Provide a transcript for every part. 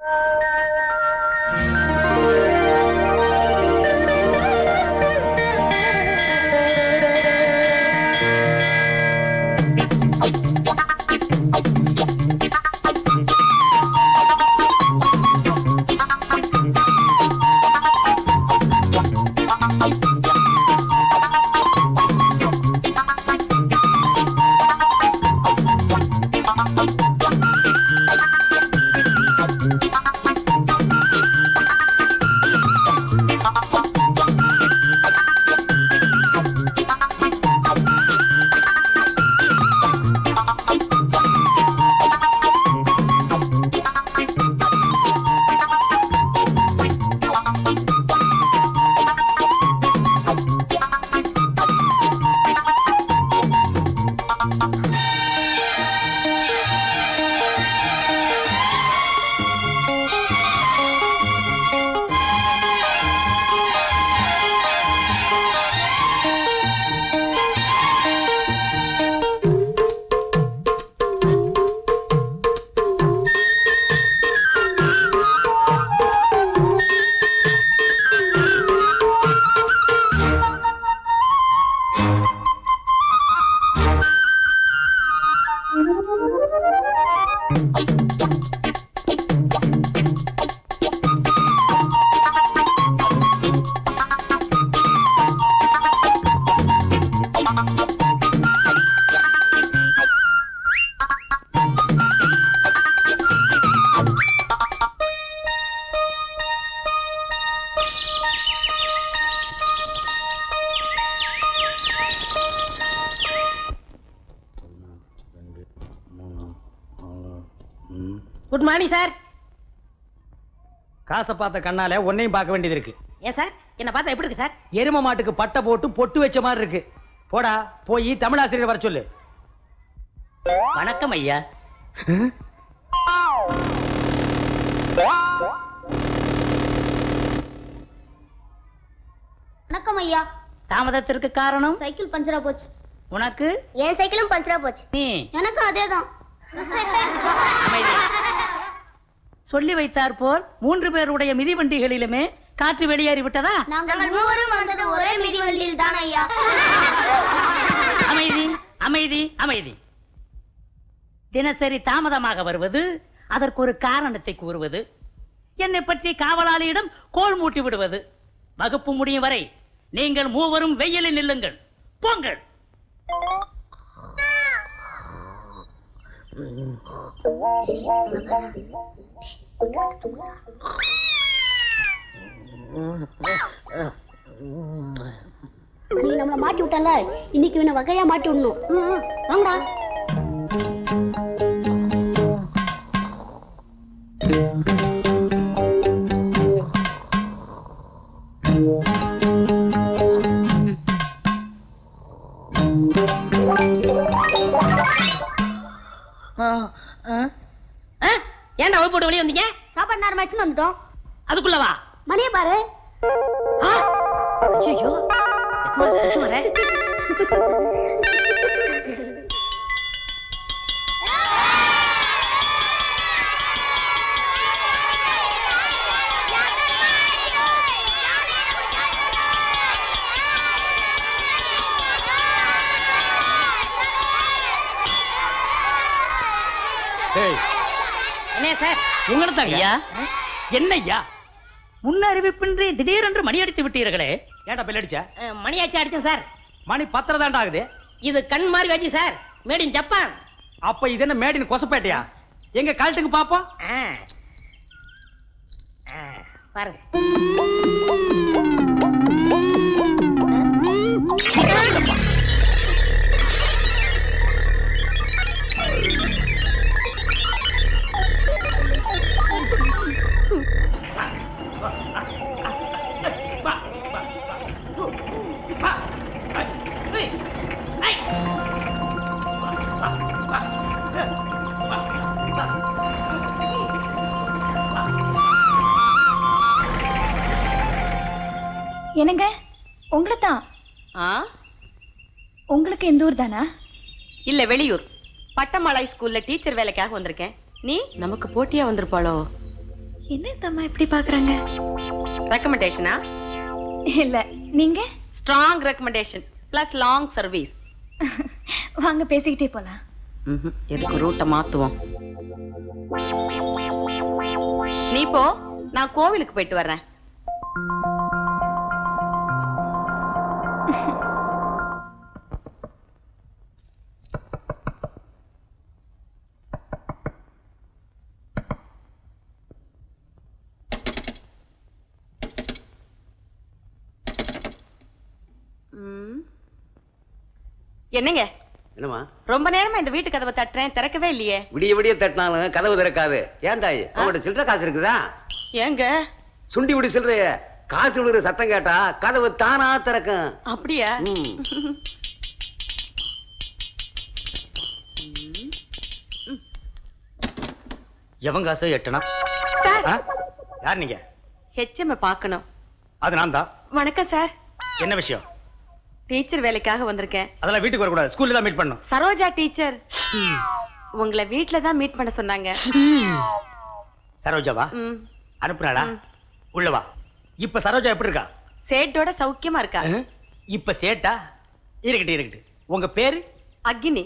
Good morning sir காசை பார்த்த கண்ணால உன்னையும் பார்க்க வேண்டியது இருக்கு ஏன் சார் என்ன பார்த்தா எப்படி இருக்கு சார் எரும மாட்டுக்கு பட்டை போட்டு பொட்டு வச்ச மாதிரி இருக்கு போடா போய் தமிழாசிரியர் வர சொல்லு வணக்கம் ஐயா வணக்கம் ஐயா தாமதத்திற்கு காரணம் சைக்கிள் பஞ்சரா போச்சு உனக்கு என் சைக்கிளும் பஞ்சரா போச்சு நீ எனக்கும் அதேதான் அமைதி. சொல்லி வைத்தார் போல் மூன்று பேருடைய மிதிவண்டிகளிலுமே காற்று வெளியேறி விட்டதா நாங்கள் மூவரும் வந்தது ஒரே மிதிவண்டியில் தான் ஐயா அமைதி அமைதி அமைதி தினசரி தாமதமாக வருவது அதற்கு ஒரு காரணத்தை கூறுவது என்னை பற்றி காவலாளியிடம் கோல் மூட்டி விடுவது வகுப்பு முடியும் வரை நீங்கள் மூவரும் வெயிலில் நில்லுங்கள் போங்கள் நீ நம்மள மாட்டி விட்டல இன்னைக்கு இவனை வகையா மாட்டி விடணும் ம், ம், வாங்கடா ஆ, ஆ. ஆ, ஏன்டா வகுப்பு விட்டு வெளியே வந்தீங்க சாப்பாடு நேரம் ஆச்சுன்னு வந்துட்டோம் அதுக்குள்ளவா மணியை பாரு ஆ, ஐயையோ, எப்பமா சுத்து வர? டேய் என்ன சார் உங்களதாங்க ஐயா என்ன ஐயா முன்ன அறிவிப்பின்றி திடீரென்று மணி அடித்து விட்டீர்களே ஏன்டா பெல் அடிச்ச மணியாச்சு அடிச்சேன் சார் மணி பத்தரை தாண்டா ஆகுது இது கண் மாதிரி வச்சு சார் மேட் இன் ஜப்பான் அப்ப இது என்ன மேடின் கொசப்பேட்டையா எங்க கழட்டுக்கு பாப்போம் ஆ. ஆ, பாருங்க என்னங்க உங்களை தான் ஆ உங்களுக்கு எந்த ஊர் தானா இல்ல வெளியூர் பட்டமலை ஸ்கூல்ல டீச்சர் வேலைக்காக வந்திருக்கேன் நீ நமக்கு போட்டியா வந்திருப்பாளோ என்ன இந்த அம்மா இப்படி பாக்குறாங்க ரெக்கமெண்டேஷனா இல்ல நீங்க strong recommendation plus long service வாங்க பேசிக்கிட்டே போலாம் எதுக்கு ரூட்டை மாத்துவோம் நீ போ நான் கோவிலுக்கு போயிட்டு வர்றேன் ம். என்னங்க என்னம்மா ரொம்ப நேரமா இந்த வீட்டு கதவை தட்டுறேன் திறக்கவே இல்லையே விடிய விடிய தட்டினாலும் கதவு திறக்காது ஏன் தாய் அவங்கள்ட்ட சில்லற காசு இருக்குதா ஏங்க சுண்டி விடி சில்லறைய காசு விடுற சத்தம் கேட்டா கதவு தானா திறக்கும் அப்படியா ம். எவன் காசு எட்டனா சார் ஆ? யார் நீங்க ஹெச்எம் பார்க்கணும் அது நான் தான் வணக்கம் சார் என்ன விஷயம் டீச்சர் வேலைக்காக வந்திருக்கேன் அதெல்லாம் வீட்டுக்கு வரக்கூடாது ஸ்கூல்ல தான் மீட் பண்ணும் சரோஜா டீச்சர் உங்களை வீட்ல தான் மீட் பண்ண சொன்னாங்க சரோஜாவா ம். அனுப்புனாடா ம். உள்ள வா இப்ப சரோஜா எப்படி இருக்கா சேட்டோட சௌக்கியமா இருக்கா ஆ? இப்ப சேட்டா இருக்கட்டும் இருக்கட்டும் உங்க பேரு அக்னி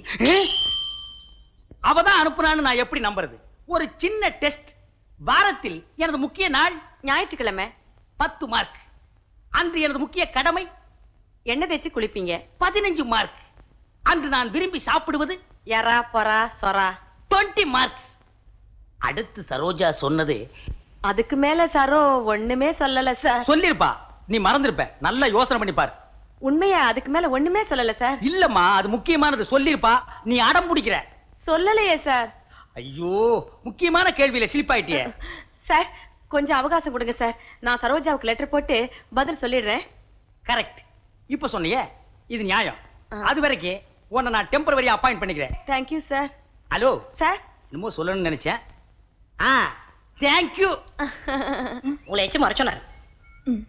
அவ தான் அனுப்புனான்னு நான் எப்படி நம்புறது ஒரு சின்ன டெஸ்ட் வாரத்தில் எனது முக்கிய நாள் ஞாயிற்றுக்கிழமை பத்து மார்க் அன்று எனது முக்கிய கடமை எண்ணெய் தேய்ச்சி குளிப்பீங்க பதினஞ்சு மார்க் அன்று நான் விரும்பி சாப்பிடுவது எறா பொறா சொரா 20 மார்க்ஸ் அடுத்து சரோஜா சொன்னது அதுக்கு மேல சரோ ஒண்ணுமே சொல்லல சார் சொல்லிருப்பா நீ மறந்திருப்ப நல்லா யோசனை பண்ணி பாரு உண்மையா அதுக்கு மேல ஒண்ணுமே சொல்லல சார் இல்லம்மா அது முக்கியமானது சொல்லிருப்பா நீ அடம் பிடிக்கிற சொல்லலையே சார் ஐயோ முக்கியமான கேள்வியில சிலிப்பாயிட்டியே சார் கொஞ்சம் அவகாசம் கொடுங்க சார் நான் சரோஜாவுக்கு லெட்டர் போட்டு பதில் சொல்லிடுறேன் கரெக்ட் இப்ப சொன்னியே இது நியாயம் ஆ. அது வரைக்கும் உன்னை நான் டெம்பரவரியா அப்பாயிண்ட் பண்ணிக்கிறேன் தேங்க்யூ சார் ஹலோ சார் என்னமோ சொல்லணும்னு நினைச்சேன் ஆ தேங்க்யூ உங்களை எச்சு மறை சொன்னார் ம்.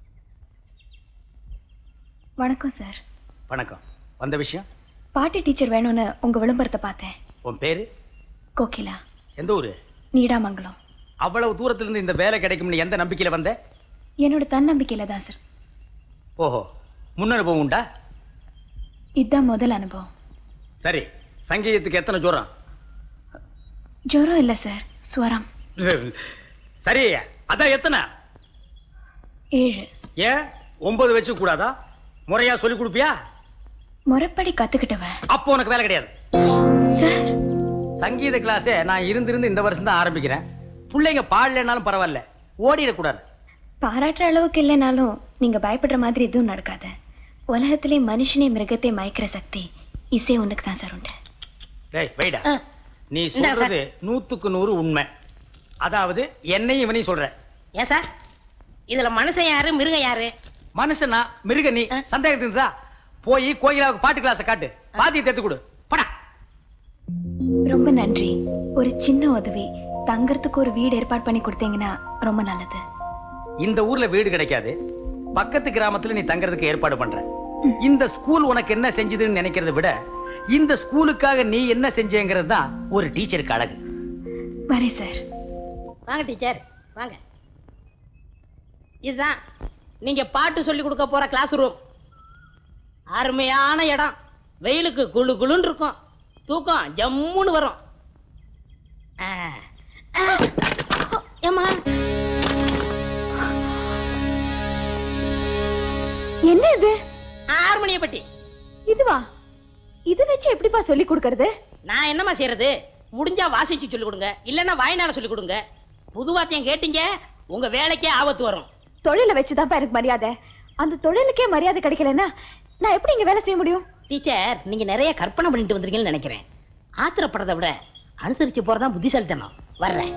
வணக்கம் சார் வணக்கம் வந்த விஷயம் பாட்டி டீச்சர் வேணும்னு உங்க விளம்பரத்தை பார்த்தேன் உன் பேரு கோகிலா எந்த ஊரு நீடாமங்கலம் அவ்வளவு தூரத்துல இருந்து இந்த வேலை கிடைக்கும்னு எந்த நம்பிக்கையில வந்த என்னோட தன்னம்பிக்கையில தான் சார் ஓஹோ முன் அனுபவம் உண்டா இதுதான் முதல் அனுபவம் சரி சங்கீதத்துக்கு எத்தனை ஜோரம் ஜுரம் இல்ல சார் ஸ்வரம் சரி அதான் எத்தனை ஏழு ஏன் ஒன்பது வச்சு கூடாதா முறையா சொல்லி கொடுப்பியா முறைப்படி கத்துக்கிட்டவன் அப்போ உனக்கு வேலை கிடையாது சார் சங்கீத கிளாஸே நான் இருந்திருந்து இந்த வருஷம் தான் ஆரம்பிக்கிறேன் பிள்ளைங்க பாடலைன்னாலும் பரவாயில்ல ஓடிடக்கூடாது பாராட்டுற அளவுக்கு இல்லைனாலும் நீங்க பயப்படுற மாதிரி எதுவும் நடக்காது உலகத்திலே மனுஷனே மிருகத்தை மயக்கிற சக்தி இசை உனக்கு தான் சார் உண்டு டேய் வைடா ஆ. நீ இந்தா சொல்றது நூத்துக்கு நூறு உண்மை அதாவது என்னையும் இவனையும் சொல்ற ஏன் சார் இதுல மனுஷன் யாரு மிருகம் யாரு மனுஷனா மிருக நீ ஆ. சந்தேகத்துக்கு இருந்தா போய் கோயிலாவுக்கு பாட்டு கிளாஸை காட்டு பாத்தியை தேத்து கொடு படா ரொம்ப நன்றி ஒரு சின்ன உதவி தங்கறதுக்கு ஒரு வீடு ஏற்பாடு பண்ணி கொடுத்தீங்கன்னா ரொம்ப நல்லது இந்த ஊர்ல வீடு கிடைக்காது பக்கத்து கிராமத்துல நீ தங்கறதுக்கு ஏற்பாடு பண்ற இந்த ஸ்கூல் உனக்கு என்ன செஞ்சதுன்னு நினைக்கிறத விட இந்த ஸ்கூலுக்காக நீ என்ன செஞ்சேங்கிறது தான் ஒரு டீச்சருக்கு அழகு வரேன் சார் வாங்க டீச்சர் வாங்க இதுதான் நீங்க பாட்டு சொல்லி கொடுக்க போற கிளாஸ் ரூம் அருமையான இடம் வெயிலுக்கு குளு குளுன்னு இருக்கும் தூக்கம் ஜம்முன்னு வரும் ஆ. ஆ. ஏம்மா என்ன இது ஹார்மோனிய பட்டி இதுவா இது வச்சு எப்படிப்பா சொல்லி கொடுக்கறது நான் என்னம்மா செய்யறது முடிஞ்சா வாசிச்சு சொல்லி கொடுங்க இல்லைன்னா வாய்நாட சொல்லி கொடுங்க புது வாத்தியம் கேட்டீங்க உங்க வேலைக்கே ஆபத்து வரும் தொழிலை வச்சுதான்ப்பா எனக்கு மரியாதை அந்த தொழிலுக்கே மரியாதை கிடைக்கலன்னா நான் எப்படி இங்க வேலை செய்ய முடியும் டீச்சர் நீங்க நிறைய கற்பனை பண்ணிட்டு வந்திருக்கீங்கன்னு நினைக்கிறேன் ஆத்திரப்படுறதை விட அனுசரிச்சு போறதா புத்திசாலித்தனம் வர்றேன்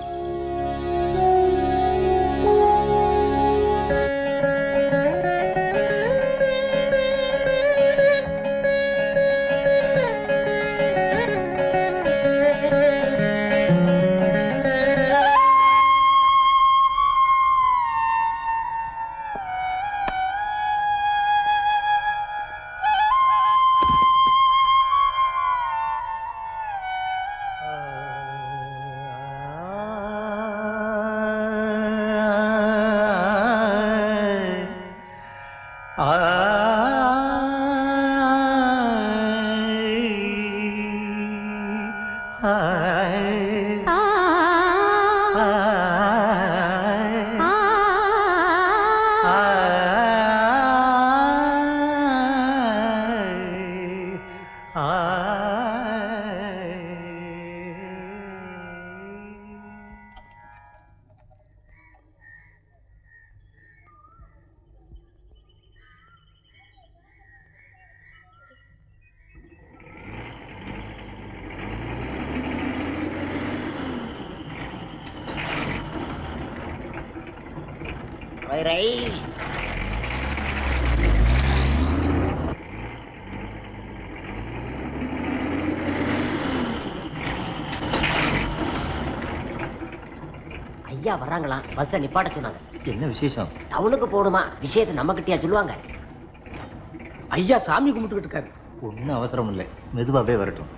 ஐயா வர்றாங்களாம் பஸ்ஸை நிப்பாட்ட சொன்னாங்க என்ன விசேஷம் டவுனுக்கு போகணுமா விஷயத்தை நம்ம கிட்டயா சொல்லுவாங்க ஐயா சாமி கும்பிட்டுக்கிட்டு இருக்காரு ஒன்றும் அவசரம் இல்லை மெதுவாகவே வரட்டும்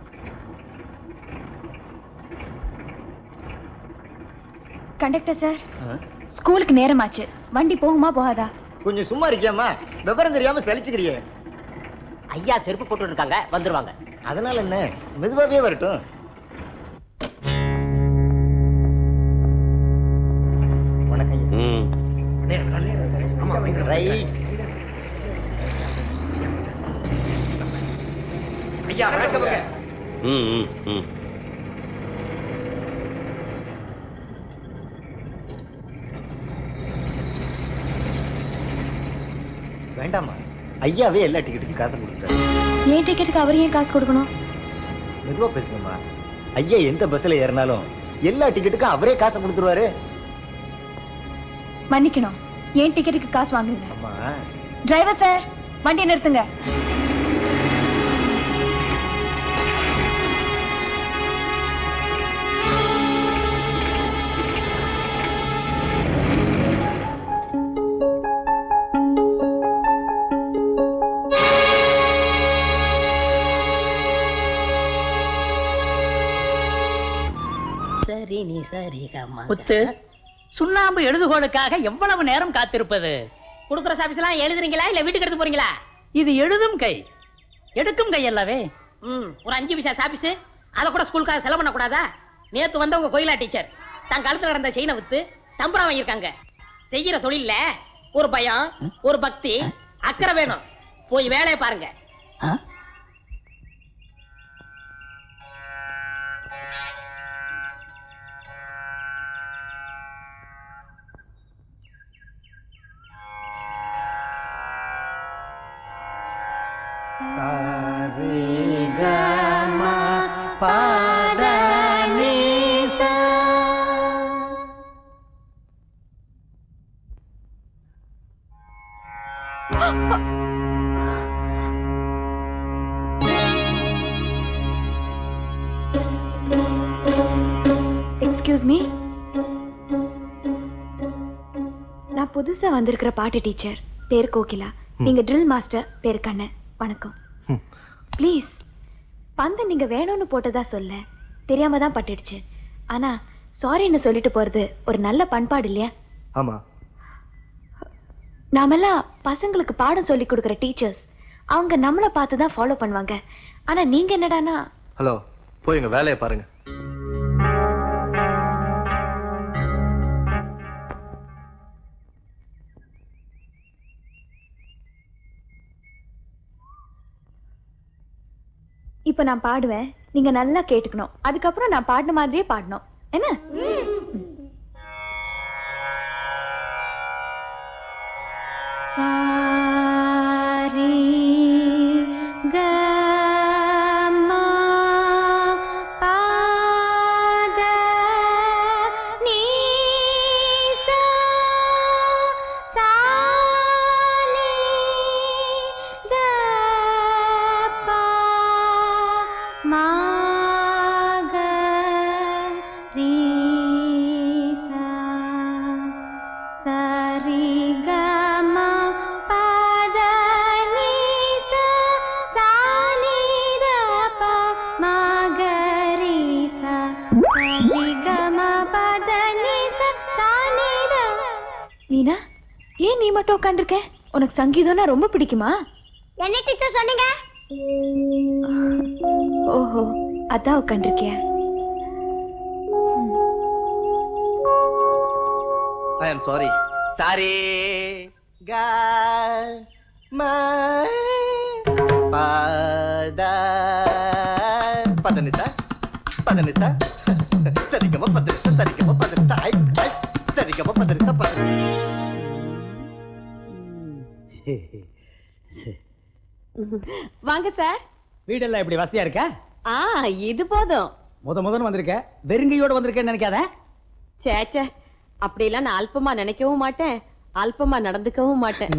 கண்டக்டர் சார் ஸ்கூலுக்கு நேரமாச்சு வண்டி போகுமா போகாதா கொஞ்சம் சும்மா இருக்கியாம்மா விவரம் தெரியாம சலிச்சுக்கிறியே ஐயா செருப்பு போட்டு இருக்காங்க வந்துருவாங்க அதனால என்ன மெதுவாகவே வரட்டும் வணக்கம் ஐயா. ரைட் ஐயா வணக்கமுங்க வேண்டாமா ஐயாவே எல்லா டிக்கெட்டுக்கும் காசு கொடுக்குறாரு ஏன் டிக்கெட்டுக்கு அவர் ஏன் காசு கொடுக்கணும் மெதுவா பேசுங்கம்மா ஐயா எந்த பஸ்ல ஏறினாலும் எல்லா டிக்கெட்டுக்கும் அவரே காசை கொடுத்துருவாரு மன்னிக்கணும் ஏன் டிக்கெட்டுக்கு காசு வாங்குங்க அம்மா டிரைவர் சார் வண்டியை நிறுத்துங்க சரி நீ சரி முத்து சுண்ணாம்பு எழுதுகோளுக்காக எவ்வளவு நேரம் காத்திருப்பது குடுக்குற சாபிஸ் எல்லாம் எழுதுறீங்களா இல்ல வீட்டுக்கு எடுத்து போறீங்களா இது எழுதும் கை எடுக்கும் கை அல்லவே ம் ஒரு அஞ்சு பைசா சாபிஸ் அத கூட ஸ்கூலுக்காக செலவு பண்ண கூடாதா நேத்து வந்த உங்க கோயிலா டீச்சர் தன் கழுத்துல கிடந்த செயினை வித்து தம்பரா வாங்கியிருக்காங்க செய்யற தொழில்ல ஒரு பயம் ஒரு பக்தி அக்கறை வேணும் போய் வேலையை பாருங்க எக்ஸ்கியூஸ் மீ நான் புதுசா வந்திருக்கிற பாட்டு டீச்சர் பேர் கோகிலா நீங்க ட்ரில் மாஸ்டர் பேர் கண்ணன் வணக்கம் ப்ளீஸ் பந்து நீங்க வேணும்னு போட்டதா சொல்ல தெரியாம தான் பட்டுடுச்சு ஆனா சாரின்னு சொல்லிட்டு போறது ஒரு நல்ல பண்பாடு இல்லையா ஆமா நாமெல்லாம் பசங்களுக்கு பாடம் சொல்லி கொடுக்குற டீச்சர்ஸ் அவங்க நம்மளை பார்த்து தான் ஃபாலோ பண்ணுவாங்க ஆனா நீங்க என்னடானா ஹலோ போய் எங்க வேலையை பாருங்க இப்போ நான் பாடுவேன் நீங்க நல்லா கேட்டுக்கணும் அதுக்கப்புறம் நான் பாடின மாதிரியே பாடணும் என்ன சாரி கமா பாத நீசா சாலி தபா மாக ரீசா சரி கமா பத நீசா சாலி தபா மாக ரீசா சரி கமா பத நீசா சாலி நீனா ஏன் நீ மட்டும் உட்காந்துருக்க உனக்கு சங்கீதம்னா ரொம்ப பிடிக்குமா என்ன டீச்சர் சொன்னீங்க ஓஹோ அதான் உட்காந்துருக்கியா ஐ எம் சாரி தாரே கா மா பாதா பதனிதா பதனிதா சரிகம பதனிதா சரிகம பதனிதா ஐ ஐ சரிகம பதனிதா பதனிதா வாங்க சார் வீடெல்லாம் இப்படி வசதியா இருக்கா ஆ இது போதும் முத முதன்னு வந்திருக்க வெறுங்கையோட வந்திருக்கேன்னு நினைக்காத சே சே அப்படியெல்லாம் நான் அல்பமா நினைக்கவும் மாட்டேன் அல்பமா நடந்துக்கவும் மாட்டேன்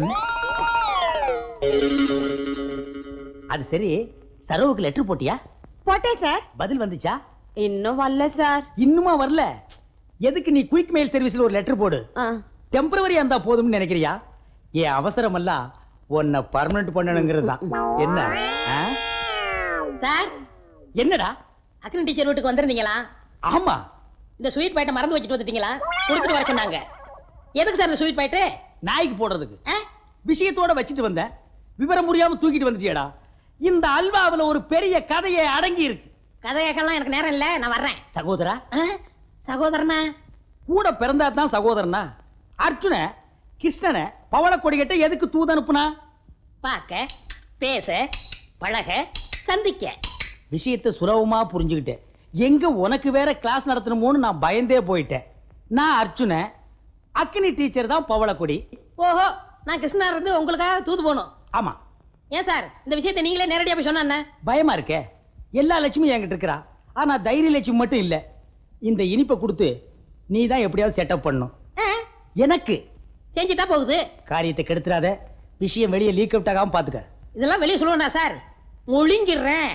அது சரி சரவுக்கு லெட்டர் போட்டியா போட்டேன் சார் பதில் வந்துச்சா இன்னும் வரல சார் இன்னுமா வரல எதுக்கு நீ குயிக் மெயில் சர்வீஸ்ல ஒரு லெட்டர் போடு ஆ, டெம்பரவரியா இருந்தா போதும்னு நினைக்கிறியா என் அவசரம் எல்லாம் உன்னை பர்மனன்ட் பண்ணணுங்கிறது தான் என்ன ஆ? சார் என்னடா அக்னி டீச்சர் வீட்டுக்கு வந்திருந்தீங்களா ஆமா இந்த ஸ்வீட் பாயிட்ட மறந்து வச்சுட்டு வந்துட்டீங்களா கொடுத்துட்டு வர சொன்னாங்க எதுக்கு சார் இந்த ஸ்வீட் பாயிட்டு நாய்க்கு போடுறதுக்கு விஷயத்தோட வச்சுட்டு வந்தேன் விவரம் புரியாம தூக்கிட்டு வந்துட்டியடா இந்த அல்வாவுல ஒரு பெரிய கதையை அடங்கி இருக்கு கதையாக்கெல்லாம் எனக்கு நேரம் இல்ல நான் வர்றேன் சகோதரா ஆ? சகோதரனா கூட பிறந்தா தான் சகோதரனா அர்ஜுன கிருஷ்ணனை பவள கொடிகட்ட எதுக்கு தூது அனுப்புனா பார்க்க பேச பழக சந்திக்க விஷயத்தை சுலபமா புரிஞ்சுக்கிட்டேன் எங்க உனக்கு வேற கிளாஸ் நடத்தணுமோன்னு நான் பயந்தே போயிட்டேன் நான் அர்ஜுன அக்னி டீச்சர் தான் பவளக்கொடி ஓஹோ நான் கிருஷ்ணா இருந்து உங்களுக்காக தூது போகணும் ஆமா ஏன் சார் இந்த விஷயத்தை நீங்களே நேரடியா போய் சொன்னா என்ன? பயமா இருக்கே எல்லா லட்சுமியும் என்கிட்ட இருக்கிறா ஆனா தைரிய லட்சுமி மட்டும் இல்ல இந்த இனிப்பை கொடுத்து நீ தான் எப்படியாவது செட்டப் பண்ணும் ஆ, எனக்கு செஞ்சுட்டா போகுது காரியத்தை கெடுத்துறாத விஷயம் வெளியே லீக் அவுட் ஆகாம பாத்துக்க இதெல்லாம் வெளியே சொல்லுவேண்டா சார் முழுங்கிடுறேன்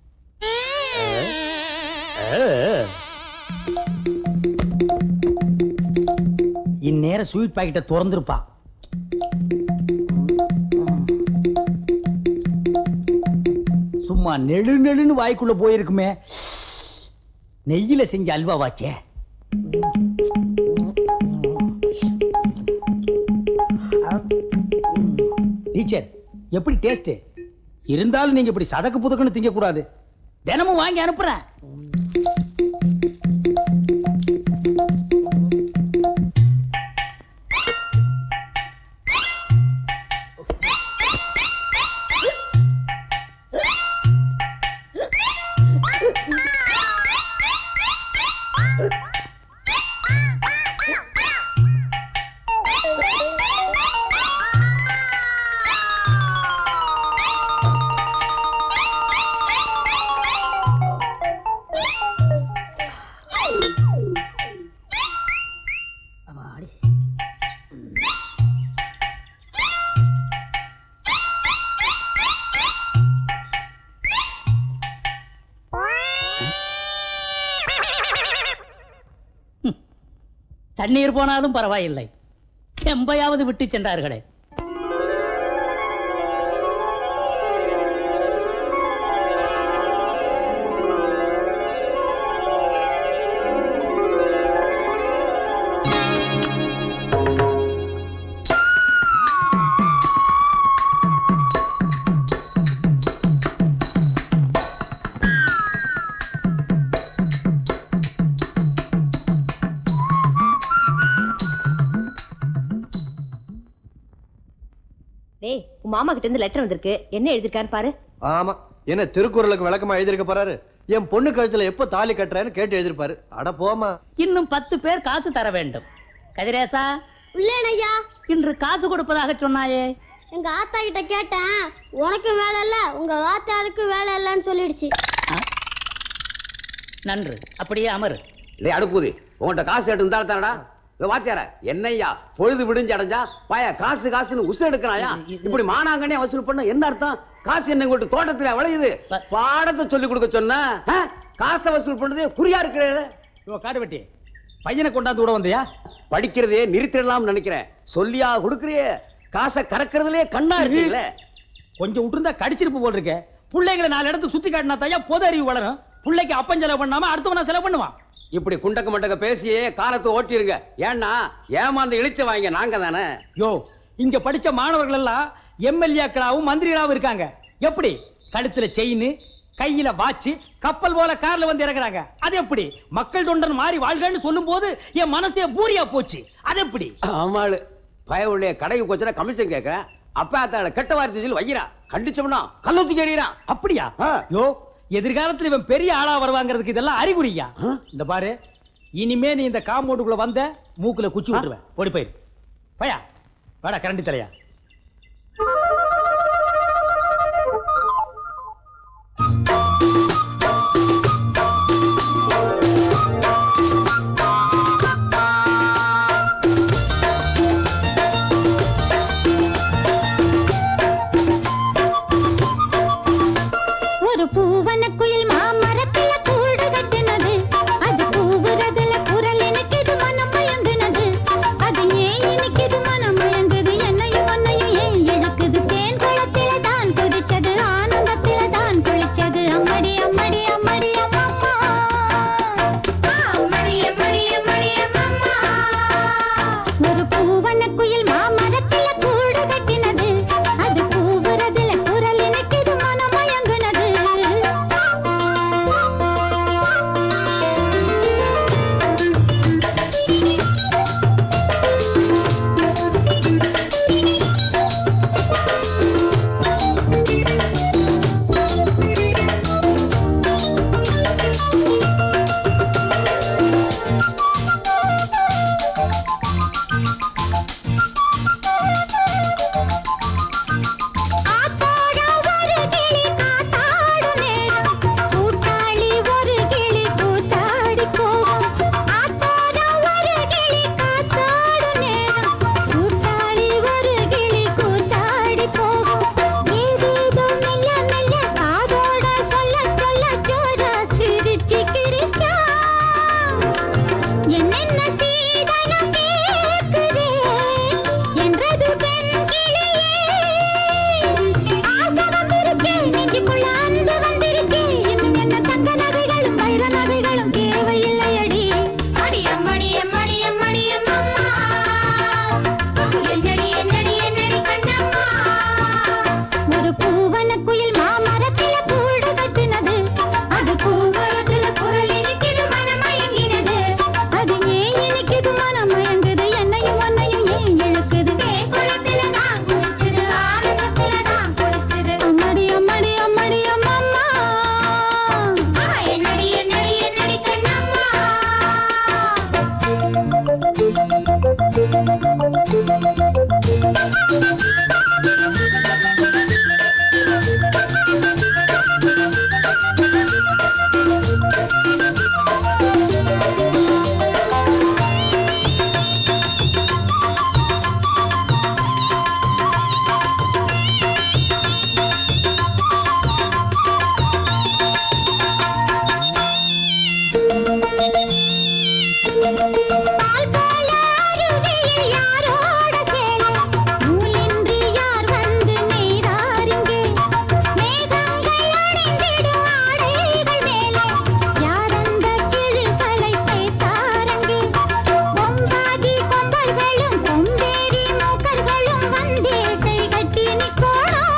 இந்நேரம் ஸ்வீட் பாக்கெட்டை திறந்திருப்பா சும்மா நெழு நெழுன்னு வாய்க்குள்ள போயிருக்குமே நெய்யில செஞ்ச அல்வா வாச்சே டீச்சர் எப்படி டேஸ்ட் இருந்தாலும் நீங்க இப்படி சதக்கு புதக்குன்னு திங்க கூடாது தினமும் வாங்கி அனுப்புறேன் தண்ணீர் போனாலும் பரவாயில்லை செம்பையாவது விட்டு சென்றார்களே டேய் உன் மாமா கிட்ட இருந்து லெட்டர் வந்திருக்கு என்ன எழுதிருக்கான்னு பாரு ஆமா என்ன திருக்குறளுக்கு விளக்கமா எழுதியிருக்க போறாரு என் பொண்ணு கழுத்துல எப்போ தாலி கட்டுறேன்னு கேட்டு எழுதிருப்பாரு அட போமா இன்னும் பத்து பேர் காசு தர வேண்டும் கதிரேசா இல்லையா இன்று காசு கொடுப்பதாக சொன்னாயே எங்க ஆத்தா கிட்ட கேட்டேன் உனக்கு வேலை இல்ல உங்க வாத்தாருக்கு வேலை இல்லைன்னு சொல்லிடுச்சு நன்று அப்படியே அமரு டேய் அடுப்புது உன்கிட்ட காசு எடுத்து தானடா வாத்தியார என்னய்யா பொழுது விடிஞ்சு அடைஞ்சா பாயா காசு காசுன்னு உசு எடுக்கிறாயா இப்படி மானாங்கன்னே வசூல் பண்ண என்ன அர்த்தம் காசு என்ன உங்கள்ட்ட தோட்டத்துல விளையுது பாடத்தை சொல்லி கொடுக்க சொன்ன ஆ? காசை வசூல் பண்றதே குறியா இருக்கிறது யோ காடுவெட்டி பையனை கொண்டாந்து விட வந்தியா படிக்கிறதே நிறுத்திடலாம்னு நினைக்கிறேன் சொல்லியா கொடுக்குறியே காசை கறக்குறதுலயே கண்ணா இருக்கீங்களே கொஞ்சம் விட்டுருந்தா கடிச்சிருப்பு போல் இருக்க பிள்ளைங்களை நாலு இடத்துக்கு சுத்தி காட்டினா தாயா பொது அறிவு வளரும் பிள்ளைக்கு அப்பன் செலவு பண்ணாம அடுத்தவனா செலவு பண்ணுவான் இப்படி குண்டக்க மண்டக்க பேசியே காலத்தை ஓட்டிருங்க ஏன்னா ஏமாந்து இழிச்ச வாங்க நாங்க தானே யோ இங்க படிச்ச மாணவர்கள் எல்லாம் எம்எல்ஏக்களாவும் மந்திரிகளாவும் இருக்காங்க எப்படி கழுத்துல செயின் கையில வாட்ச் கப்பல் போல கார்ல வந்து இறங்குறாங்க அது எப்படி மக்கள் தொண்டன் மாறி வாழ்கன்னு சொல்லும் போது என் மனசே பூரியா போச்சு அது எப்படி ஆமாளு பயவுடைய கடைக்கு போச்சுன்னா கமிஷன் கேட்கறேன் அப்பா அத்தாள கெட்ட வார்த்தை சொல்லி வைக்கிறா கண்டிச்சோம்னா கல்லூத்தி எறிகிறான் அப்படியா ஆ. யோ எதிர்காலத்துல இவன் பெரிய ஆளா வருவாங்கிறதுக்கு இதெல்லாம் அறிகுறியா ஆ? இந்த பாரு இனிமே நீ இந்த காம்பவுண்டுக்குள்ள வந்த மூக்குல குச்சி விட்டுருவேன் ஓடி போயிரு பயா வாடா கரண்டி தலையா ஒரு பூவன குயில் மாமரத்துல கூடு கட்டுனது அது கூவுறதுல குரல் இனிக்குது மனம் மயங்குனது அது ஏன் இனிக்குது மனம் மயங்குது என்னையும் உன்னையும் ஏன் இழுக்குது தேன் குளத்தில தான் குதிச்சது ஆனந்தத்தில தான் குளிச்சது அம்மடி அம்மடி அம்மடி அம்மம்மா அம்மடி அம்மடி அம்மடி அம்மம்மா ஒரு பூவன குயில் மாமரத்துல கூடு கட்டினது அது கூவுறதுல குரல் இனிக்குது மனம் மயங்குனது ஆத்தாட ஒரு கிளி காத்தாடும் நேரம் கூட்டாளி ஒரு கிளி கூத்தாடி போகும் ஆத்தாட ஒரு கிளி காத்தாடும் நேரம் கூட்டாளி ஒரு கிளி கூத்தாடி போகும் ஏதேதோ மெல்ல மெல்ல காதோட சொல்ல சொல்ல ஜோரா சிரிச்சு கிரிச்சா என்னென்ன சீதனம் கேட்குதே என்றது பெண் கிளியே ஆசை வந்துருச்சு நெஞ்சுக்குள்ள அன்பு வந்துருச்சு இன்னும் என்ன தங்க நகைகளும் வைர நகைகளும் தேவையில்லையடி அடி அம்மடி அம்மடி அம்மடி அம்மம்மா என்னடி என்னடி என்னடி கண்ணம்மா ஒரு பூவன குயில் மாமரத்தில கூடு கட்டுனது அது கூவரத்துல குரல் இனிக்குது மனமயங்கினது அது ஏன் இனிக்குது மனமயங்குது என்னையும் உன்னையும் ஏன் இழுக்குது குளத்துல தான் குளிச்சது ஆனந்தத்துல தான் குளிச்சது அம்மடி அம்மடி அம்மடி அம்மம்மா என்னடி என்னடி என்னடி கண்ணம்மா பால் போல அருவியில் யாரோட சேலை நூலின்றி யார் வந்து நெய்தாரிங்கே மேகங்கள் அணிந்திடும் ஆடைகள் மேலே யார் அந்த கிழி சலை தைத்தாரங்கே கொம்பாதி கொம்பர்களும் கொம்பேரி மூக்கர்களும் வந்தேட்டை கட்டி நிக்கோணும்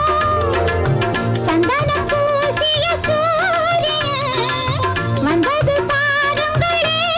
சந்தனம் பூசிய சூரியன் வந்தது பாருங்களே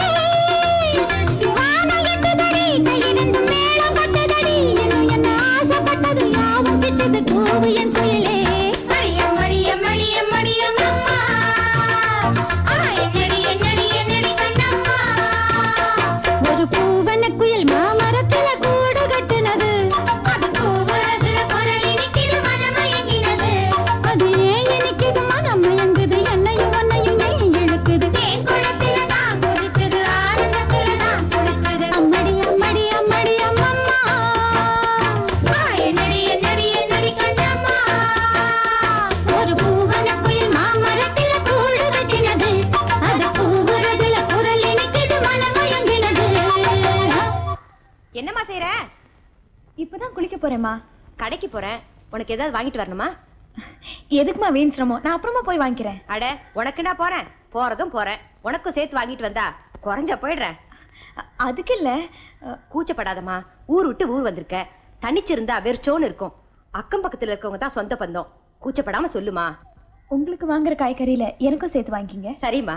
வானம் எட்டுதடி கையிருந்து மேளம் கொட்டதடி இன்னும் என்ன ஆசைப்பட்டது யாவும் கிட்டது கூவு என் குயிலே மடியம் மடியம் மடியம் மடியம் அம்மா ஆ, என்னடி என்னடி என்னடி கண்ணம்மா ஒரு பூவன குயில் மாமரத்துல கூடு கட்டுனது அது கூவுறதுல குரல் இனிக்குது மனமயங்கினது அது ஏன் இனிக்குது மனம் மயங்குது என்னையும் உன்னையும் ஏன் இழுக்குது தேன் குளத்துல தான் குதிச்சது ஆனந்தத்துல தான் குளிச்சது அம்மடி அம்மடி அம்மடி அம்மம்மா ஆ, என்னடி என்னடி என்னடி கண்ணம்மா ஒரு பூவன குயில் மாமரத்துல கூடு கட்டினது அது கூவுறதுல குரல் இனிக்குது மனம் மயங்கினது என்னம்மா செய்யற இப்பதான் குளிக்க போறேம்மா கடைக்கு போறேன் உனக்கு ஏதாவது வாங்கிட்டு வரணுமா எதுக்குமா வீண் சிரமம் நான் அப்புறமா போய் வாங்கிக்கிறேன் அட உனக்கு நான் போறேன் போறதும் போறேன் உனக்கும் சேர்த்து வாங்கிட்டு வந்தா குறைஞ்ச போயிடுறேன் அ- அதுக்கு இல்ல அ, கூச்சப்படாதம்மா ஊர் விட்டு ஊர் வந்திருக்க தனிச்சிருந்தா வெறிச்சோன்னு இருக்கும் அக்கம் பக்கத்துல இருக்கவங்க தான் சொந்த பந்தம் கூச்சப்படாம சொல்லுமா உங்களுக்கு வாங்குற காய்கறியில எனக்கும் சேர்த்து வாங்கிங்க சரிம்மா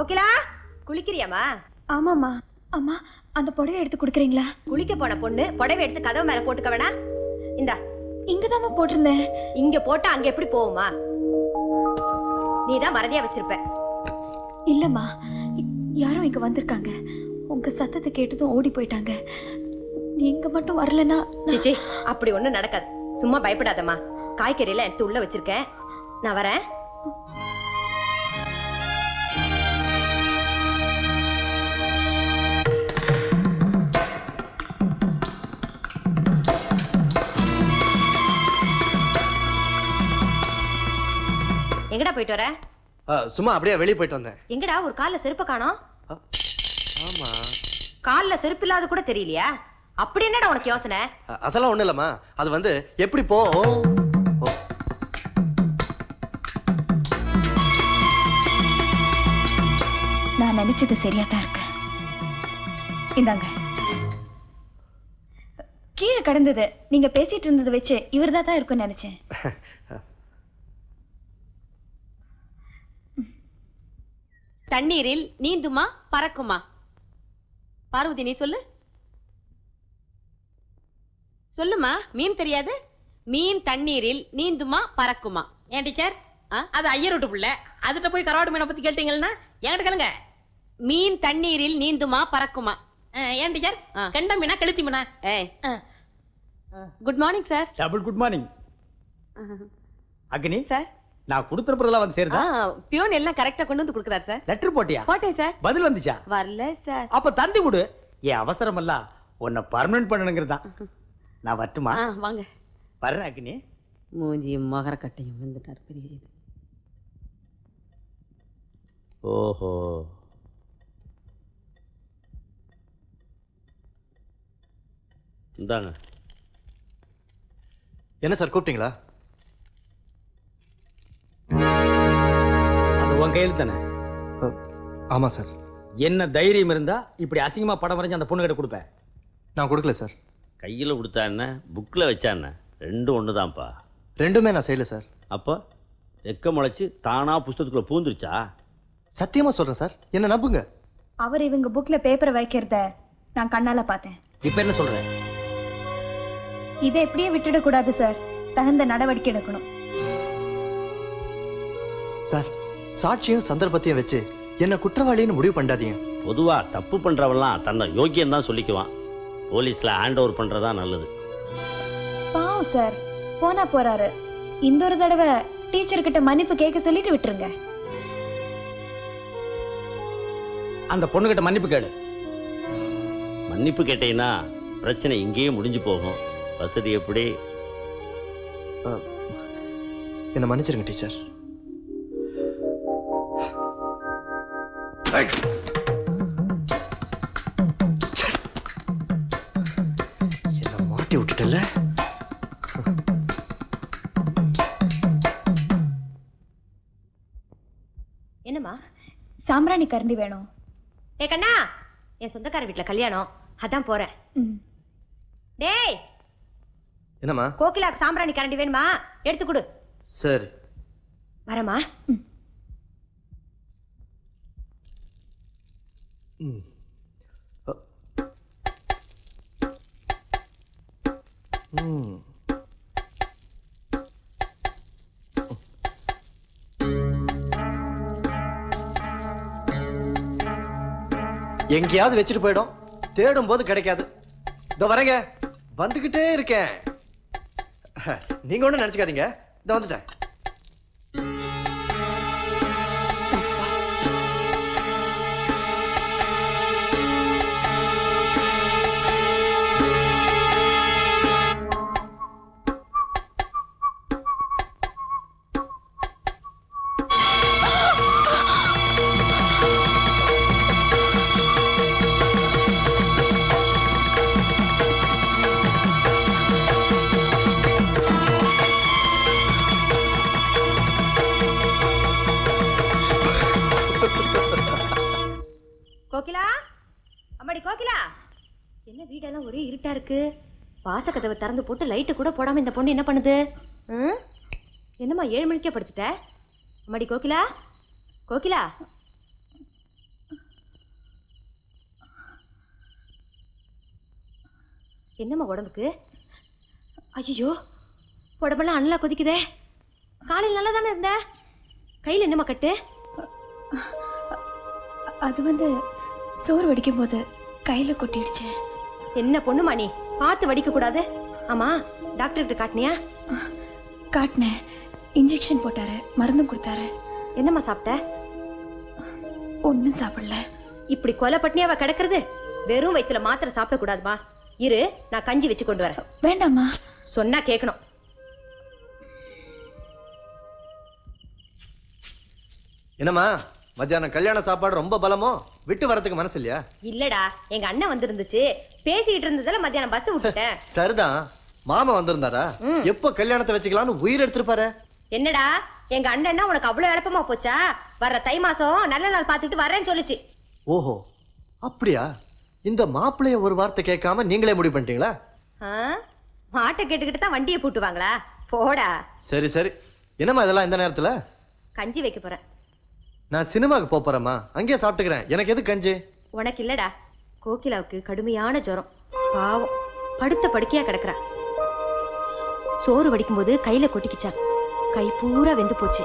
கோகிலா குளிக்கிறியாமா ஆமாம்மா அம்மா அந்த புடவை எடுத்து கொடுக்குறீங்களா குளிக்க போன பொண்ணு புடவை எடுத்து கதவு மேல போட்டுக்க வேணா இந்தா இங்கதாம்மா போட்டிருந்தேன் இங்க போட்டா அங்க எப்படி போகுமா நீதான் மறதியா வச்சிருப்ப இல்லம்மா இ- யாரோ இங்க வந்திருக்காங்க உங்க சத்தத்தை கேட்டதும் ஓடி போயிட்டாங்க நீங்க மட்டும் வரலனா சிச்சி அப்படி ஒண்ணும் நடக்காது சும்மா பயப்படாதம்மா காய்கறியெல்லாம் எடுத்து உள்ள வச்சிருக்கேன் நான் வரேன் எங்கடா போயிட்டு வர ஆ, சும்மா அப்படியே வெளியே போயிட்டு வந்தேன் எங்கடா ஒரு கால்ல செருப்ப காணோம் ஆமா கால்ல செருப்பு இல்லாத கூட தெரியலையா அப்படி என்னடா உனக்கு யோசனை அ- அதெல்லாம் ஒண்ணும் இல்லம்மா அது வந்து எப்படி போ ஓ. நான் நினைச்சது சரியா தான் இருக்கு இந்தாங்க கீழே கடந்தது நீங்க பேசிட்டு இருந்ததை வச்சு இவர்தான் தான் தான் இருக்கும்னு நினைச்சேன் தண்ணீரில் நீந்துமா பறக்குமா பார்வதி நீ சொல்லு சொல்லுமா மீன் தெரியாது மீன் தண்ணீரில் நீந்துமா பறக்குமா ஏன் டீச்சர் ஆ? அது ஐயர் விட்டு புள்ள அதுட்ட போய் கரோடு மீனை பத்தி கேட்டீங்கன்னா என்கிட்ட கேளுங்க மீன் தண்ணீரில் நீந்துமா பறக்குமா ஆ, ஏன் டீச்சர் ஆ. கெண்ட மீனா கெளுத்தி மீனா ஏய் ஆ. Good morning sir double good morning Agni sir நான் கொடுத்துறப்பதெல்லாம் வந்து ஆ சேருதா பியூன் எல்லாம் கரெக்டா கொண்டு வந்து கொடுக்குறாரு சார் லெட்டர் போட்டியா போட்டேன் சார் பதில் வந்துச்சா வரல சார் அப்ப தந்தி கொடு என் அவசரம் எல்லாம் உன்னை பர்மனன்ட் பண்ணணுங்கிறதா நான் வரட்டுமா ஆ வாங்க வர்றேன் அக்னி மூஞ்சியும் மகரக்கட்டையும் வந்துட்டார் பெரிய இது ஓஹோ இந்தாங்க என்ன சார் கூப்பிட்டீங்களா அது உன் கையில் தானே அ, ஆமா சார் என்ன தைரியம் இருந்தா இப்படி அசிங்கமா படம் வரைஞ்சு அந்த பொண்ணு கிட்ட கொடுப்பேன் நான் கொடுக்கல சார் கையில் கொடுத்தா என்ன புக்கில் வச்சா என்ன ரெண்டும் ஒன்று தான்ப்பா ரெண்டுமே நான் செய்யல சார் அப்போ எக்க முளைச்சு தானா புஸ்தகத்துக்குள்ள பூந்துருச்சா சத்தியமா சொல்றேன் சார் என்ன நம்புங்க அவர் இவங்க புக்ல பேப்பரை வைக்கிறத நான் கண்ணால பார்த்தேன் இப்ப என்ன சொல்ற இதை எப்படியே விட்டுடக்கூடாது சார் தகுந்த நடவடிக்கை எடுக்கணும் சார் சாட்சியும் சந்தர்ப்பத்தையும் வச்சு என்ன குற்றவாளின்னு முடிவு பண்ணாதீங்க பொதுவா தப்பு பண்றவன்லாம் தன்னை யோக்கியம் தான் சொல்லிக்குவான் போலீஸ்ல ஹேண்ட் ஓவர் பண்றதா நல்லது பாவம் சார் போனா போறாரு இந்த ஒரு தடவை டீச்சர் கிட்ட மன்னிப்பு கேட்க சொல்லிட்டு விட்டுருங்க அந்த பொண்ணு கிட்ட மன்னிப்பு கேளு மன்னிப்பு கேட்டீங்கன்னா பிரச்சனை இங்கேயே முடிஞ்சு போகும் வசதி எப்படி என்ன மன்னிச்சிருங்க டீச்சர் என்ன மாட்டி விட்டுட்டல என்னம்மா சாம்பிராணி கரண்டி வேணும் ஏ கண்ணா என் சொந்தக்கார வீட்ல கல்யாணம் அதான் போறேன் ம். டேய் என்னம்மா கோகிலாக்கு சாம்பிராணி கரண்டி வேணுமா எடுத்து கொடு சரி வரமா ம். அ. ம். எங்கேயாவது வச்சுட்டு போயிடும் தேடும் போது கிடைக்காது இதோ வரேங்க வந்துகிட்டே இருக்கேன் நீங்க ஒண்ணும் நினைச்சுக்காதீங்க இதோ வந்துட்டேன் கோகிலா அம்மாடி கோகிலா என்ன வீடெல்லாம் ஒரே இருட்டா இருக்கு வாசக்கதவை திறந்து போட்டு லைட்டு கூட போடாம இந்த பொண்ணு என்ன பண்ணுது ம்? என்னம்மா ஏழு மணிக்கே படுத்துட்ட அம்மாடி கோகிலா கோகிலா என்னம்மா உடம்புக்கு ஐயோ உடம்பெல்லாம் அண்ணலா கொதிக்குதே காலையில் நல்லா தானே இருந்த கையில் என்னம்மா கட்டு அது வந்து சோறு வடிக்கும் போது கையில கொட்டிடுச்சு என்ன பொண்ணுமா நீ பார்த்து வடிக்க கூடாது ஆமா டாக்டர்கிட்ட காட்டினியா காட்டினேன் இன்ஜெக்ஷன் போட்டாரு மருந்தும் கொடுத்தாரு என்னம்மா சாப்பிட்ட ஒன்றும் சாப்பிடல இப்படி கொலை பட்னியாவ கிடக்குறது வெறும் வயித்துல மாத்திரை சாப்பிட கூடாதுமா இரு நான் கஞ்சி வச்சு கொண்டு வரேன் வேண்டாம்மா சொன்னா கேட்கணும் என்னம்மா மத்தியானம் கல்யாண சாப்பாடு ரொம்ப பலமோ விட்டு வரதுக்கு மனசு இல்லையா இல்லடா எங்க அண்ணன் வந்திருந்துச்சு பேசிக்கிட்டு இருந்ததுல மத்தியானம் பஸ் விட்டுட்டேன் சரிதான் மாமா வந்திருந்தாரா ம். எப்போ கல்யாணத்தை வச்சுக்கலாம்னு உயிர் எடுத்திருப்பாரு என்னடா எங்க அண்ணன்னா உனக்கு அவ்வளவு எளப்பமா போச்சா வர்ற தை மாசம் நல்ல நாள் பார்த்துட்டு வரேன்னு சொல்லுச்சு ஓஹோ அப்படியா இந்த மாப்பிள்ளைய ஒரு வார்த்தை கேட்காம நீங்களே முடிவு பண்ணிட்டீங்களா ஆ? மாட்டை கேட்டுக்கிட்டு தான் வண்டியை பூட்டுவாங்களா போடா சரி சரி என்னம்மா இதெல்லாம் இந்த நேரத்துல கஞ்சி வைக்க போறேன் நான் சினிமாக்கு போப் போறேம்மா அங்கேயே சாப்பிட்டுக்கிறேன் எனக்கு எது கஞ்சி உனக்கு இல்லடா கோகிலாவுக்கு கடுமையான ஜுரம் பாவம் படுத்த படுக்கையா கிடக்குறா சோறு வடிக்கும்போது கையில கொட்டிக்கிச்சா கை பூரா வெந்து போச்சு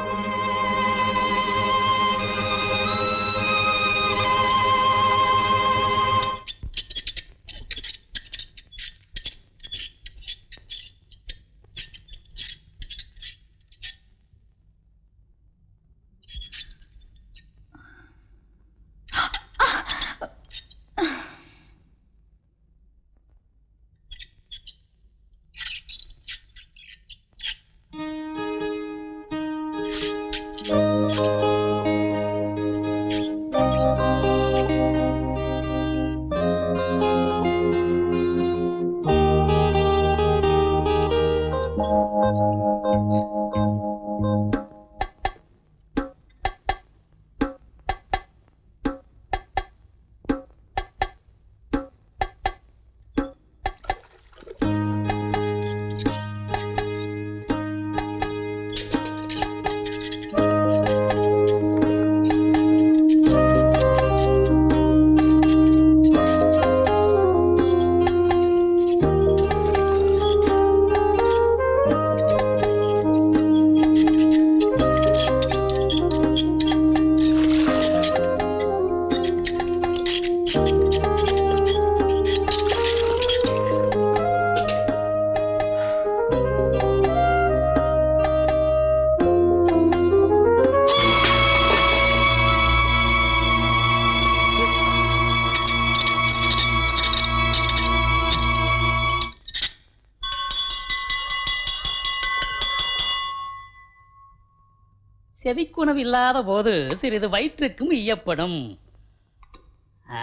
செவிக்குணவு இல்லாத போது சிறிது வயிற்றுக்கும் ஈயப்படும் ஆ.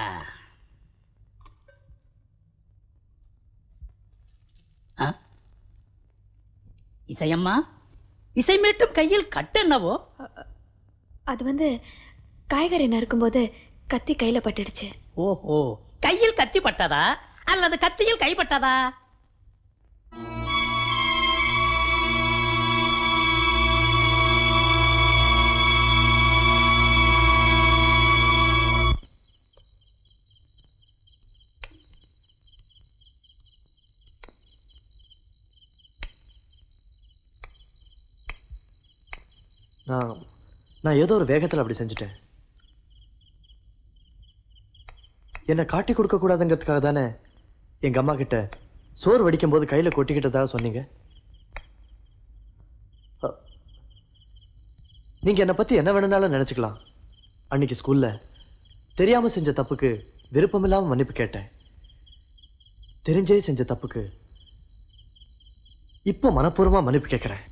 ஆ? இசையம்மா இசை மீட்டும் கையில் கட்டென்னவோ அது வந்து காய்கறி நறுக்கும்போது கத்தி கையில பட்டுடுச்சு ஓஹோ கையில் கத்தி பட்டதா அல்லது கத்தியில் கைப்பட்டதா நான் நான் ஏதோ ஒரு வேகத்துல அப்படி செஞ்சுட்டேன் என்னை காட்டி கொடுக்க கூடாதுங்கிறதுக்காக தானே எங்க அம்மா கிட்ட சோறு வடிக்கும் போது கையில கொட்டிக்கிட்டதா சொன்னீங்க அ, நீங்க என்னை பத்தி என்ன வேணும்னாலும் நினைச்சுக்கலாம் அன்னைக்கு ஸ்கூல்ல தெரியாம செஞ்ச தப்புக்கு விருப்பமில்லாம மன்னிப்பு கேட்டேன் தெரிஞ்சே செஞ்ச தப்புக்கு இப்போ மனப்பூர்வமா மன்னிப்பு கேட்கிறேன்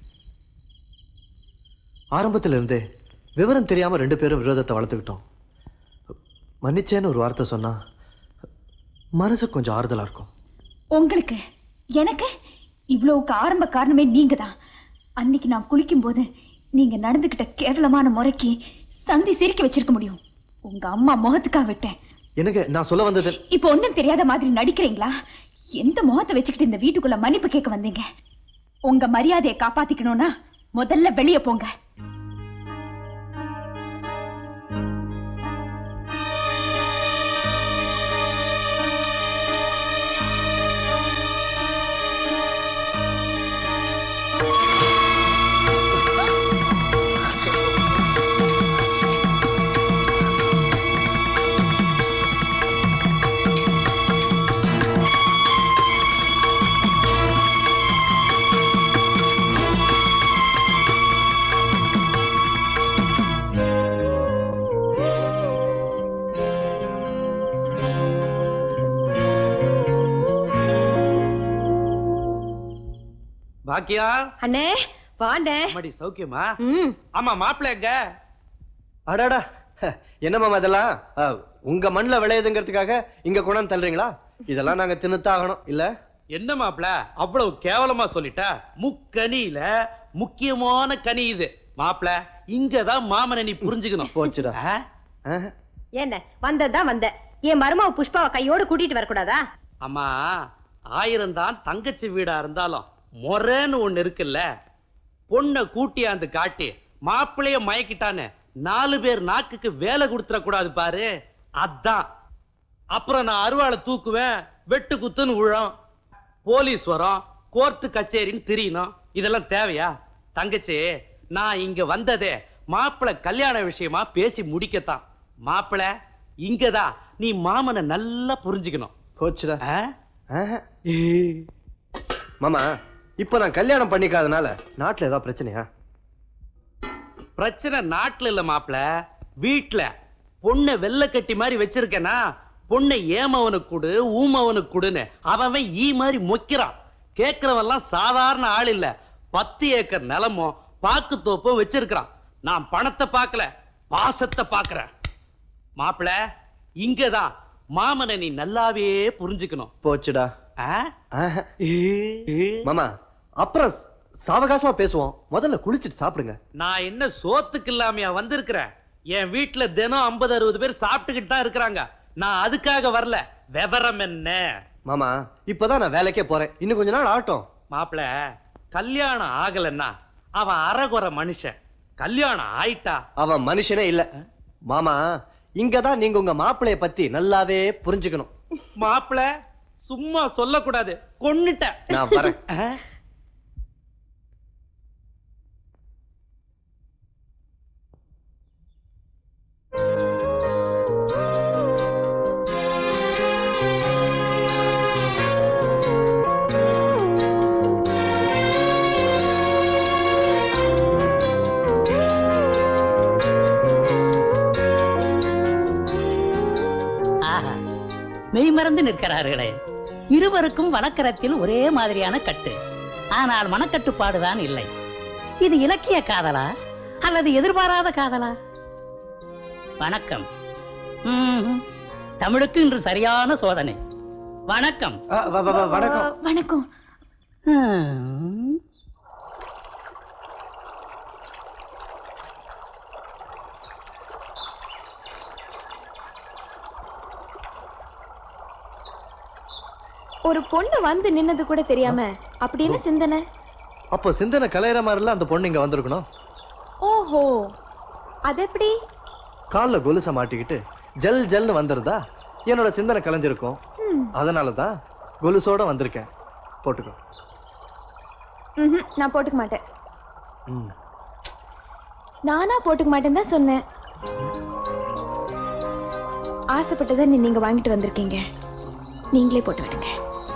ஆரம்பத்துல இருந்தே விவரம் தெரியாம ரெண்டு பேரும் விரோதத்தை வளர்த்துக்கிட்டோம் மன்னிச்சேன்னு ஒரு வார்த்தை சொன்னா மனசு கொஞ்சம் ஆறுதலா இருக்கும் உங்களுக்கு எனக்கு இவ்வளவுக்கு ஆரம்ப காரணமே நீங்க தான் அன்னைக்கு நான் குளிக்கும் போது நீங்க நடந்துகிட்ட கேவலமான முறைக்கு சந்தி சிரிக்க வச்சிருக்க முடியும் உங்க அம்மா முகத்துக்காக விட்டேன் எனக்கு நான் சொல்ல வந்தது இப்போ ஒண்ணும் தெரியாத மாதிரி நடிக்கிறீங்களா எந்த முகத்தை வச்சுக்கிட்டு இந்த வீட்டுக்குள்ள மன்னிப்பு கேட்க வந்தீங்க உங்க மரியாதையை காப்பாத்திக்கணும்னா முதல்ல வெளியே போங்க பாக்கியா அண்ணே வாண்டே மடி சௌக்கியமா ம் ஆமா மாப்பிள்ளை எங்க அடாடா ஹ, என்ன மாமா இதெல்லாம் அ, உங்க மண்ணுல விளையுதுங்கிறதுக்காக இங்க கொண்டாந்து தள்ளுறீங்களா இதெல்லாம் நாங்க தின்னுத்தாகணும் இல்ல என்ன மாப்பிள்ள அவ்வளவு கேவலமா சொல்லிட்ட முக்கனியில முக்கியமான கனி இது மாப்பிள்ள இங்கதான் மாமனை நீ புரிஞ்சுக்கணும் போச்சுடா என்ன வந்ததுதான் வந்த என் மருமாவை புஷ்பாவை கையோட கூட்டிட்டு வரக்கூடாதா அம்மா ஆயிரம் தான் தங்கச்சி வீடா இருந்தாலும் முறைன்னு ஒண்ணு இருக்குல்ல பொண்ணை கூட்டியாந்து காட்டி மாப்பிளைய மயக்கிட்டான்னு நாலு பேர் நாக்குக்கு வேலை கொடுத்துட கூடாது பாரு அதான் அப்புறம் நான் அருவாளை தூக்குவேன் வெட்டு குத்துன்னு விழும் போலீஸ் வரும் கோர்ட்டு கச்சேரின்னு தெரியணும் இதெல்லாம் தேவையா தங்கச்சி நான் இங்க வந்ததே மாப்பிளை கல்யாண விஷயமா பேசி முடிக்கத்தான் மாப்பிளை இங்கதான் நீ மாமனை நல்லா புரிஞ்சுக்கணும் போச்சுடா மாமா இப்ப நான் கல்யாணம் பண்ணிக்காதனால நாட்டுல ஏதாவது பிரச்சனையா பிரச்சனை நாட்டுல இல்ல மாப்ள வீட்டுல பொண்ணை வெள்ளை கட்டி மாதிரி வச்சிருக்கேனா பொண்ணை ஏமவனுக்கு கொடு ஊமவனுக்கு கொடுன்னு அவன் அவன் ஈ மாதிரி மொக்கிறான் கேட்கறவெல்லாம் சாதாரண ஆள் இல்ல பத்து ஏக்கர் நிலமும் பாக்கு தோப்பும் வச்சிருக்கிறான் நான் பணத்தை பார்க்கல பாசத்தை பார்க்கறேன் மாப்பிள இங்கதான் மாமனை நீ நல்லாவே புரிஞ்சுக்கணும் போச்சுடா ஆ? ஆஹா. மாமா அப்புறம் சாவகாசமா பேசுவோம் முதல்ல குளிச்சிட்டு சாப்பிடுங்க நான் என்ன சோத்துக்கு இல்லாமையா வந்திருக்கிறேன் என் வீட்டுல தினம் ஐம்பது அறுபது பேர் சாப்பிட்டுக்கிட்டு தான் இருக்கிறாங்க நான் அதுக்காக வரல விவரம் என்ன மாமா இப்பதான் நான் வேலைக்கே போறேன் இன்னும் கொஞ்ச நாள் ஆகட்டும் மாப்பிள கல்யாணம் ஆகலன்னா அவன் அறகுறை மனுஷன் கல்யாணம் ஆயிட்டா அவன் மனுஷனே இல்ல மாமா இங்கதான் நீங்க உங்க மாப்பிளைய பத்தி நல்லாவே புரிஞ்சுக்கணும் மாப்பிள சும்மா சொல்லக்கூடாது கொன்னுட்ட நான் வரேன் ஆஹா மெய் மறந்து நிற்கிறார்களே இருவருக்கும் வழக்கரத்தில் ஒரே மாதிரியான கட்டு ஆனால் மனக்கட்டுப்பாடுதான் இல்லை இது இலக்கிய காதலா அல்லது எதிர்பாராத காதலா வணக்கம் ம்ஹும். தமிழுக்கு இன்று சரியான சோதனை வணக்கம் வணக்கம் வணக்கம் ஹம். ஒரு பொண்ணு வந்து நின்னது கூட தெரியாம அப்படி என்ன சிந்தனை அப்போ சிந்தனை கலையிற மாதிரிலாம் அந்த பொண்ணு இங்க வந்திருக்கணும் ஓஹோ அது எப்படி கால்ல கொலுசை மாட்டிக்கிட்டு ஜல் ஜல்னு வந்துருதா என்னோட சிந்தனை கலைஞ்சிருக்கும் ம். அதனாலதான் கொலுசோட வந்திருக்கேன் போட்டுக்கோ ம்ஹும், நான் போட்டுக்க மாட்டேன் ம். நானா போட்டுக்க மாட்டேன்னு தான் சொன்னேன் ஆசைப்பட்டதை நீ நீங்க வாங்கிட்டு வந்திருக்கீங்க நீங்களே போட்டு விடுங்க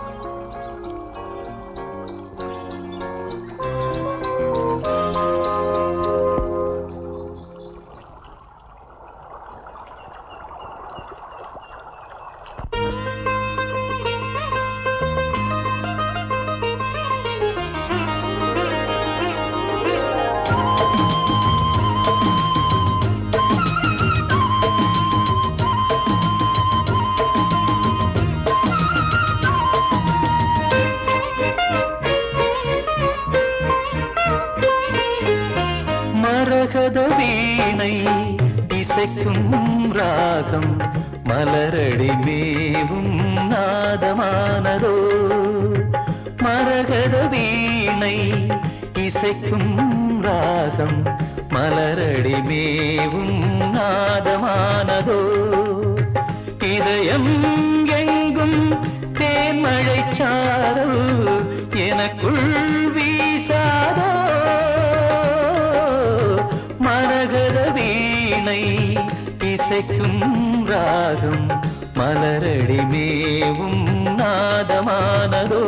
மரகத வீணை இசைக்கும் ராகம் மலரடி மேவும் நாதமானதோ மரகத வீணை இசைக்கும் ராகம் மலரடி மேவும் நாதமானதோ இதயம் எங்கும் தேன்மழை சாரல் எனக்குள் வீசாதோ மரகத வீணை இசைக்கும் ராகம் மலரடி மேவும் நாதமானதோ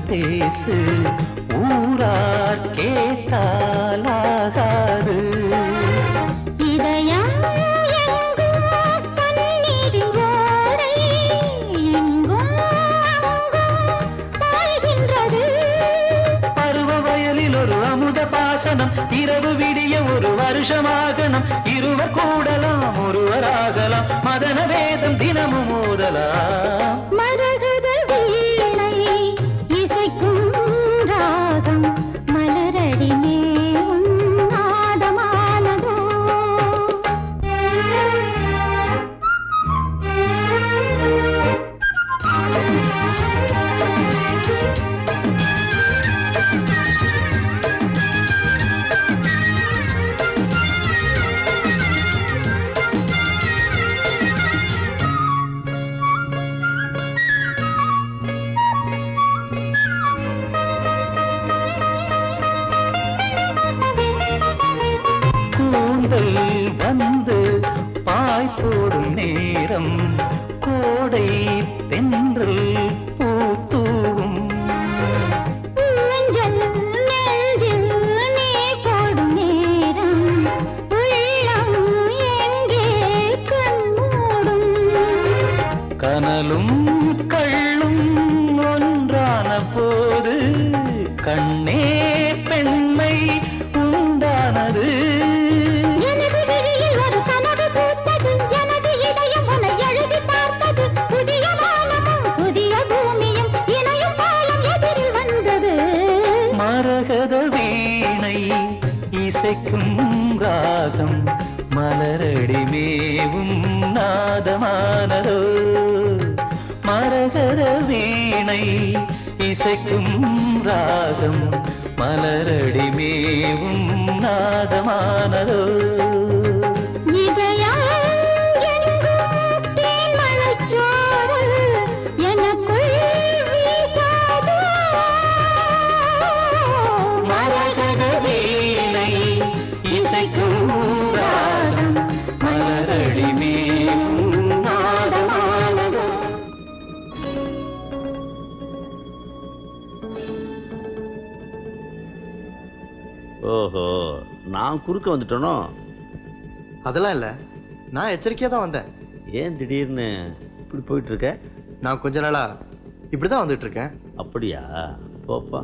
பேசு ஊரார் கேட்டாலாகாது இதயம் எங்கும் கண்ணீரின் ஓடை எங்கும் அங்கும் பாய்கின்றது பருவ வயலில் ஒரு அமுத பாசனம் இரவு விடிய ஒரு வருஷமாகணும் இருவர் கூடலாம் ஒருவராகலாம் மதன வேதம் தினமும் ஓதலாம் மரகத வீணை இசைக்கும் ராகம் மலரடி மேவும் நாதமானதோ கூந்தல் வந்து பாய் போடும் நேரம் கோடை தென்றல் பூத்தூவும் நெஞ்சல் நெஞ்சில் நீ போடும் நேரம் உள்ளம் எங்கே கண்மூடும் கனலும் கள்ளும் ஒன்றான போது கண்ணே பெண்மை உண்டானது எனது விழியில் ஒரு கனவு பூத்தது எனது இதயம் உன்னை எழுதி பார்த்தது புதிய வானமும் புதிய பூமியும் இணையும் காலம் எதிரில் வந்தது மரகத வீணை இசைக்கும் ராகம் மலரடி மேவும் நாதமானதோ மரகத வீணை இசைக்கும் ராகம் மலரடி மேவும் நாதமானதோ இதயம் எங்கும் தேன்மழைச்சோறு எனக்குள் வீசாதோ மரகத வீணை இசைக்கும் ராகம் மலரடி மேவும் நாதமானதோ ஓஹோ நான் குறுக்க வந்துட்டேனோ அதெல்லாம் இல்ல நான் எச்சரிக்கையா தான் வந்தேன் ஏன் திடீர்னு இப்படி போயிட்டு இருக்க நான் கொஞ்ச நாளா இப்படிதான் வந்துட்டு இருக்கேன் அப்படியா போப்பா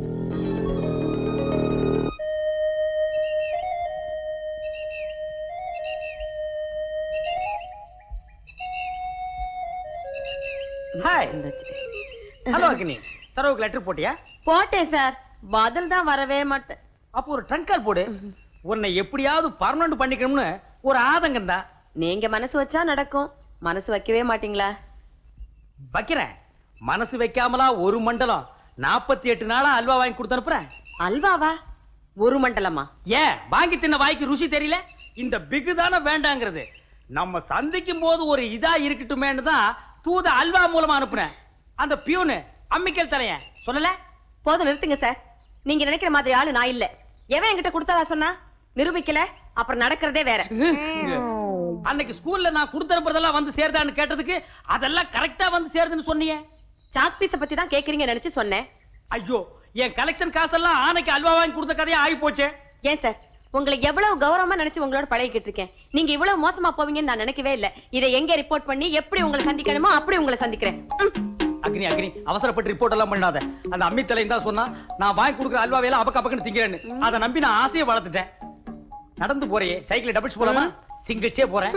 ஹாய் ஹலோ அக்னி தரவுக்கு லெட்டர் போட்டியா போட்டேன் சார் பதில் தான் வரவே மாட்டேன் அப்போ ஒரு ட்ரங்க் கால் போடு உன்னை எப்படியாவது பர்மனன்ட் பண்ணிக்கணும்னு ஒரு ஆதங்கம் தான் நீங்க மனசு வச்சா நடக்கும் மனசு வைக்கவே மாட்டீங்களா வைக்கிறேன் மனசு வைக்காமலா ஒரு மண்டலம் நாற்பத்தி எட்டு நாளா அல்வா வாங்கி கொடுத்து அனுப்புறேன் அல்வாவா ஒரு மண்டலமா ஏன் வாங்கி தின்ன வாய்க்கு ருசி தெரியல இந்த பிகு தானே வேண்டாங்கிறது நம்ம சந்திக்கும் போது ஒரு இதா இருக்கட்டுமேன்னு தான் தூத அல்வா மூலமா அனுப்புனேன் அந்த பியூனு அம்மிக்கல் தலையன் சொல்லல போதும் நிறுத்துங்க சார் நீங்க நினைக்கிற மாதிரி ஆளு நான் இல்ல எவன் என்கிட்ட கொடுத்ததா சொன்னா நிரூபிக்கல அப்புறம் நடக்கிறதே வேற அன்னைக்கு ஸ்கூல்ல நான் கொடுத்து அனுப்புறதெல்லாம் வந்து சேருதான்னு கேட்டதுக்கு அதெல்லாம் கரெக்டா வந்து சேருதுன்னு சொன்னீங்க சாக் பீஸ பத்தி தான் கேக்குறீங்க நினைச்சு சொன்னேன் ஐயோ என் கலெக்ஷன் காசெல்லாம் ஆனைக்கு அல்வா வாங்கி கொடுத்த கதையா ஆகி போச்சே ஏன் சார் உங்களை எவ்வளவு கௌரவமா நினைச்சு உங்களோட பழகிக்கிட்டு இருக்கேன் நீங்க இவ்வளவு மோசமா போவீங்கன்னு நான் நினைக்கவே இல்ல இதை எங்க ரிப்போர்ட் பண்ணி எப்படி உங்களை சந்திக்கணுமோ அப்படி உங்களை சந்திக்கிறேன் ம். அக்னி அக்னி அவசரப்பட்டு ரிப்போர்ட் எல்லாம் பண்ணாத அந்த அம்மி தலையும் தான் சொன்னா நான் வாங்கி கொடுக்குற அல்வாவையெல்லாம் அபக்க அபக்கன்னு திங்கிறேன்னு அதை நம்பி நான் ஆசையை வளர்த்துட்டேன் நடந்து போறியே சைக்கிள் டபுள்ஸ் போலாமா சிங்கிச்சே போறேன்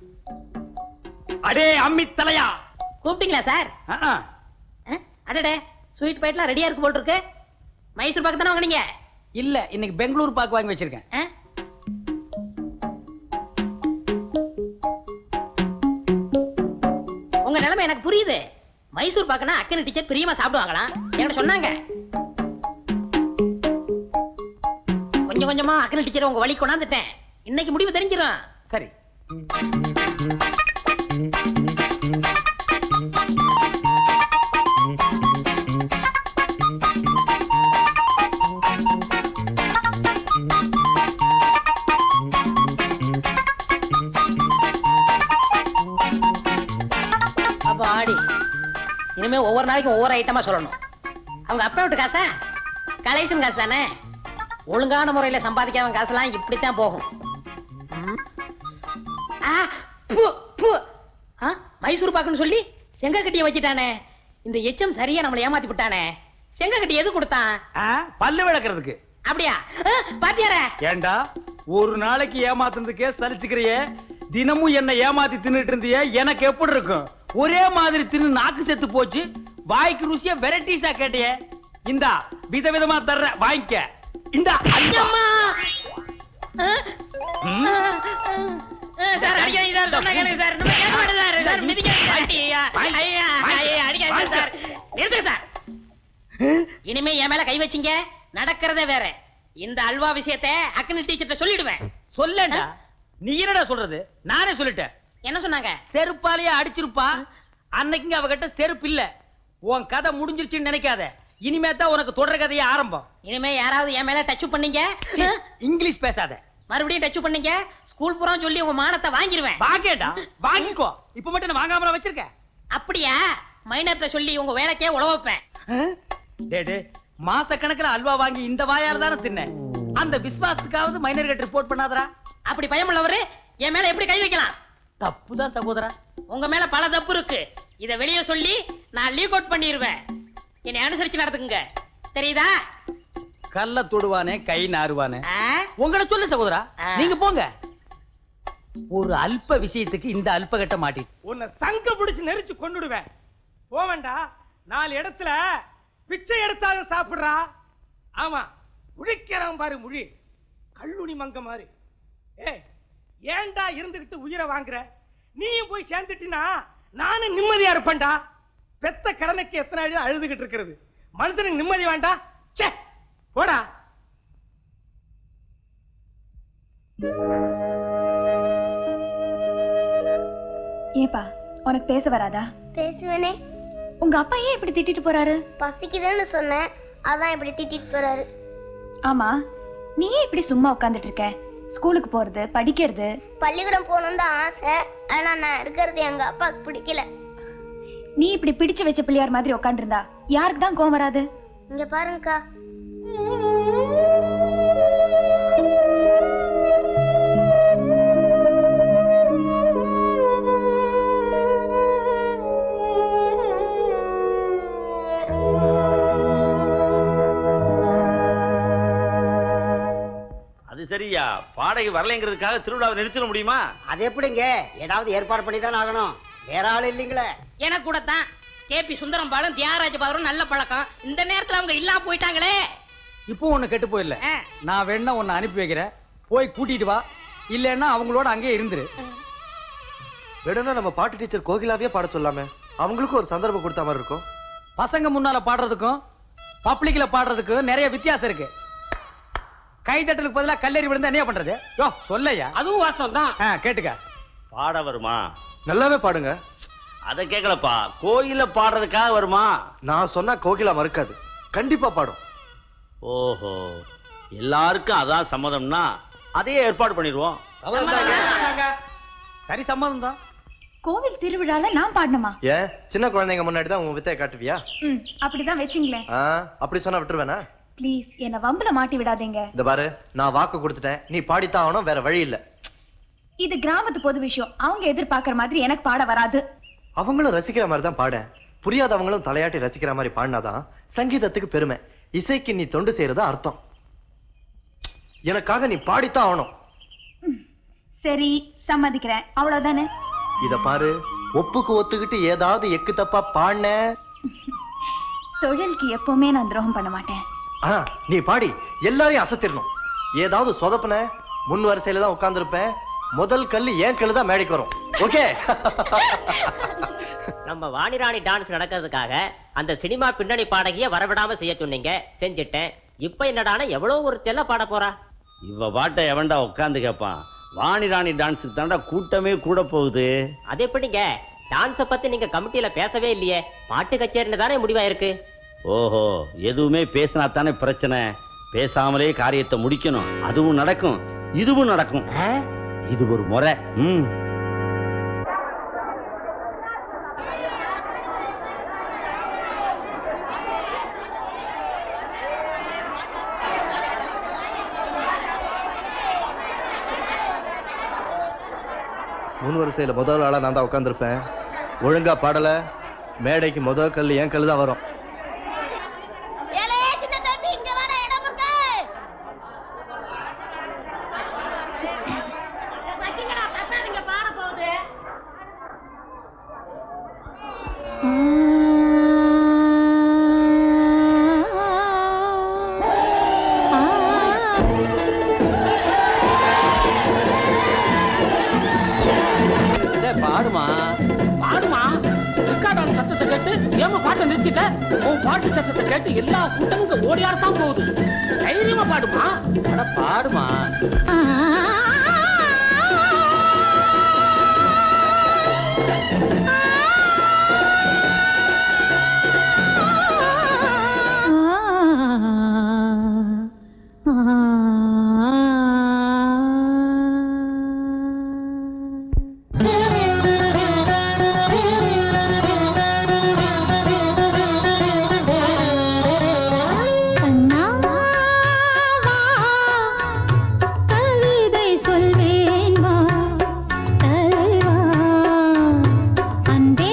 அடே அம்மி தலையா கூப்பிட்டீங்களா சார் ஆ, ஆ. அடடே ஸ்வீட் பைட்லாம் ரெடியா இருக்கு போல் இருக்கு மைசூர் பாக்கு தானே வாங்குனீங்க இல்ல இன்னைக்கு பெங்களூர் பாக்கு வாங்கி வச்சிருக்கேன் ஆ? உங்க நிலைமை எனக்கு புரியுது மைசூர் பாக்குனா அக்கனை டீச்சர் பிரியமா சாப்பிடுவாங்களாம் என்கிட்ட சொன்னாங்க கொஞ்சம் கொஞ்சமா அக்கனை டீச்சர் உங்க வழி கொண்டாந்துட்டேன் இன்னைக்கு முடிவு தெரிஞ்சிடும் சரி அப்ப ஆடி இனிமே ஒவ்வொரு நாளைக்கும் ஒவ்வொரு ஐட்டமா சொல்லணும் அவங்க அப்பா விட்டு காசா கலெக்ஷன் காசு தானே ஒழுங்கான முறையில சம்பாதிக்காம காசுலாம் இப்படித்தான் போகும் ம். ஆ, பு, பு. ஆ, மைசூர் பாக்குன்னு சொல்லி செங்க கட்டிய வச்சுட்டானே இந்த எச்சம் சரியா நம்மளை ஏமாத்தி விட்டானே செங்க கட்டி எது கொடுத்தான் ஆ, பல்லு விளக்குறதுக்கு அப்படியா ஆ, பாத்தியாரே ஏண்டா ஒரு நாளைக்கு ஏமாத்துறதுக்கே சலிச்சுக்கிறியே தினமும் என்ன ஏமாத்தி தின்னுட்டு இருந்தியே எனக்கு எப்படி இருக்கும் ஒரே மாதிரி தின்னு நாக்கு செத்து போச்சு வாய்க்கு ருசியா வெரைட்டிஸா கேட்டியே இந்தா விதவிதமா தர்ற வாங்கிக்க இந்தா அம்மா ஆ, ம். ஆ, ஆ, ஆ, சார் அடிக்காதீங்க சார் சொன்னா கேளுங்க சார் நம்ம கேட்க மாட்டேன் சார் சார் மிதிக்காதீங்க சார். ஐயா ஐயா ஐயா அடிக்காதீங்க சார் நிறுத்துங்க சார் இனிமே என் மேல கை வச்சீங்க நடக்கிறதே வேற இந்த அல்வா விஷயத்தை அக்கனி டீச்சர்ட்ட சொல்லிடுவேன் சொல்லடா நீ என்னடா சொல்றது நானே சொல்லிட்டேன் என்ன சொன்னாங்க செருப்பாலேயே அடிச்சிருப்பா அன்னைக்குங்க அவகிட்ட செருப்பு இல்ல உன் கதை முடிஞ்சிருச்சுன்னு நினைக்காத இனிமே தான் உனக்கு தொடர் கதையே ஆரம்பம் இனிமே யாராவது என் மேல டச் பண்ணீங்க சீ, இங்கிலீஷ் பேசாத மறுபடியும் டச் பண்ணீங்க ஸ்கூல் புறம் சொல்லி உங்க மானத்தை வாங்கிடுவேன் வாங்கேடா வாங்கிக்கோ இப்ப மட்டும் நான் வாங்காமல வச்சிருக்க அப்படியா மைனர்ட்ட சொல்லி உங்க வேலைக்கே உழ வைப்பேன் டேடு மாச கணக்குல அல்வா வாங்கி இந்த வாயால தானே தின்னேன் அந்த விஸ்வாசத்துக்காவது மைனர் கிட்ட ரிப்போர்ட் பண்ணாதடா அப்படி பயமுள்ளவரு என் மேல எப்படி கை வைக்கலாம் தப்புதான் சகோதரா உங்க மேல பல தப்பு இருக்கு இத வெளிய சொல்லி நான் லீக் அவுட் பண்ணிடுவேன் என்னை அனுசரிச்சு நடத்துக்குங்க தெரியுதா கல்ல தொடுவானே கை நாறுவானே ஆ? உங்களை சொல்லு சகோதரா ஆ. நீங்க போங்க ஒரு அல்ப விஷயத்துக்கு இந்த அல்ப கட்ட மாட்டி உன்னை சங்க பிடிச்சு நெரிச்சு கொண்டுடுவேன் போவேண்டா நாலு இடத்துல பிச்சை எடுத்தாலும் சாப்பிடுறா ஆமா முழிக்கிறான் பாரு முழி கல்லுனி மங்க மாதிரி ஏ ஏன்டா இருந்துகிட்டு உயிரை வாங்குற நீயும் போய் சேர்ந்துட்டினா நானும் நிம்மதியா இருப்பேன்டா பெத்த கடனுக்கு எத்தனை அழு அழுதுகிட்டு இருக்கிறது மனுஷனுக்கு நிம்மதி வேண்டாம் ச்சே போடா ஏப்பா உனக்கு பேச வராதா பேசுவேனே உங்க அப்பா ஏன் இப்படி திட்டிட்டு போறாரு பசிக்குதுன்னு சொன்னேன் அதான் இப்படி திட்டிட்டு போறாரு ஆமா நீ ஏன் இப்படி சும்மா உட்கார்ந்துட்டு இருக்க ஸ்கூலுக்கு போறது படிக்கிறது பள்ளிக்கூடம் போகணும்னு தான் ஆசை ஆனா நான் இருக்கிறது எங்க அப்பாவுக்கு பிடிக்கல நீ இப்படி பிடிச்சு வச்ச பிள்ளையார் மாதிரி உட்காந்துருந்தா யாருக்கு தான் கோவம் வராது இங்க பாருங்கக்கா அது சரியா பாடகை வரலைங்கிறதுக்காக திருவிழாவை நிறுத்திட முடியுமா அது எப்படிங்க ஏதாவது ஏற்பாடு பண்ணி தான் ஆகணும் வேற ஆள் இல்லைங்களே எனக்கு கூட தான் கேபி சுந்தரம் பாலம் தியாகராஜ பாதரும் நல்ல பழக்கம் இந்த நேரத்துல அவங்க இல்லாம போயிட்டாங்களே இப்போ ஒண்ணு கெட்டு போயிடல ஆ. நான் வேணா உன்னை அனுப்பி வைக்கிறேன் போய் கூட்டிட்டு வா இல்லைன்னா அவங்களோட அங்கேயே இருந்துரு வேணும்னா நம்ம பாட்டு டீச்சர் கோகிலாவே பாட சொல்லாமே அவங்களுக்கும் ஒரு சந்தர்ப்பம் கொடுத்த மாதிரி இருக்கும் பசங்க முன்னால பாடுறதுக்கும் பப்ளிக்ல பாடுறதுக்கும் நிறைய வித்தியாசம் இருக்கு கைதட்டலுக்கு பதிலா கல்லெறி விழுந்தா என்ன பண்றது யோ சொல்லையா அதுவும் வாசம் தான் ஆ, கேட்டுக்க பாட வருமா நல்லாவே பாடுங்க அத கேக்கலப்பா கோயில பாடுறதுக்காக வருமா நான் சொன்னா கோகிலா மறுக்காது கண்டிப்பா பாடும் ஓஹோ எல்லாருக்கும் அதான் சம்மதம்னா அதையே ஏற்பாடு பண்ணிடுவோம் சரி சம்மதம் தான் கோவில் திருவிழால நான் பாடணுமா ஏன் சின்ன குழந்தைங்க முன்னாடி தான் உன் வித்தையை காட்டுவியா ம் அப்படிதான் வச்சுங்களேன் ஆ, அப்படி சொன்னா விட்டுருவேனா ப்ளீஸ் என்ன வம்புல மாட்டி விடாதீங்க இந்த பாரு நான் வாக்கு கொடுத்துட்டேன் நீ பாடித்தான் ஆகணும் வேற வழி இல்ல இது கிராமத்து பொது விஷயம் அவங்க எதிர்பார்க்கற மாதிரி எனக்கு பாட வராது அவங்களும் ரசிக்கிற மாதிரி தான் பாட புரியாதவங்களும் தலையாட்டி ரசிக்கிற மாதிரி பாடினாதான் சங்கீதத்துக்கு பெருமை இசைக்கு நீ தொண்டு செய்யறது அர்த்தம் எனக்காக நீ பாடித்தான் ஆகணும் சரி சம்மதிக்கிறேன் அவ்வளவுதானே இத பாரு ஒப்புக்கு ஒத்துக்கிட்டு ஏதாவது எக்கு தப்பா பாடின தொழிலுக்கு எப்பவுமே நான் துரோகம் பண்ண மாட்டேன் ஆ, நீ பாடி எல்லாரையும் அசத்திடணும் ஏதாவது சொதப்புன முன் வரிசையில தான் உட்கார்ந்துருப்பேன் முதல் கல்லு ஏன் கல்லு தான் மேடைக்கு வரும் ஓகே நம்ம வாணிராணி டான்ஸ் நடக்கிறதுக்காக அந்த சினிமா பின்னணி பாடகிய வரவிடாம செய்ய சொன்னீங்க செஞ்சுட்டேன் இப்ப என்னடானா எவ்வளவு ஒரு தெல்ல பாட போறா இவ பாட்டை எவன்டா உட்காந்து கேட்பான் வாணி ராணி டான்ஸுக்கு தாண்டா கூட்டமே கூட போகுது அது எப்படிங்க டான்ஸ பத்தி நீங்க கமிட்டியில பேசவே இல்லையே பாட்டு கச்சேரின்னு தானே முடிவாயிருக்கு ஓஹோ எதுவுமே பேசினா தானே பிரச்சனை பேசாமலே காரியத்தை முடிக்கணும் அதுவும் நடக்கும் இதுவும் நடக்கும் இது ஒரு முறை ம் முன் வரிசையில் முதல் ஆளா நான் தான் உட்காந்துருப்பேன் ஒழுங்கா பாடல மேடைக்கு முதல் கல் என் கல் தான் வரும் ஏலே சின்ன தம்பி இங்க வாடா இடம் இருக்கு பாத்தீங்களா கத்தாதீங்க பாட போகுது பாடுமா பாடுமா ரெக்கார்டான சத்தத்தை கேட்டு ஏமா பாட்டை நிறுத்திட்ட உன் பாட்டு சத்தத்தை கேட்டு எல்லா கூட்டமும் இங்க ஓடியாடத்தான் போகுது தைரியமா பாடுமா அட பாடுமா கவிதை சொல்வேன் வா தலைவா அன்பே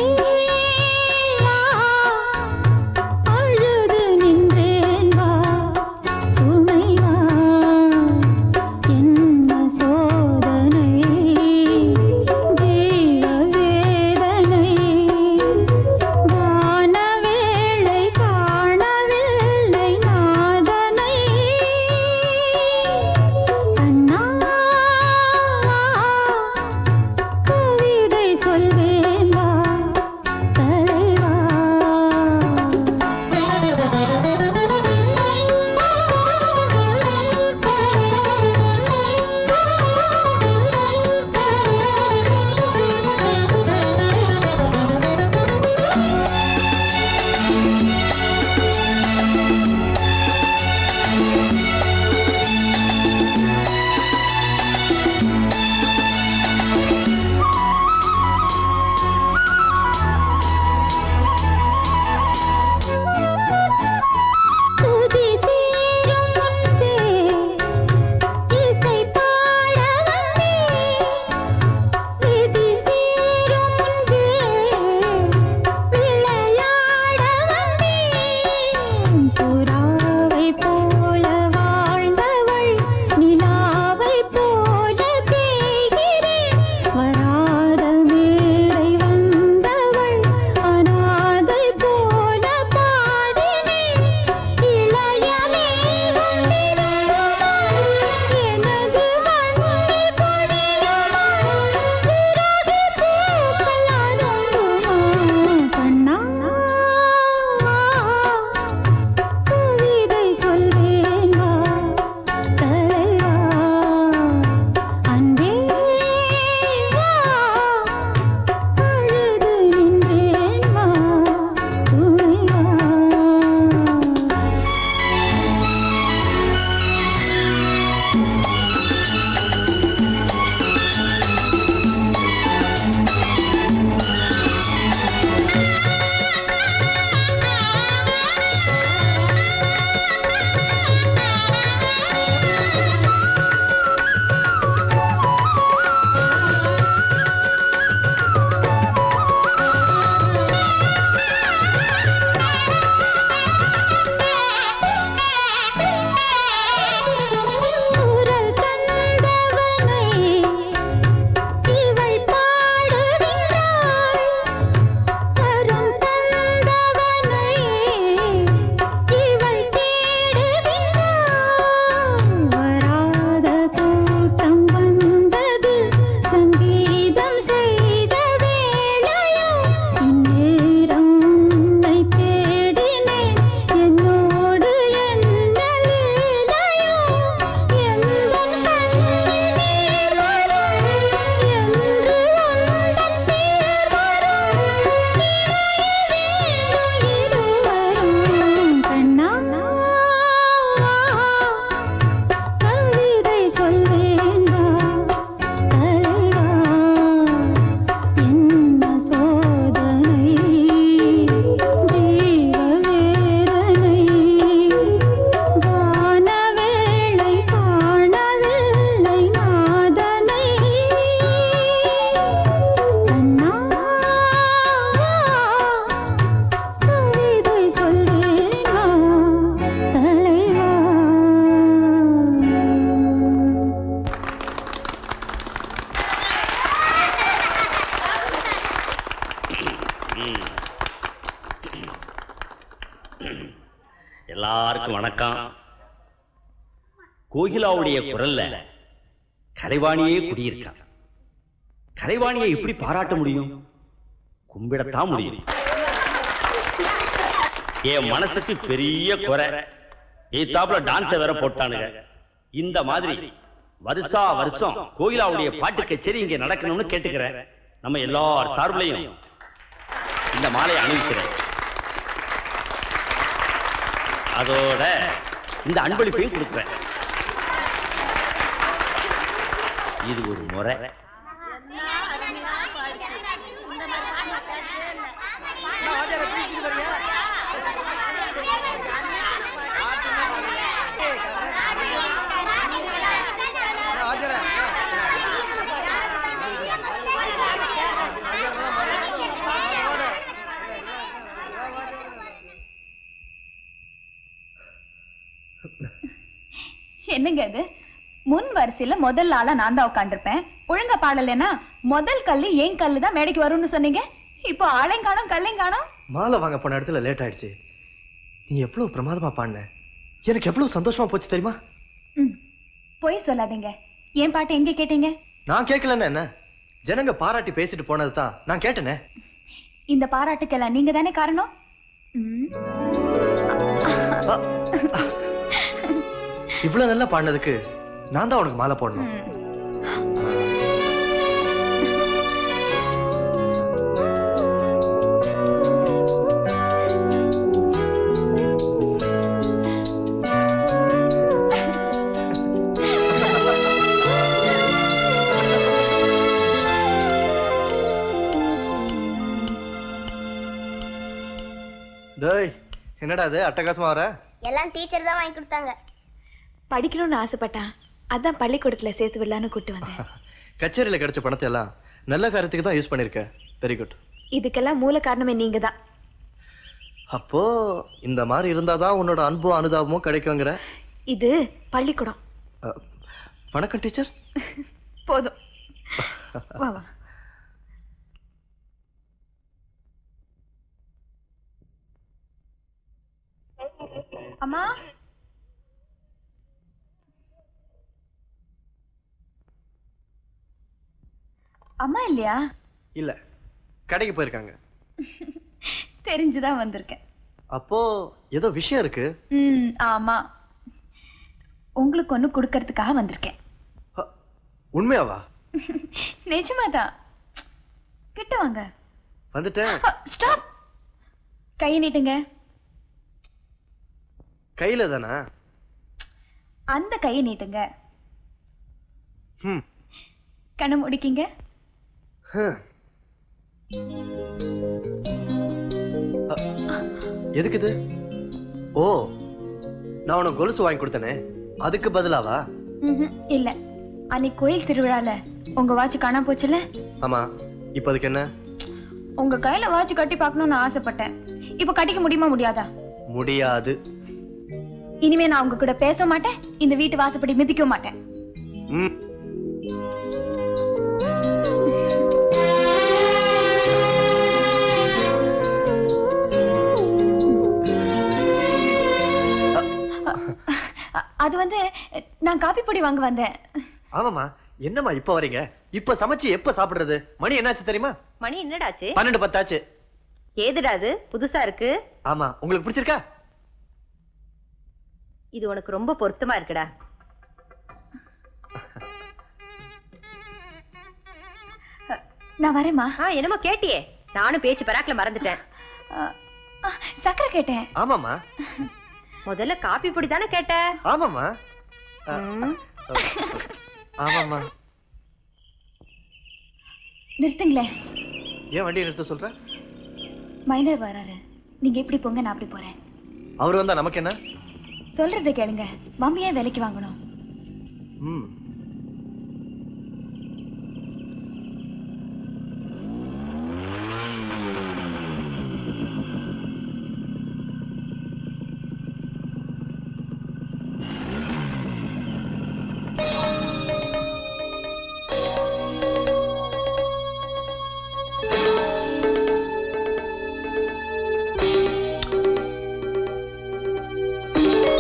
ஆளுக்கு வணக்கம் கோகிலாவுடைய குரல்ல கலைவாணியே குடியிருக்கான் கலைவாணியை எப்படி பாராட்ட முடியும் கும்பிடத்தான் முடியும் என் மனசுக்கு பெரிய குறை ஏத்தாப்புல டான்ஸ வேற போட்டானுங்க இந்த மாதிரி வருஷா வருஷம் கோயிலாவுடைய பாட்டு கச்சேரி இங்க நடக்கணும்னு கேட்டுக்கிறேன் நம்ம எல்லார் சார்பிலையும் இந்த மாலையை அணிவிக்கிறேன் அதோட இந்த அன்பளிப்பையும் கொடுக்குறேன் இது ஒரு முறை என்னங்க இது முன் வரிசையில முதல் ஆளா நான் தான் உட்காந்துருப்பேன் ஒழுங்கா பாடலைன்னா முதல் கல்லு ஏன் கல்லு தான் மேடைக்கு வரும்னு சொன்னீங்க இப்போ ஆளையும் காணும் கல்லையும் காணும் மாலை வாங்க போன இடத்துல லேட் ஆயிடுச்சு நீ எவ்வளவு பிரமாதமா பாடின எனக்கு எவ்வளவு சந்தோஷமா போச்சு தெரியுமா பொய் சொல்லாதீங்க ஏன் பாட்டு எங்க கேட்டீங்க நான் கேட்கலன்னு என்ன ஜனங்க பாராட்டி பேசிட்டு போனது தான் நான் கேட்டேனே இந்த பாராட்டுக்கெல்லாம் நீங்க தானே காரணம் ம். இவ்வளவு நல்லா பாடினதுக்கு நான் தான் உனக்கு மாலை போடணும் டேய் என்னடா அது அட்டகாசமா வர எல்லாம் டீச்சர் தான் வாங்கி கொடுத்தாங்க படிக்கணும்னு ஆசைப்பட்டான் அதான் பள்ளிக்கூடத்துல சேர்த்து விடலான்னு கூட்டு வந்தேன் கச்சேரியில கிடைச்ச பணத்தை எல்லாம் நல்ல காரியத்துக்கு தான் யூஸ் பண்ணிருக்க வெரி குட் இதுக்கெல்லாம் மூல காரணமே நீங்க தான் அப்போ இந்த மாதிரி இருந்தாதான் உன்னோட அன்பும் அனுதாபமும் கிடைக்குங்கிற இது பள்ளிக்கூடம் அஹ், வணக்கம் டீச்சர் போதும் வா வா அம்மா அம்மா இல்லையா இல்ல கடைக்கு போயிருக்காங்க தெரிஞ்சுதான் வந்திருக்கேன் அப்போ ஏதோ விஷயம் இருக்கு ம் ஆமா உங்களுக்கு ஒண்ணு கொடுக்கறதுக்காக வந்திருக்கேன் உண்மையாவா நிஜமாதான் கிட்ட வாங்க வந்துட்டேன் ஸ்டாப் கை நீட்டுங்க கையில தானா அந்த கையை நீட்டுங்க ம் கண்ணு முடிக்கிங்க ஹம். அ- எதுக்கு இது ஓ நான் உனக்கு கொலுசு வாங்கி கொடுத்தனே அதுக்கு பதிலாவா ம்ஹும், இல்ல அன்னைக்கு கோயில் திருவிழால உங்க வாட்ச் காணாம போச்சுல ஆமா இப்ப அதுக்கு என்ன உங்க கையில வாட்ச் கட்டி பார்க்கணும்னு ஆசைப்பட்டேன் இப்ப கட்டிக்க முடியுமா முடியாதா முடியாது இனிமே நான் உங்க கூட பேச மாட்டேன் இந்த வீட்டு வாசப்படி மிதிக்க மாட்டேன் ம் அ- அது வந்து நான் காப்பி பொடி வாங்க வந்தேன் ஆமாமா என்னம்மா இப்ப வரீங்க இப்ப சமைச்சு எப்ப சாப்பிடுறது மணி என்னாச்சு தெரியுமா மணி என்னடாச்சு பன்னெண்டு பத்தாச்சு ஏதுடா அது புதுசா இருக்கு ஆமா உங்களுக்கு பிடிச்சிருக்கா இது உனக்கு ரொம்ப பொருத்தமா இருக்குடா நான் வரேம்மா என்னமோ கேட்டியே நானும் பேச்சு பராக்குல மறந்துட்டேன் சக்கரை கேட்டேன் ஆமாமா முதல்ல காப்பி பொடி தானே கேட்ட ஆமாமா அ, ஆமாமா நிறுத்துங்களேன் ஏன் வண்டியை நிறுத்த சொல்ற மைனர் வராரு நீங்க எப்படி போங்க நான் அப்படி போறேன் அவர் வந்தா நமக்கு என்ன சொல்றதை கேளுங்க மம்மியே விலைக்கு வாங்கணும் ம் ஆ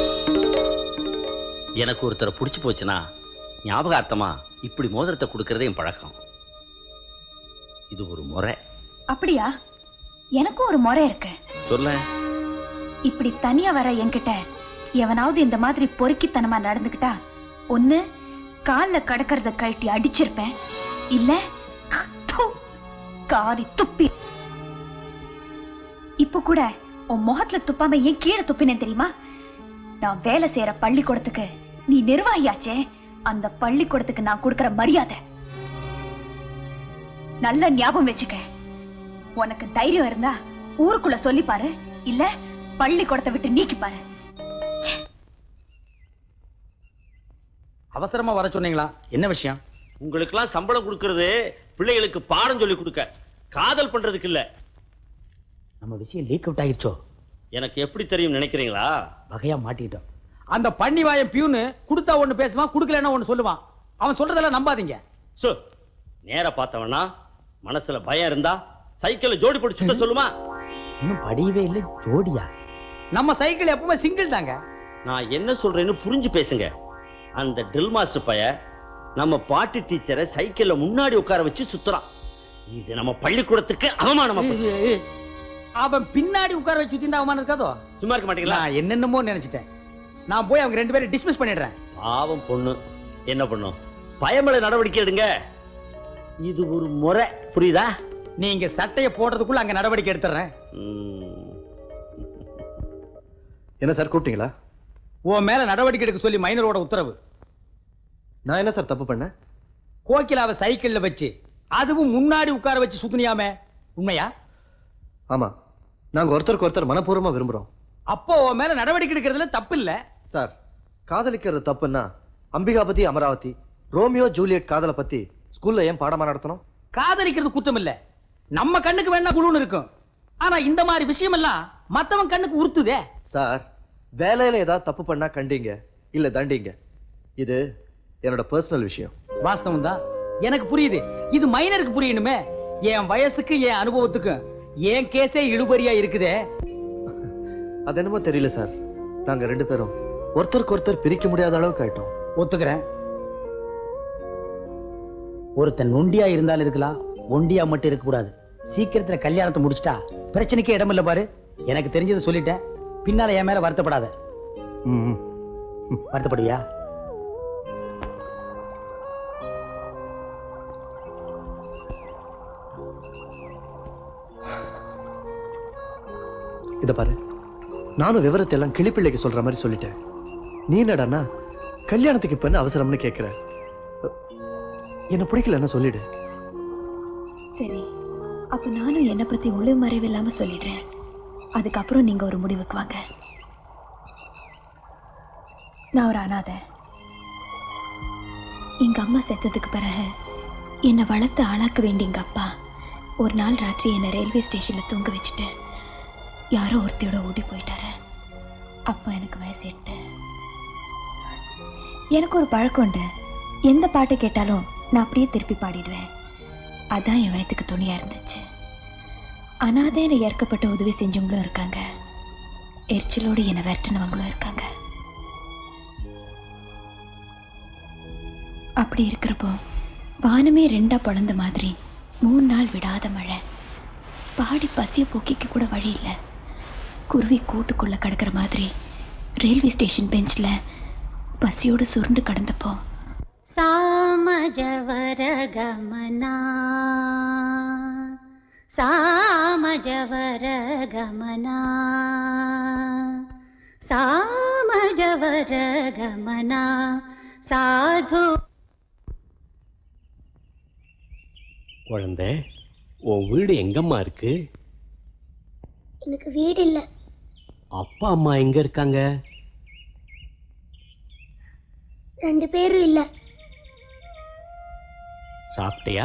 எனக்கு ஒருத்தரை பிடிச்சு போச்சுன்னா ஞாபகார்த்தமா இப்படி மோதிரத்தை கொடுக்கறதே என் பழக்கம் இது ஒரு முறை அப்படியா எனக்கும் ஒரு முறை இருக்கு சொல்ல இப்படி தனியா வர என்கிட்ட எவனாவது இந்த மாதிரி பொறுக்கித்தனமா நடந்துக்கிட்டா ஒண்ணு கால்ல கடக்கறத கழட்டி அடிச்சிருப்பேன் இல்ல து, காரி துப்பி இப்ப கூட உன் முகத்துல துப்பாம ஏன் கீழே துப்பினேன் தெரியுமா நான் வேலை செய்யற பள்ளிக்கூடத்துக்கு நீ நிர்வாகியாச்சே அந்த பள்ளிக்கூடத்துக்கு நான் கொடுக்கிற மரியாதை நல்ல ஞாபகம் வச்சுக்க உனக்கு தைரியம் இருந்தா ஊருக்குள்ள சொல்லி பாரு இல்ல பள்ளிக்கூடத்தை விட்டு நீக்கி பாரு அவசரமா வர சொன்னீங்களா என்ன விஷயம் உங்களுக்கெல்லாம் சம்பளம் கொடுக்கறது பிள்ளைகளுக்கு பாடம் சொல்லி கொடுக்க காதல் பண்றதுக்கு இல்ல நம்ம விஷயம் லீக் அவுட் ஆயிருச்சோ எனக்கு எப்படி தெரியும் நினைக்கிறீங்களா வகையா மாட்டிக்கிட்டோம் அந்த பண்ணி வாயம் பியூனு கொடுத்தா ஒண்ணு பேசுவான் கொடுக்கலன்னா ஒண்ணு சொல்லுவான் அவன் சொல்றதெல்லாம் நம்பாதீங்க சோ நேர பார்த்தவனா மனசுல பயம் இருந்தா சைக்கிள ஜோடி போட்டு சுத்த சொல்லுமா இன்னும் படியவே இல்லை ஜோடியா நம்ம சைக்கிள் எப்பவுமே சிங்கிள் தாங்க நான் என்ன சொல்றேன்னு புரிஞ்சு பேசுங்க அந்த ட்ரில் மாஸ்டர் பைய நம்ம பாட்டு டீச்சரை சைக்கிள்ல முன்னாடி உட்கார வச்சு சுத்துறான் இது நம்ம பள்ளிக்கூடத்துக்கு அவமானமா போச்சு. அவன் பின்னாடி உட்கார வச்சு சுத்தி அவமானம் இருக்காதோ சும்மா இருக்க மாட்டீங்களா நான் என்னென்னமோ நினைச்சிட்டேன் நான் போய் அவங்க ரெண்டு பேரும் டிஸ்மிஸ் பண்ணிடுறேன் பாவம் பொண்ணு என்ன பண்ணும் பயமலை நடவடிக்கை எடுங்க இது ஒரு முறை புரியுதா நீங்க சட்டையை போடுறதுக்குள்ள அங்க நடவடிக்கை எடுத்துறேன் என்ன சார் கூப்பிட்டீங்களா உன் மேல நடவடிக்கை எடுக்க சொல்லி மைனரோட உத்தரவு நான் என்ன சார் தப்பு பண்ணேன் கோகிலாவை சைக்கிள்ல வச்சு அதுவும் முன்னாடி உட்கார வச்சு சுத்துனியாமே உண்மையா ஆமா நாங்க ஒருத்தருக்கு ஒருத்தர் மனப்பூர்வமா விரும்புறோம் அப்போ உன் மேல நடவடிக்கை எடுக்கிறதுல தப்பு இல்ல சார் காதலிக்கிறது தப்புன்னா அம்பிகாபதி அமராவதி ரோமியோ ஜூலியட் காதலை பத்தி ஸ்கூல்ல ஏன் பாடமா நடத்தணும் காதலிக்கிறது குத்தம் இல்ல நம்ம கண்ணுக்கு வேணா குழுன்னு இருக்கும் ஆனா இந்த மாதிரி விஷயம் எல்லாம் மத்தவன் கண்ணுக்கு உறுத்துதே சார் வேலையில ஏதாவது தப்பு பண்ணா கண்டீங்க இல்ல தண்டிங்க இது என்னோட பர்சனல் விஷயம் வாஸ்தவம் தான் எனக்கு புரியுது இது மைனருக்கு புரியணுமே என் வயசுக்கு என் அனுபவத்துக்கு என் கேஸே இழுபறியா இருக்குதே அது என்னமோ தெரியல சார் நாங்க ரெண்டு பேரும் ஒருத்தருக்கு ஒருத்தர் பிரிக்க முடியாத அளவுக்கு ஆயிட்டோம் ஒத்துக்கிறேன் ஒருத்தன் நொண்டியா இருந்தாலும் இருக்கலாம் ஒண்டியா மட்டும் இருக்க கூடாது சீக்கிரத்துல கல்யாணத்தை முடிச்சிட்டா பிரச்சனைக்கே இடம் இல்ல பாரு எனக்கு தெரிஞ்சதை சொல்லிட்டேன் பின்னால என் மேல வருத்தப்படாத வருத்தப்படுவியா இத பாரு நானும் விவரத்தை எல்லாம் கிளிப்பிள்ளைக்கு சொல்ற மாதிரி சொல்லிட்டேன் நீ என்னடான்னா கல்யாணத்துக்கு இப்ப என்ன அவசரம்னு கேக்குற என்ன பிடிக்கலன்னா சொல்லிடு சரி அப்ப நானும் என்னை பத்தி ஒளிவு மறைவு இல்லாம சொல்லிடுறேன் அதுக்கப்புறம் நீங்க ஒரு முடிவுக்கு வாங்க நான் ஒரு அனாதை எங்க அம்மா செத்ததுக்கு பிறகு என்னை வளர்த்து ஆளாக்க வேண்டிய எங்க அப்பா ஒரு நாள் ராத்திரி என்னை ரயில்வே ஸ்டேஷன்ல தூங்க வச்சுட்டு யாரோ ஒருத்தியோட ஓடி போயிட்டாரு அப்போ எனக்கு வயசு எட்டு எனக்கு ஒரு பழக்கம் உண்டு எந்த பாட்டு கேட்டாலும் நான் அப்படியே திருப்பி பாடிடுவேன் அதான் என் வயத்துக்கு துணியா இருந்துச்சு அனாதைன்னு ஏற்கப்பட்ட உதவி செஞ்சவங்களும் இருக்காங்க எரிச்சலோடு என்னை விரட்டினவங்களும் இருக்காங்க அப்படி இருக்கிறப்போ வானமே ரெண்டா பழந்த மாதிரி மூணு நாள் விடாத மழை பாடி பசிய போக்கிக்க கூட வழி இல்லை குருவி கூட்டுக்குள்ள கிடக்கிற மாதிரி ரயில்வே ஸ்டேஷன் பெஞ்சில் பசியோடு சுருண்டு கடந்தப்போ சாமஜவர கமனா சாமஜவர கமனா சாமஜவர கமனா சாது குழந்தை உன் வீடு எங்கம்மா இருக்கு எனக்கு வீடு இல்ல அப்பா அம்மா எங்க இருக்காங்க ரெண்டு பேரும் இல்ல சாப்பிட்டியா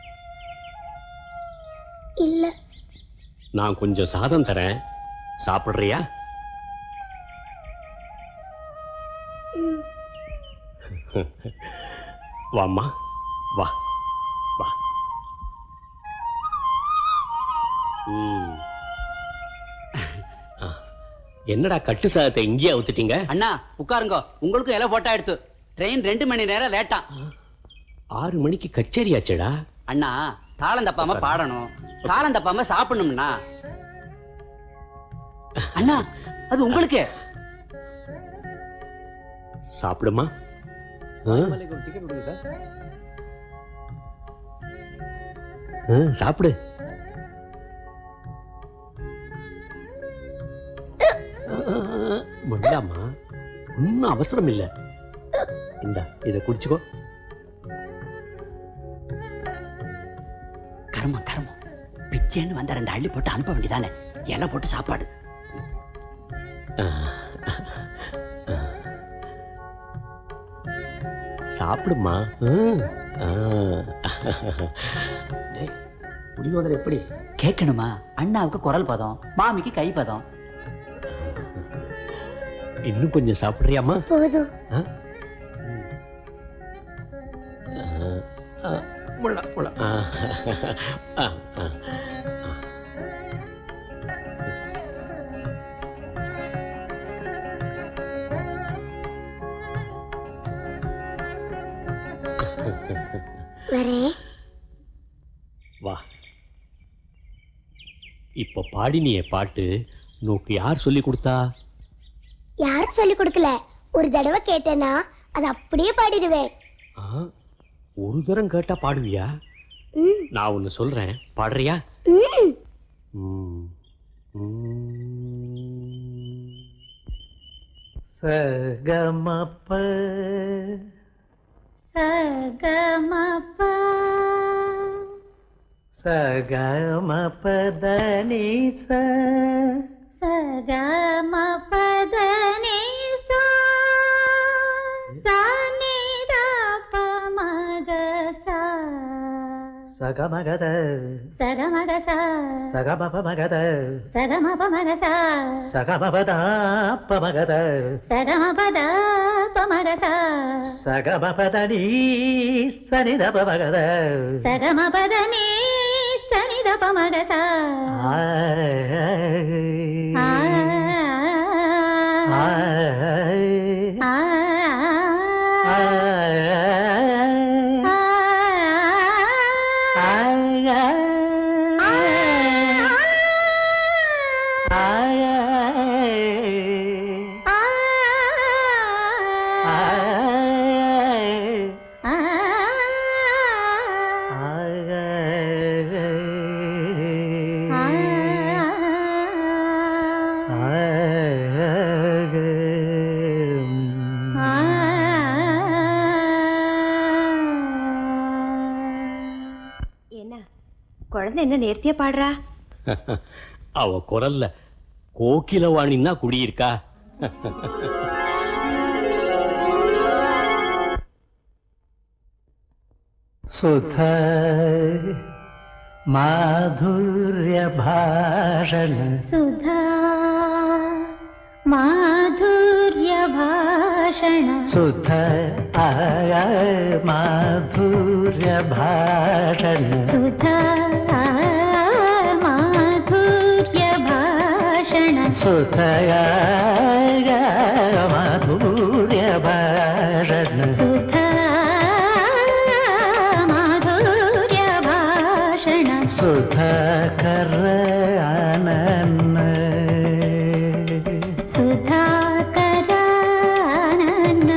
இல்ல நான் கொஞ்சம் சாதம் தரேன் சாப்பிடுறியா ம். வாம்மா வா வா ம். ஆ, என்னடா கட்டு சாதத்தை இங்கேயே அவுத்துட்டீங்க அண்ணா உட்காருங்க உங்களுக்கும் இலை போட்டா எடுத்து ட்ரெயின் ரெண்டு மணி நேரம் லேட்டா ஆறு மணிக்கு கச்சேரி ஆச்சேடா அண்ணா தாளம் தப்பாம பாடணும் தாளம் தப்பாம சாப்பிடணும்னா அண்ணா அது உங்களுக்கு சாப்பிடுமா ஆ? டிக்கெட் கொடுங்க சார் ஆ, சாப்பிடு வேண்டாமா ஒன்னும் அவசரம் இல்ல இந்த இத குடிச்சுக்கோ கர்மம் கர்மம் பிச்சைன்னு வந்த ரெண்டு அள்ளி போட்டு அனுப்ப வேண்டியதானே இலை போட்டு சாப்பாடு ஆ. சாப்பிடுமா ம். ஆ. புளியோதரை எப்படி கேட்கணுமா அண்ணாவுக்கு குரல் பதம் மாமிக்கு கை பதம் இன்னும் கொஞ்சம் சாப்பிடுறியாமா போதும் ஆ? ஆ. ஆ. முள்ள, முள்ள. ஆ. ஆ. ஆ. வரேன் வா இப்ப பாடினிய பாட்டு நோக்கு யார் சொல்லி கொடுத்தா யாரும் சொல்லி கொடுக்கல ஒரு தடவை கேட்டேன்னா அதை அப்படியே பாடிடுவேன் ஆ? ஒரு தரம் கேட்டா பாடுவியா ம், நான் ஒன்னு சொல்றேன் பாடுறியா ம். ம். சகமப்ப சகமப சகமபதனி ச சகமபதனி சா சானிதப மக சா சகமகத சகமக சா சகமபமகத சகமப மக சா சகமபதாப்பமகத சகமபத பமக சா சகமபதனி சனிதபமகத சகமபதனி சனிதப மக சா ஆ ஆ ஆ ஆ என்ன குழந்தை என்ன நேர்த்தியா பாடுறா அவ குரல்ல கோகிலவாணின்னா குடியிருக்கா सुध माधुर्य भाषण सुधा माधुर्य भाषण सुध आया माधुर्य भाषण सुधा माधुर्य भाषण सुधया माधुर्य भाषण सुधा माधुर्य भाषण सुधाकर आनन सुधाकरानन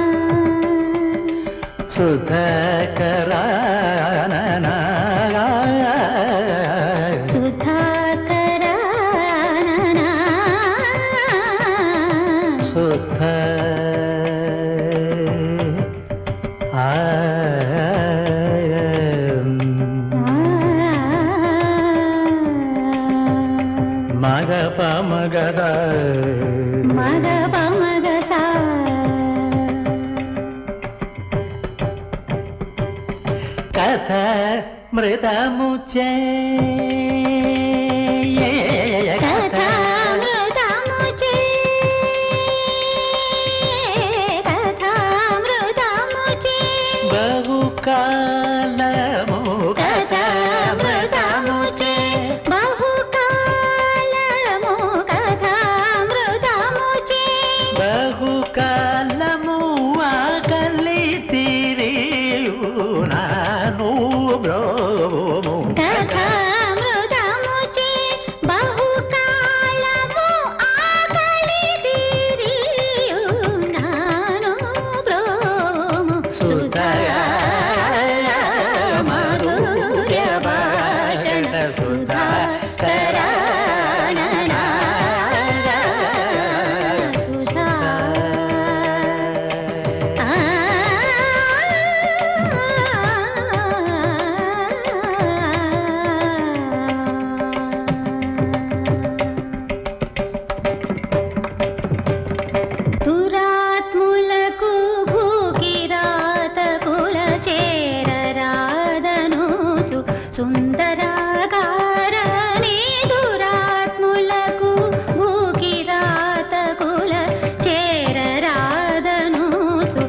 सुधाकर आनन सुधाकरानन सुध மக பமகத மக பமக சா கத மிருதமுச்சே कथामृतमुचे कथामृतमुचे बहुकालमु कथामृतमुचे बहुकालमु कथामृतमुचे కాలము ఆకలి తీరియు నాను బ్రోము కథామృతముచే బహుకాలము ఆకలి తీరియున్నాను బ్రోము సుధా మాధుర్య భాషణ సుధా సుధా దురాత్ములకు భూకిరాత కుల చేరరాదనుచు సుందరాగారని దురాత్ములకు భూకిరాత కుల చేరరాదనుచు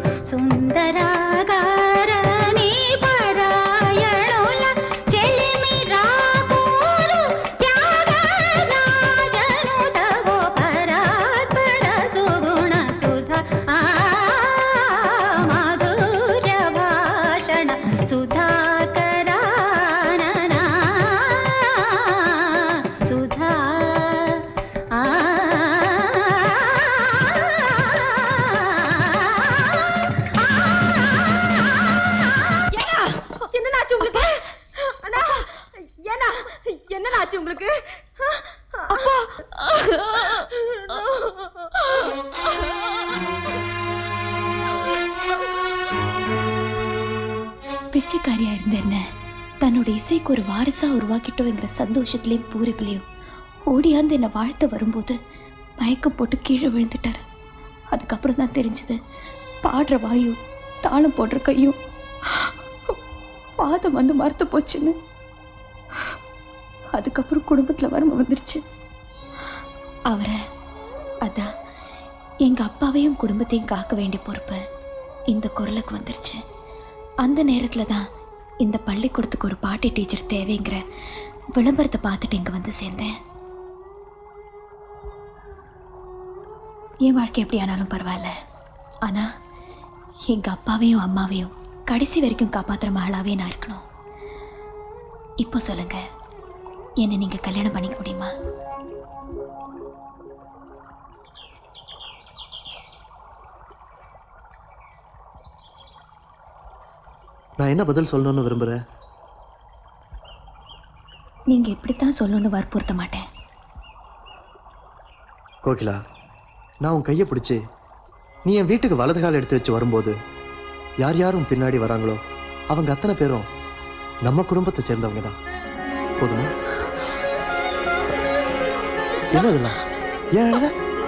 సుందరాగారని పరాయణుల చెలిమి రాకూరు త్యాగరాజను తవో పరాత్పర సుగుణ సుధా ఆ మాధుర్య భాషణ సుధాకరానన సుధా ఆ என்னடாச்சு உங்களுக்கு அண்ணா ஏன்னா என்னடாச்சு உங்களுக்கு அப்பா பிச்சைக்காரியா இருந்த என்ன தன்னோட இசைக்கு ஒரு வாரிசா உருவாக்கிட்டோங்கிற சந்தோஷத்திலையும் பூரிப்பிலையும் ஓடியாந்து என்னை வாழ்த்த வரும்போது மயக்கம் போட்டு கீழே விழுந்துட்டாரு அதுக்கப்புறம் தான் தெரிஞ்சது பாடுற வாயும் தாளம் போடுற கையும் பாதம் வந்து மறுத்து போச்சுன்னு அதுக்கப்புறம் குடும்பத்துல வறுமை வந்துருச்சு அவரை அதான் எங்க அப்பாவையும் குடும்பத்தையும் காக்க வேண்டிய பொறுப்பு இந்த குரலுக்கு வந்துருச்சு அந்த நேரத்துல தான் இந்த பள்ளிக்கூடத்துக்கு ஒரு பாட்டி டீச்சர் தேவைங்கிற விளம்பரத்தை பார்த்துட்டு இங்க வந்து சேர்ந்தேன் என் வாழ்க்கை எப்படி ஆனாலும் பரவாயில்ல ஆனா எங்க அப்பாவையும் அம்மாவையும் கடைசி வரைக்கும் காப்பாத்துற மகளாவே நான் இருக்கணும் இப்போ சொல்லுங்க என்னை நீங்க கல்யாணம் பண்ணிக்க முடியுமா நான் என்ன பதில் சொல்லணும்னு விரும்புறேன் நீங்க எப்படித்தான் சொல்லணும்னு வற்புறுத்த மாட்டேன் கோகிலா நான் உன் கையை பிடிச்சி நீ என் வீட்டுக்கு வலது கால் எடுத்து வச்சு வரும்போது யார் யாரும் பின்னாடி வராங்களோ அவங்க அத்தனை பேரும் நம்ம குடும்பத்தை சேர்ந்தவங்க தான் போதுமா என்ன இதெல்லாம் ஏன் அழற?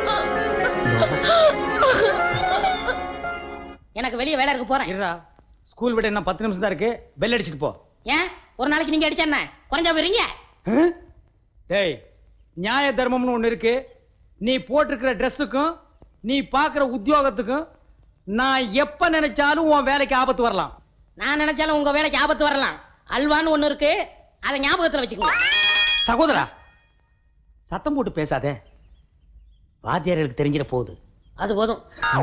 எனக்கு வெளியே வேலை இருக்கு போறேன் இருடா ஸ்கூல் விட என்ன பத்து நிமிஷம் தான் இருக்கு பெல் அடிச்சுட்டு போ ஏன் ஒரு நாளைக்கு நீங்க அடிச்சா என்ன குறைஞ்சா போயிருங்க ஹம்? டேய் நியாய தர்மம்னு ஒண்ணு இருக்கு நீ போட்டிருக்கிற ட்ரெஸ்ஸுக்கும் நீ பார்க்குற உத்தியோகத்துக்கும் நான் எப்ப நினைச்சாலும் உன் வேலைக்கு ஆபத்து வரலாம் நான் நினைச்சாலும் உங்க வேலைக்கு ஆபத்து வரலாம் அல்வான்னு ஒண்ணு இருக்கு அதை ஞாபகத்துல வச்சுக்கோங்க சகோதரா சத்தம் போட்டு பேசாதே வாத்தியார்களுக்கு தெரிஞ்சிட போகுது அது போதும்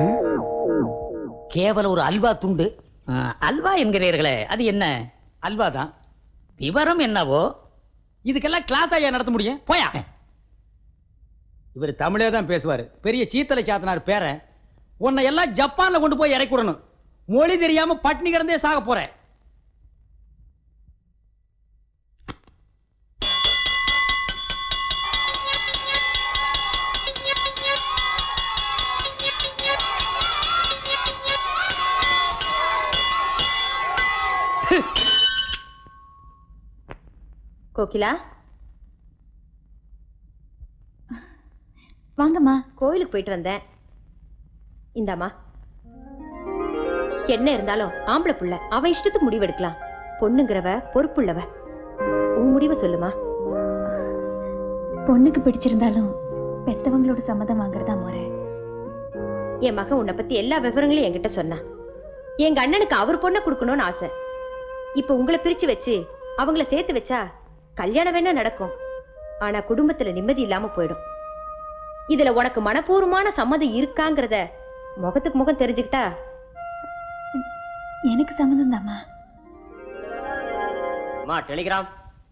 கேவலம் ஒரு அல்வா துண்டு அல்வா என்கிறீர்களே அது என்ன அல்வா தான் விவரம் என்னவோ இதுக்கெல்லாம் கிளாஸ் ஐயா நடத்த முடியும் போயா இவர் தமிழே தான் பேசுவாரு பெரிய சீத்தலை சாத்தனார் பேரன் உன்னை எல்லாம் ஜப்பான்ல கொண்டு போய் இறக்கி விடணும் மொழி தெரியாம பட்டினி கிடந்தே சாக போறேன் கோகிலா வாங்கம்மா கோயிலுக்கு போயிட்டு வந்தேன் இந்தாம்மா என்ன இருந்தாலும் ஆம்பளை புள்ள அவன் இஷ்டத்துக்கு முடிவு எடுக்கலாம் பொண்ணுங்கிறவ பொறுப்புள்ளவ உன் முடிவை சொல்லுமா பொண்ணுக்கு பிடிச்சிருந்தாலும் பெத்தவங்களோட சம்மதம் வாங்குறதா முறை என் மகன் உன்னை பத்தி எல்லா விவரங்களையும் என்கிட்ட சொன்னான் எங்க அண்ணனுக்கு அவர் பொண்ணை கொடுக்கணும்னு ஆசை இப்ப உங்களை பிரிச்சு வச்சு அவங்கள சேர்த்து வச்சா கல்யாணம் வேணா நடக்கும் ஆனா குடும்பத்துல நிம்மதி இல்லாம போயிடும் இதுல உனக்கு மனப்பூர்வமான சம்மதம் இருக்காங்கிறத முகத்துக்கு முகம் தெரிஞ்சுக்கிட்டா எனக்கு சம்மந்தம் தாம்மா அம்மா டெலிகிராம்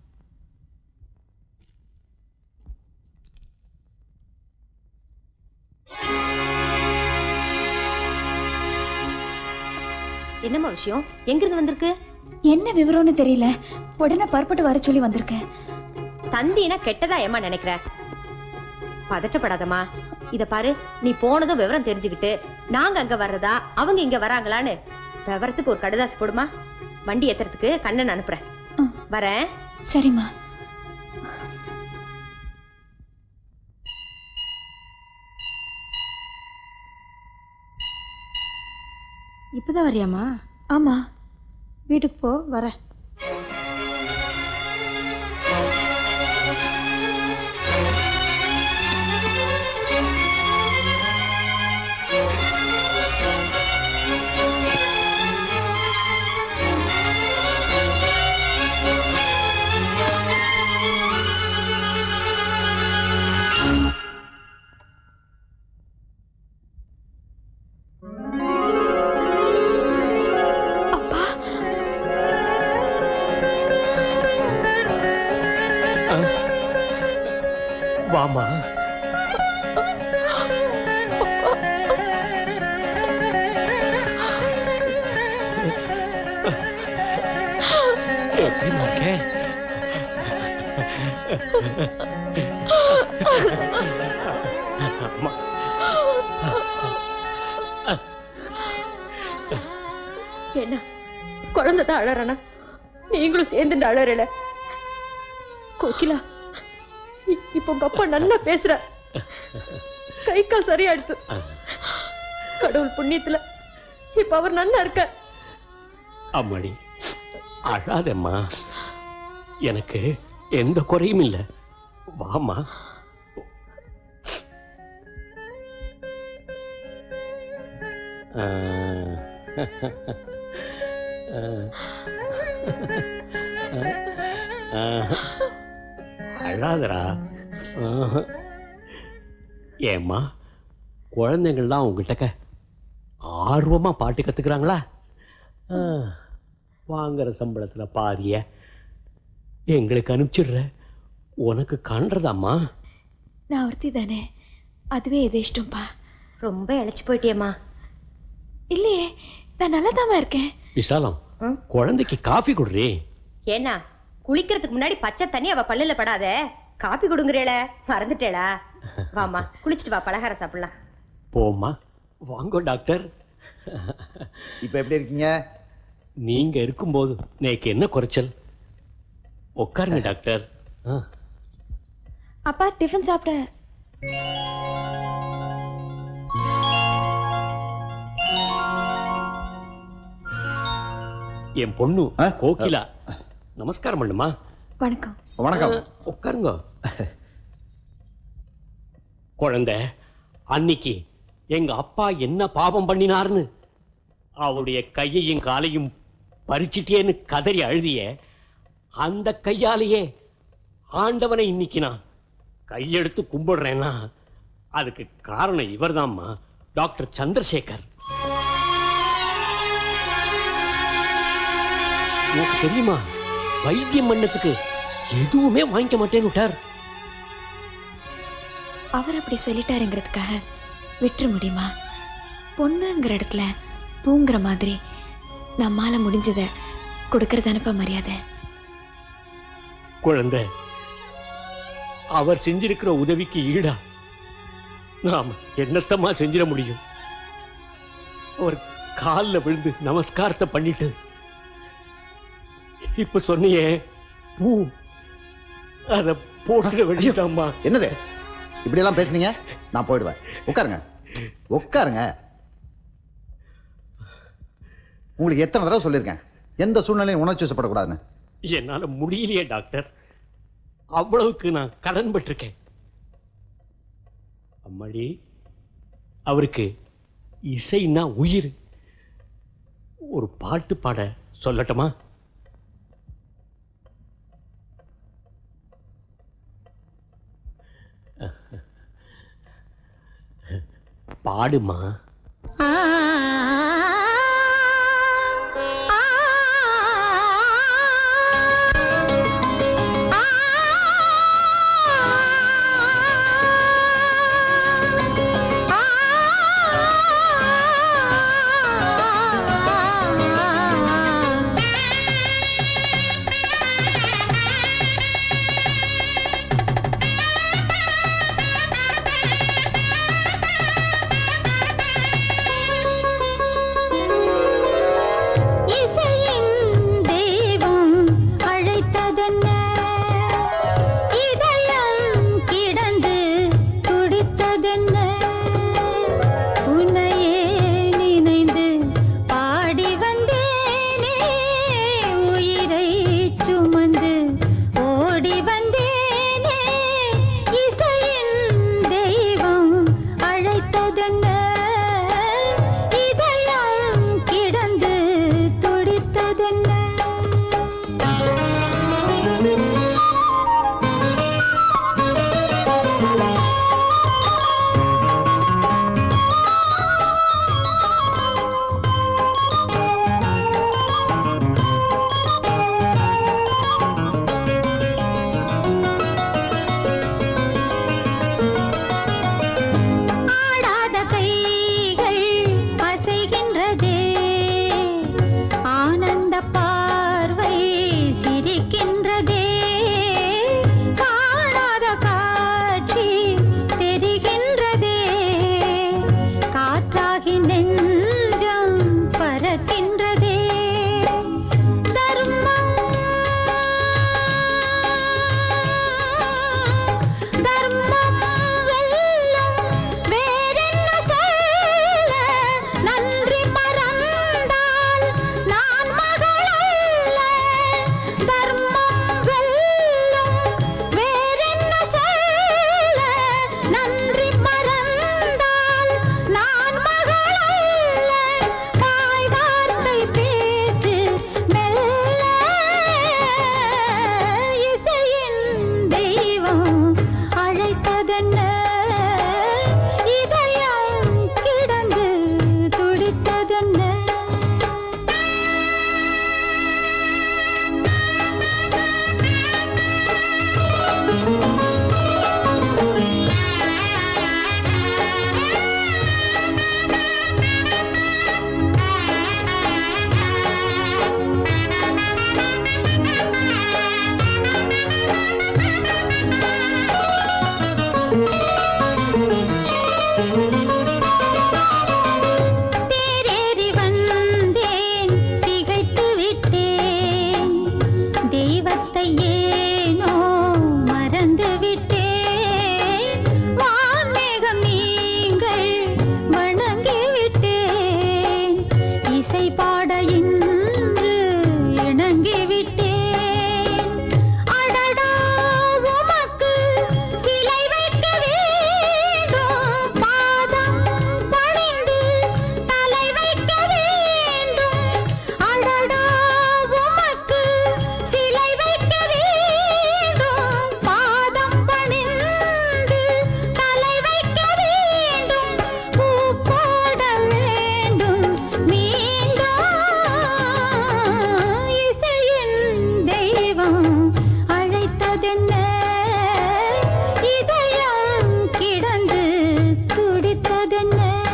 என்னம்மா விஷயம் எங்கிருந்து வந்திருக்கு என்ன விவரம்னு தெரியல உடனே பரப்பட்டு வர சொல்லி வந்திருக்கேன் தந்தினா கெட்டதா ஏமா நினைக்கிற பதட்டப்படாதம்மா இத பாரு நீ போனதும் விவரம் தெரிஞ்சுக்கிட்டு நாங்க அங்க வர்றதா அவங்க இங்க வராங்களான்னு விவரத்துக்கு ஒரு கடுதாசி போடுமா வண்டி ஏத்துறதுக்கு கண்ணன் அனுப்புறேன் வரேன் சரிம்மா இப்பதான் வரியாமா ஆமா வீட்டுக்கு போ வரேன் வாமா எப்படிமா இருக்க அம்மா. என்ன குழந்தை தான் அழறனா நீங்களும் சேர்ந்துட்டு அழறல கோகிலா இ- இப்ப உங்க அப்பா நல்லா பேசுற கை கால் சரியா எடுத்து கடவுள் புண்ணியத்துல இப்ப அவர் நல்லா இருக்க அம்மாடி அழாதம்மா எனக்கு எந்த குறையும் இல்லை வாமா ஆ. ஆ. அழாதடா ஆஹா. ஏம்மா குழந்தைங்கள்லாம் உங்ககிட்ட ஆர்வமா பாட்டு கத்துக்கிறாங்களா ஆ, வாங்குற சம்பளத்துல பாதிய எங்களுக்கு அனுப்பிச்சிடுற உனக்கு காண்றதாம்மா நான் ஒருத்தி தானே அதுவே எது இஷ்டம்ப்பா ரொம்ப இழைச்சு போயிட்டியம்மா இல்லையே நான் நல்லா இருக்கேன் விசாலம் குழந்தைக்கு காஃபி குடுறே ஏன்னா குளிக்கிறதுக்கு முன்னாடி பச்சை தண்ணி அவ பல்லுல படாத காப்பி கொடுங்குறேல மறந்துட்டேளா வாமா குளிச்சுட்டு வா பலகாரம் சாப்பிடலாம் போம்மா வாங்கோ டாக்டர் இப்ப எப்படி இருக்கீங்க நீங்க இருக்கும்போது நேக்கு என்ன குறைச்சல் உட்காருங்க டாக்டர் ஆ. அப்பா டிஃபன் சாப்பிட என் பொண்ணு கோகிலா நமஸ்காரம் பண்ணுமா வணக்கம் வணக்கம் உட்காருங்க குழந்தை அன்னைக்கு எங்க அப்பா என்ன பாவம் பண்ணினார்னு அவருடைய கையையும் காலையும் பறிச்சிட்டேன்னு கதறி அழுதிய அந்த கையாலேயே ஆண்டவனை இன்னைக்கு நான் கையெடுத்து கும்பிடுறேன்னா அதுக்கு காரணம் இவர்தாம்மா டாக்டர் சந்திரசேகர் உனக்கு தெரியுமா வைத்தியம் பண்ணதுக்கு எதுவுமே வாங்கிக்க மாட்டேன்னு விட்டார் அவர் அப்படி சொல்லிட்டாருங்கிறதுக்காக விட்டுற முடியுமா பொண்ணுங்கிற இடத்துல பூங்கிற மாதிரி நம்மால முடிஞ்சத கொடுக்கறது அனுப்ப மரியாதை குழந்தை அவர் செஞ்சிருக்கிற உதவிக்கு ஈடா நாம என்னத்தம்மா செஞ்சிட முடியும் அவர் காலில் விழுந்து நமஸ்காரத்தை பண்ணிட்டு இப்ப சொன்னியே பூ அத போட்டுட வேண்டியதாம்மா என்னது இப்படி எல்லாம் பேசுனீங்க நான் போயிடுவேன் உட்காருங்க உட்காருங்க உங்களுக்கு எத்தனை தடவை சொல்லியிருக்கேன் எந்த சூழ்நிலையும் உணர்ச்சி வசப்படக்கூடாதுன்னு என்னால முடியலையே டாக்டர் அவ்வளவுக்கு நான் கடன் பட்டிருக்கேன் அம்மாடி அவருக்கு இசைன்னா உயிர் ஒரு பாட்டு பாட சொல்லட்டுமா பாடுமா இசையின் தெய்வம் அழைத்ததென்ன இதயம் கிடந்து துடித்ததென்ன உன்னையே நினைந்து பாடி வந்தேனே உயிரை சுமந்து ஓடி வந்தேனே இசையின் தெய்வம் அழைத்ததென்ன இதயம் கிடந்து துடித்ததென்ன ஆடாத கைகள் அசைகின்றதே ஆனந்த பார்வை சிரிக்கின்றதே காணாத காட்சி தெரிகின்றதே காற்றாகி நெஞ்சம் பறக்கின்றதே தர்மம் தர்மம் வெல்லும் வேறென்ன சொல்ல நன்றி மறந்தால் நான் மகளல்ல தர்மம் வெல்லும் வேறென்ன சொல்ல நன்றி மறந்தால் நான் மகளல்ல வாய் வார்த்தை பேசு மெல்ல இசையின் தெய்வம் அழைத்ததென்ன இதயம் கிடந்து துடித்ததென்ன தேரேறி வந்தேன் திகைத்து விட்டேன் தெய்வத்தை ஏனோ மறந்து விட்டேன் வான்மேகம் நீங்கள் வணங்கி விட்டேன் இசை பாட இன்று இணங்கி விட்டேன் அடடா உமக்கு சிலை வைக்க வேண்டும் பாதம் பணிந்து தலை வைக்க வேண்டும் அடடா உமக்கு சிலை வைக்க வேண்டும் பாதம் பணிந்து தலை வைக்க வேண்டும் பூ போட வேண்டும் மீண்டும் இசையின் தெய்வம் அழைத்ததென்ன இதயம் கிடந்து துடித்ததென்ன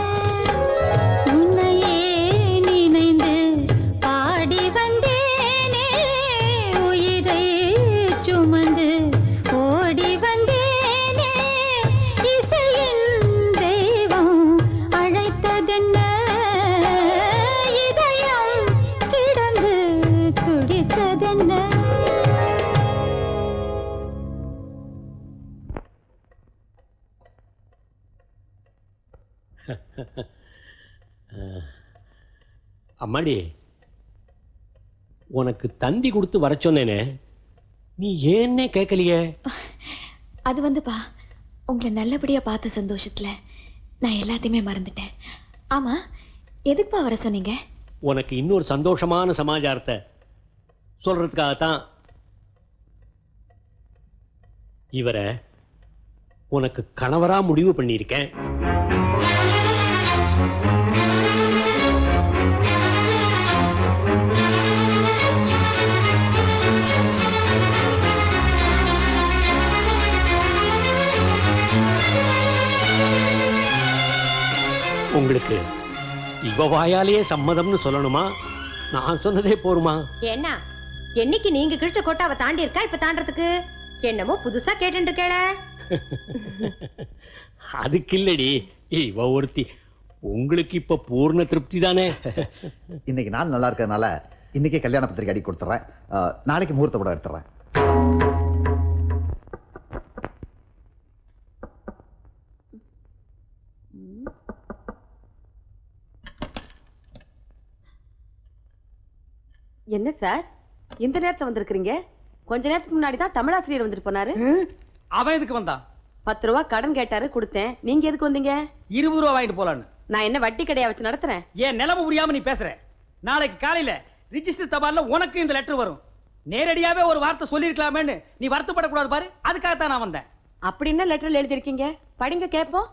உன்னையே நினைந்து பாடி வந்தேனே உயிரை சுமந்து ஓடி வந்தேனே இசையின் தெய்வம் அழைத்ததென்ன இதயம் கிடந்து துடித்ததென்ன அம்மாடி உனக்கு தந்தி கொடுத்து வர சொன்னேனே நீ ஏன்னே கேட்கலையே அது வந்துப்பா உங்களை நல்லபடியா பார்த்த சந்தோஷத்துல நான் எல்லாத்தையுமே மறந்துட்டேன் ஆமா எதுக்குப்பா வர சொன்னீங்க உனக்கு இன்னொரு சந்தோஷமான சமாச்சாரத்தை சொல்றதுக்காகத்தான் இவரை உனக்கு கணவரா முடிவு பண்ணியிருக்கேன் இவ வாயாலேயே சம்மதம்னு சொல்லணுமா நான் சொன்னதே போருமா என்ன என்னைக்கு நீங்க கிழிச்ச கோட்டாவை தாண்டி இருக்கா இப்ப தாண்டறதுக்கு என்னமோ புதுசா கேட்டு இருக்கேள அதுக்கு இல்லடி இவ ஒருத்தி உங்களுக்கு இப்ப பூர்ண திருப்தி தானே இன்னைக்கு நாள் நல்லா இருக்கிறதுனால இன்னைக்கே கல்யாண பத்திரிக்கை அடி கொடுத்துறேன் அஹ், நாளைக்கு முகூர்த்த படம் எடுத்துறேன் என்ன சார் இந்த நேரத்துல வந்திருக்கிறீங்க கொஞ்ச நேரத்துக்கு முன்னாடி தான் தமிழாசிரியர் வந்துட்டு போனாரு அவன் எதுக்கு வந்தான் பத்து ரூபா கடன் கேட்டாரு கொடுத்தேன் நீங்க எதுக்கு வந்தீங்க இருபது ரூபா வாங்கிட்டு போலான்னு நான் என்ன வட்டி கடையா வச்சு நடத்துறேன் ஏன் நிலைமை புரியாம நீ பேசுற நாளைக்கு காலையில ரிஜிஸ்டர் தபால்ல உனக்கு இந்த லெட்டர் வரும் நேரடியாவே ஒரு வார்த்தை சொல்லிருக்கலாமேன்னு நீ வருத்தப்படக்கூடாது பாரு அதுக்காகத்தான் நான் வந்தேன் அப்படி என்ன லெட்டர்ல எழுதிருக்கீங்க படிங்க கேப்போம்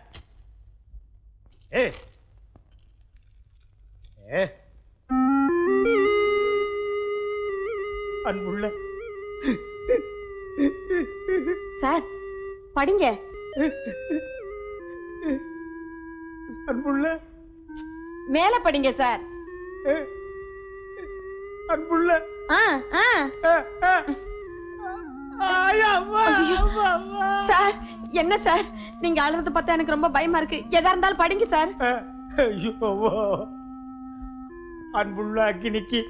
ஏ ஏ அன்புள்ள சார் படிங்க அன்புள்ள மேல படிங்க சார் அன்புள்ள ஆ ஆ ஐயோ. சார் என்ன சார் நீங்க அழுறத பார்த்தா எனக்கு ரொம்ப பயமா இருக்கு எதா இருந்தாலும் படிங்க சார் ஐயோ அன்புள்ள அக்கினிக்கு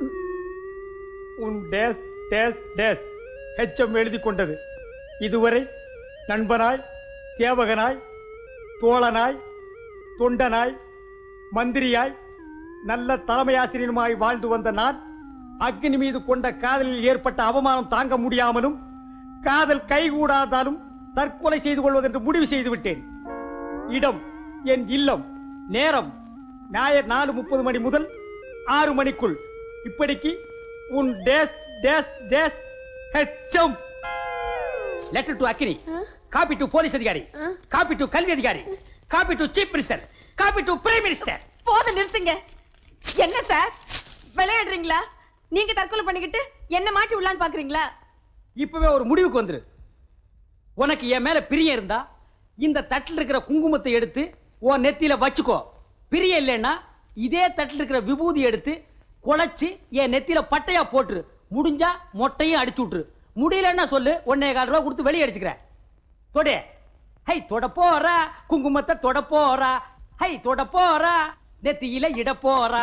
உன் டேஸ் டேஸ் டேஸ் ஹெச்எம் எழுதி கொண்டது இதுவரை நண்பனாய் சேவகனாய் தோழனாய் தொண்டனாய் மந்திரியாய் நல்ல தலைமை ஆசிரியனுமாய் வாழ்ந்து வந்த நான் அக்னி மீது கொண்ட காதலில் ஏற்பட்ட அவமானம் தாங்க முடியாமலும் காதல் கைகூடாதாலும் தற்கொலை செய்து கொள்வதென்று முடிவு செய்து விட்டேன் இடம் என் இல்லம் நேரம் ஞாயிறு நாலு முப்பது மணி முதல் ஆறு மணிக்குள் இப்படிக்கு உன் டேஸ் டேஸ் டேஸ் HM letter to Agni copy to police அதிகாரி காப்பி டு கல்வி அதிகாரி copy to chief minister copy to prime minister போதும் நிறுத்துங்க என்ன சார் விளையாடுறீங்களா நீங்க தற்கொலை பண்ணிக்கிட்டு என்ன மாட்டி விடலான்னு பாக்குறீங்களா இப்பவே ஒரு முடிவுக்கு வந்துரு உனக்கு என் மேல பிரியம் இருந்தா இந்த தட்டில் இருக்கிற குங்குமத்தை எடுத்து உன் நெத்தியில வச்சுக்கோ பிரியம் இல்லைன்னா இதே தட்டில் இருக்கிற விபூதி எடுத்து குழைச்சு என் நெத்தியில பட்டையா போட்டுரு முடிஞ்சா மொட்டையும் அடிச்சு விட்டுரு முடியலன்னா சொல்லு ஒன்னே கால் ரூபா கொடுத்து வெளியே அடிச்சுக்கிறேன் தொடு ஹை தொட போறா குங்குமத்தை தொட போறா ஹை தொட போறா நெத்தியில இட போறா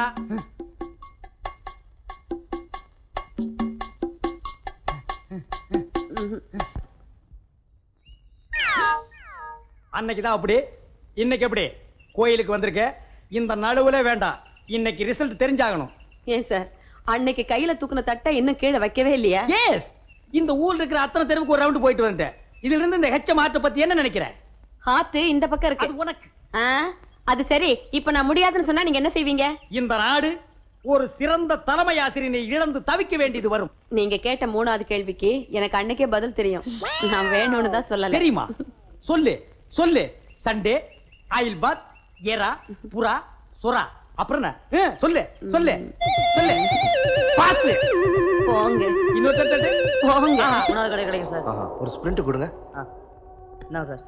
அன்னைக்கு தான் அப்படி இன்னைக்கு எப்படி கோயிலுக்கு வந்திருக்க இந்த நடுவுல வேண்டாம் இன்னைக்கு ரிசல்ட் தெரிஞ்சாகணும் ஏன் சார் அன்னைக்கு கையில தூக்குன தட்டை இன்னும் கீழே வைக்கவே இல்லையா எஸ் இந்த ஊர்ல இருக்கிற அத்தனை தெருவுக்கு ஒரு ரவுண்ட் போயிட்டு வந்துட்டேன் இதுல இருந்து இந்த ஹெச்ச மாற்ற பத்தி என்ன நினைக்கிற ஹார்ட் இந்த பக்கம் இருக்கு உனக்கு அது சரி இப்ப நான் முடியாதுன்னு சொன்னா நீங்க என்ன செய்வீங்க இந்த நாடு ஒரு சிறந்த தலைமை ஆசிரியனை இழந்து தவிக்க வேண்டியது வரும் நீங்க கேட்ட மூணாவது கேள்விக்கு எனக்கு அன்னைக்கே பதில் தெரியும் நான் வேணும்னு தான் சொல்லல தெரியுமா சொல்லு சொல்லு சண்டே ஆயில் பாத் எரா புறா சுறா அப்புறம் என்ன ஆ, சொல்லு சொல்லு சொல்லு பாஸ் போங்க இன்னொரு தட்டு போங்க உணவு கடை கிடைக்கும் சார் ஆஹா, ஒரு ஸ்பிரிண்ட் கொடுங்க என்ன சார்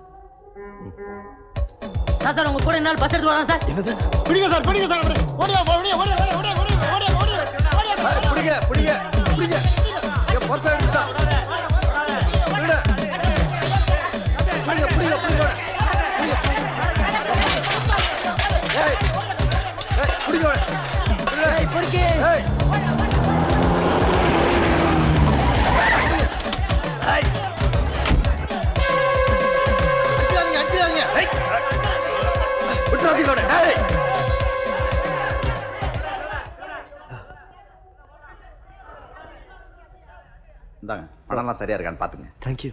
சார் சார் உங்க கூட என்னால் பஸ் எடுத்து வரலாம் சார் என்னது பிடிங்க சார் பிடிங்க சார் ஓடியா ஓடியா ஓடியா ஓடியா ஓடியா ஓடியா ஓடியா பிடிங்க பிடிங்க பிடிங்க என் பர்ஸ் எடுத்துட்டா பிடிங்க பிடிங்க பிடிங்க பிடிங்க ஏய் ஏய் பிடிங்க ஏய் பொறுக்கி ஏய் அடிக்காதீங்க அடிக்காதீங்க ஏய் விட்டுறாதீங்க அவனை. ஏய் இந்தாங்க பணம்லாம் சரியா இருக்கான்னு பாத்துங்க தேங்க்யூ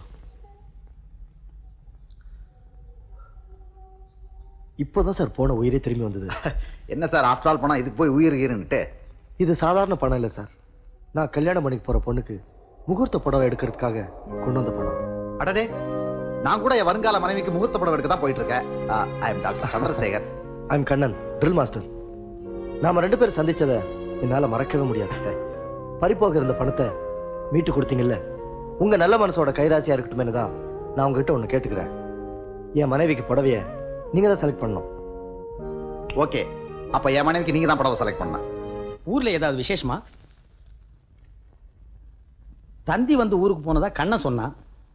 இப்போதான் சார் போன உயிரே திரும்பி வந்தது என்ன சார் ஆஃப்டர் ஆல் பணம் இதுக்கு போய் உயிர் ஈருன்னுட்டு இது சாதாரண பணம் இல்லை சார் நான் கல்யாணம் பண்ணிக்க போற பொண்ணுக்கு முகூர்த்த புடவை எடுக்கிறதுக்காக கொண்டு வந்த பணம் அடடே நான் கூட என் வருங்கால மனைவிக்கு முகூர்த்த படம் எடுக்க தான் போயிட்டு இருக்கேன் I am doctor Chandrasekar I'm Kannan drill master நாம ரெண்டு பேரும் சந்திச்சதை என்னால மறக்கவே முடியாது பறிப்போக இருந்த பணத்தை மீட்டு கொடுத்தீங்கல்ல உங்க நல்ல மனசோட கைராசியா இருக்கட்டுமே தான் நான் உங்ககிட்ட ஒண்ணு கேட்டுக்கிறேன் என் மனைவிக்கு புடவைய நீங்க தான் செலக்ட் பண்ணணும் ஓகே அப்ப என் மனைவிக்கு நீங்க தான் புடவை செலக்ட் பண்ண ஊர்ல ஏதாவது விசேஷமா தந்தி வந்து ஊருக்கு போனதா கண்ண சொன்னான்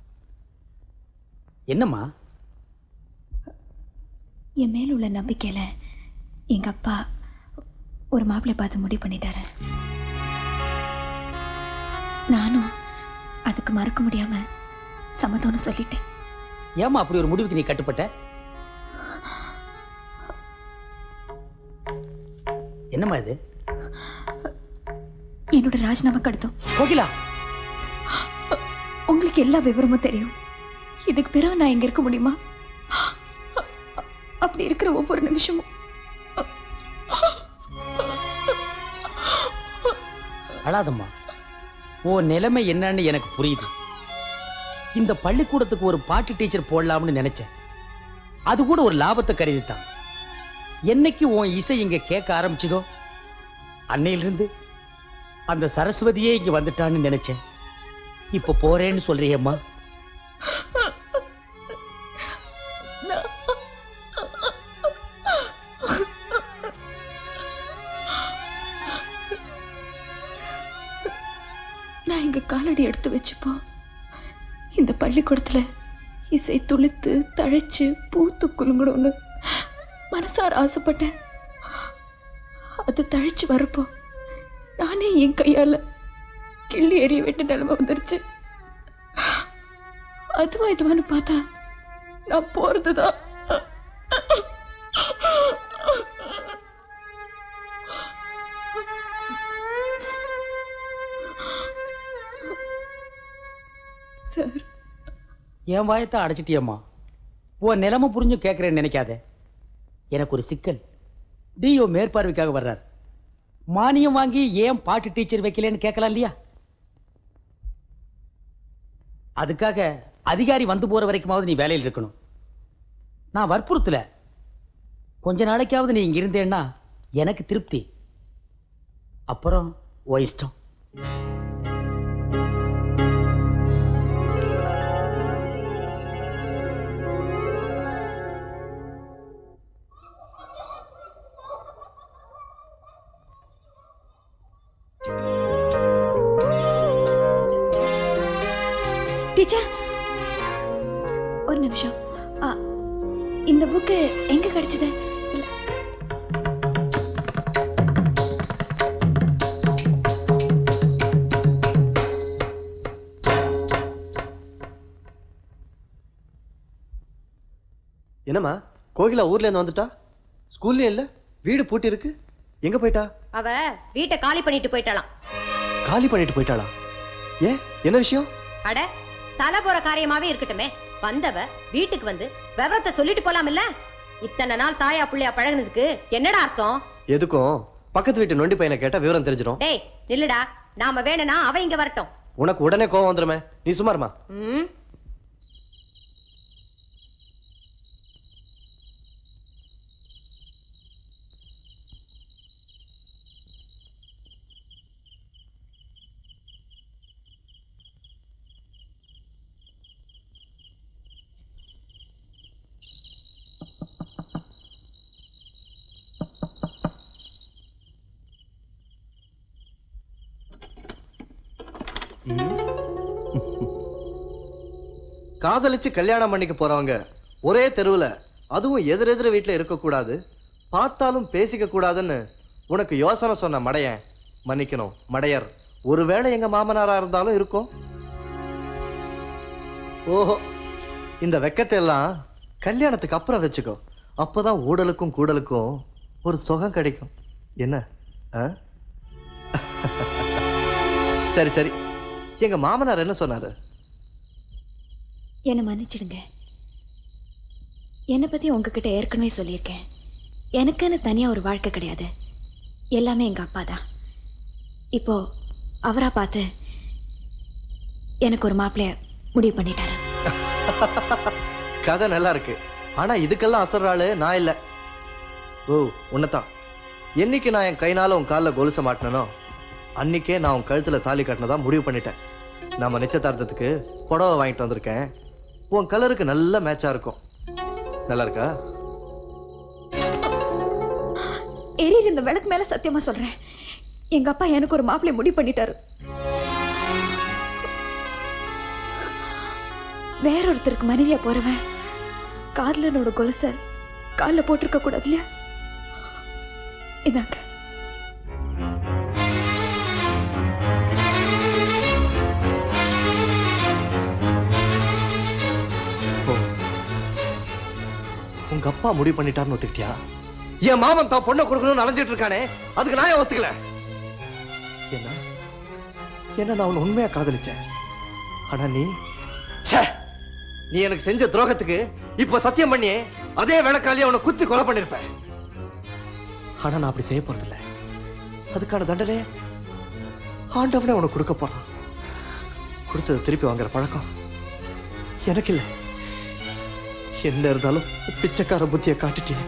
என்னம்மா என் மேல உள்ள நம்பிக்கையில எங்க அப்பா ஒரு மாப்பிள்ளை பார்த்து முடிவு பண்ணிட்டாரு நானும் அதுக்கு மறக்க முடியாம சம்மதம்னு சொல்லிட்டேன் ஏம்மா அப்படி ஒரு முடிவுக்கு நீ கட்டுப்பட்ட என்னம்மா இது என்னோட ராஜினாமா கடிதம் கோகிலா உங்களுக்கு எல்லா விவரமும் தெரியும் இதுக்கு பிறகு நான் இங்க இருக்க முடியுமா அப்படி இருக்கிற ஒவ்வொரு நிமிஷமும் அழாதம்மா உன் நிலைமை என்னன்னு எனக்கு புரியுது இந்த பள்ளிக்கூடத்துக்கு ஒரு பாட்டு டீச்சர் போடலாம்னு நினைச்சேன் அது கூட ஒரு லாபத்தை கருதித்தான் என்னைக்கு உன் இசை இங்க கேட்க ஆரம்பிச்சதோ அன்னையிலிருந்து அந்த சரஸ்வதியே இங்க வந்துட்டான்னு நினைச்சேன் இப்ப போறேன்னு சொல்றியேம்மா நான் இங்க காலடி எடுத்து வச்சுப்போ இந்த பள்ளிக்கூடத்துல இசை துளுத்து தழைச்சு பூத்து குலுங்கணும்னு மனசார ஆசைப்பட்டேன் அது தழைச்சு வரப்போ நானே என் கையால கிள்ளி எறிய வேண்டிய நிலைமை வந்துருச்சு அதுவா இதுவான்னு பார்த்தா நான் போறதுதான் சார் என் வாயத்தை அடைச்சிட்டியம்மா உன் நிலைமை புரிஞ்சு கேட்குறேன்னு நினைக்காத எனக்கு ஒரு சிக்கல் டிஓ மேற்பார்வைக்காக வர்றார் மானியம் வாங்கி ஏன் பாட்டு டீச்சர் வைக்கலன்னு கேட்கலாம் இல்லையா அதுக்காக அதிகாரி வந்து போற வரைக்குமாவது நீ வேலையில் இருக்கணும் நான் வற்புறுத்தல கொஞ்ச நாளைக்காவது நீ இங்க இருந்தேன்னா எனக்கு திருப்தி அப்புறம் ஓ இஷ்டம் டீச்சர் ஒரு நிமிஷம் ஆ, இந்த புக்கு எங்க கிடைச்சது இல்ல. என்னம்மா கோகிலா ஊர்ல இருந்து வந்துட்டா ஸ்கூல்லயே இல்ல வீடு பூட்டி இருக்கு எங்க போயிட்டா அவ வீட்டை காலி பண்ணிட்டு போயிட்டாளாம் காலி பண்ணிட்டு போயிட்டாளா ஏன் என்ன விஷயம் அட தலை போற காரியமாவே இருக்கட்டுமே வந்தவ வீட்டுக்கு வந்து விவரத்தை சொல்லிட்டு போலாம்ல இத்தனை நாள் தாயா புள்ளையா பழகுனதுக்கு என்னடா அர்த்தம் எதுக்கும் பக்கத்து வீட்டு நொண்டி பையனை கேட்டா விவரம் தெரிஞ்சிடும் டேய் நில்லுடா நாம வேணும்னா அவ இங்க வரட்டும் உனக்கு உடனே கோவம் வந்துருமே நீ சுமாருமா ம் காதலிச்சு கல்யாணம் பண்ணிக்க போறவங்க ஒரே தெருவுல அதுவும் எதிரெதிர வீட்டுல இருக்க கூடாது பார்த்தாலும் பேசிக்க கூடாதுன்னு உனக்கு யோசனை சொன்ன மடையன் மன்னிக்கணும் மடையர் ஒருவேளை எங்க மாமனாரா இருந்தாலும் இருக்கும் ஓஹோ இந்த வெக்கத்தை எல்லாம் கல்யாணத்துக்கு அப்புறம் வச்சுக்கோ அப்பதான் ஊடலுக்கும் கூடலுக்கும் ஒரு சுகம் கிடைக்கும் என்ன ஆ? சரி சரி எங்க மாமனார் என்ன சொன்னாரு என்னை மன்னிச்சிடுங்க என்னை பத்தி உங்ககிட்ட ஏற்கனவே சொல்லியிருக்கேன் எனக்குன்னு தனியா ஒரு வாழ்க்கை கிடையாது எல்லாமே எங்க அப்பா தான் இப்போ அவரா பார்த்து எனக்கு ஒரு மாப்பிள்ளைய முடிவு பண்ணிட்டாரு கதை நல்லா இருக்கு ஆனா இதுக்கெல்லாம் அசர்ற ஆளு நான் இல்ல ஓ உன்னதான் என்னைக்கு நான் என் கைனால உன் காலில் கொலுச மாட்டினனோ அன்னைக்கே நான் உன் கழுத்துல தாலி கட்டினதா முடிவு பண்ணிட்டேன் நம்ம நிச்சயதார்த்தத்துக்கு புடவை வாங்கிட்டு வந்திருக்கேன் உன் கலருக்கு நல்ல மேட்சா இருக்கும் நல்லா இருக்கா எரியிற இந்த விளக்கு மேல சத்தியமா சொல்றேன் எங்க அப்பா எனக்கு ஒரு மாப்பிள்ளை முடிவு பண்ணிட்டாரு வேற ஒருத்தருக்கு மனைவியா போறவன் காதலனோட கொலுச காலில் போட்டிருக்க கூடாது இல்லையா இதாங்க ஓ. உங்க அப்பா முடிவு பண்ணிட்டாருன்னு ஒத்துக்கிட்டியா என் மாமன் தான் பொண்ணை கொடுக்கணும்னு அலைஞ்சிட்டு இருக்கானே அதுக்கு நான் ஏன் ஒத்துக்கல என்ன என்ன நான் உன்னை உண்மையா காதலிச்சேன் ஆனா நீ ச்சே! நீ எனக்கு செஞ்ச துரோகத்துக்கு இப்ப சத்தியம் பண்ணி அதே விளக்காலியே அவனை குத்தி கொலை பண்ணிருப்பேன் ஆனா நான் அப்படி செய்ய போறதில்ல அதுக்கான தண்டனை ஆண்டவனே உனக்கு கொடுக்க போறான் கொடுத்ததை திருப்பி வாங்குற பழக்கம் எனக்கு இல்ல என்ன இருந்தாலும் பிச்சைக்கார புத்தியை காட்டிட்டே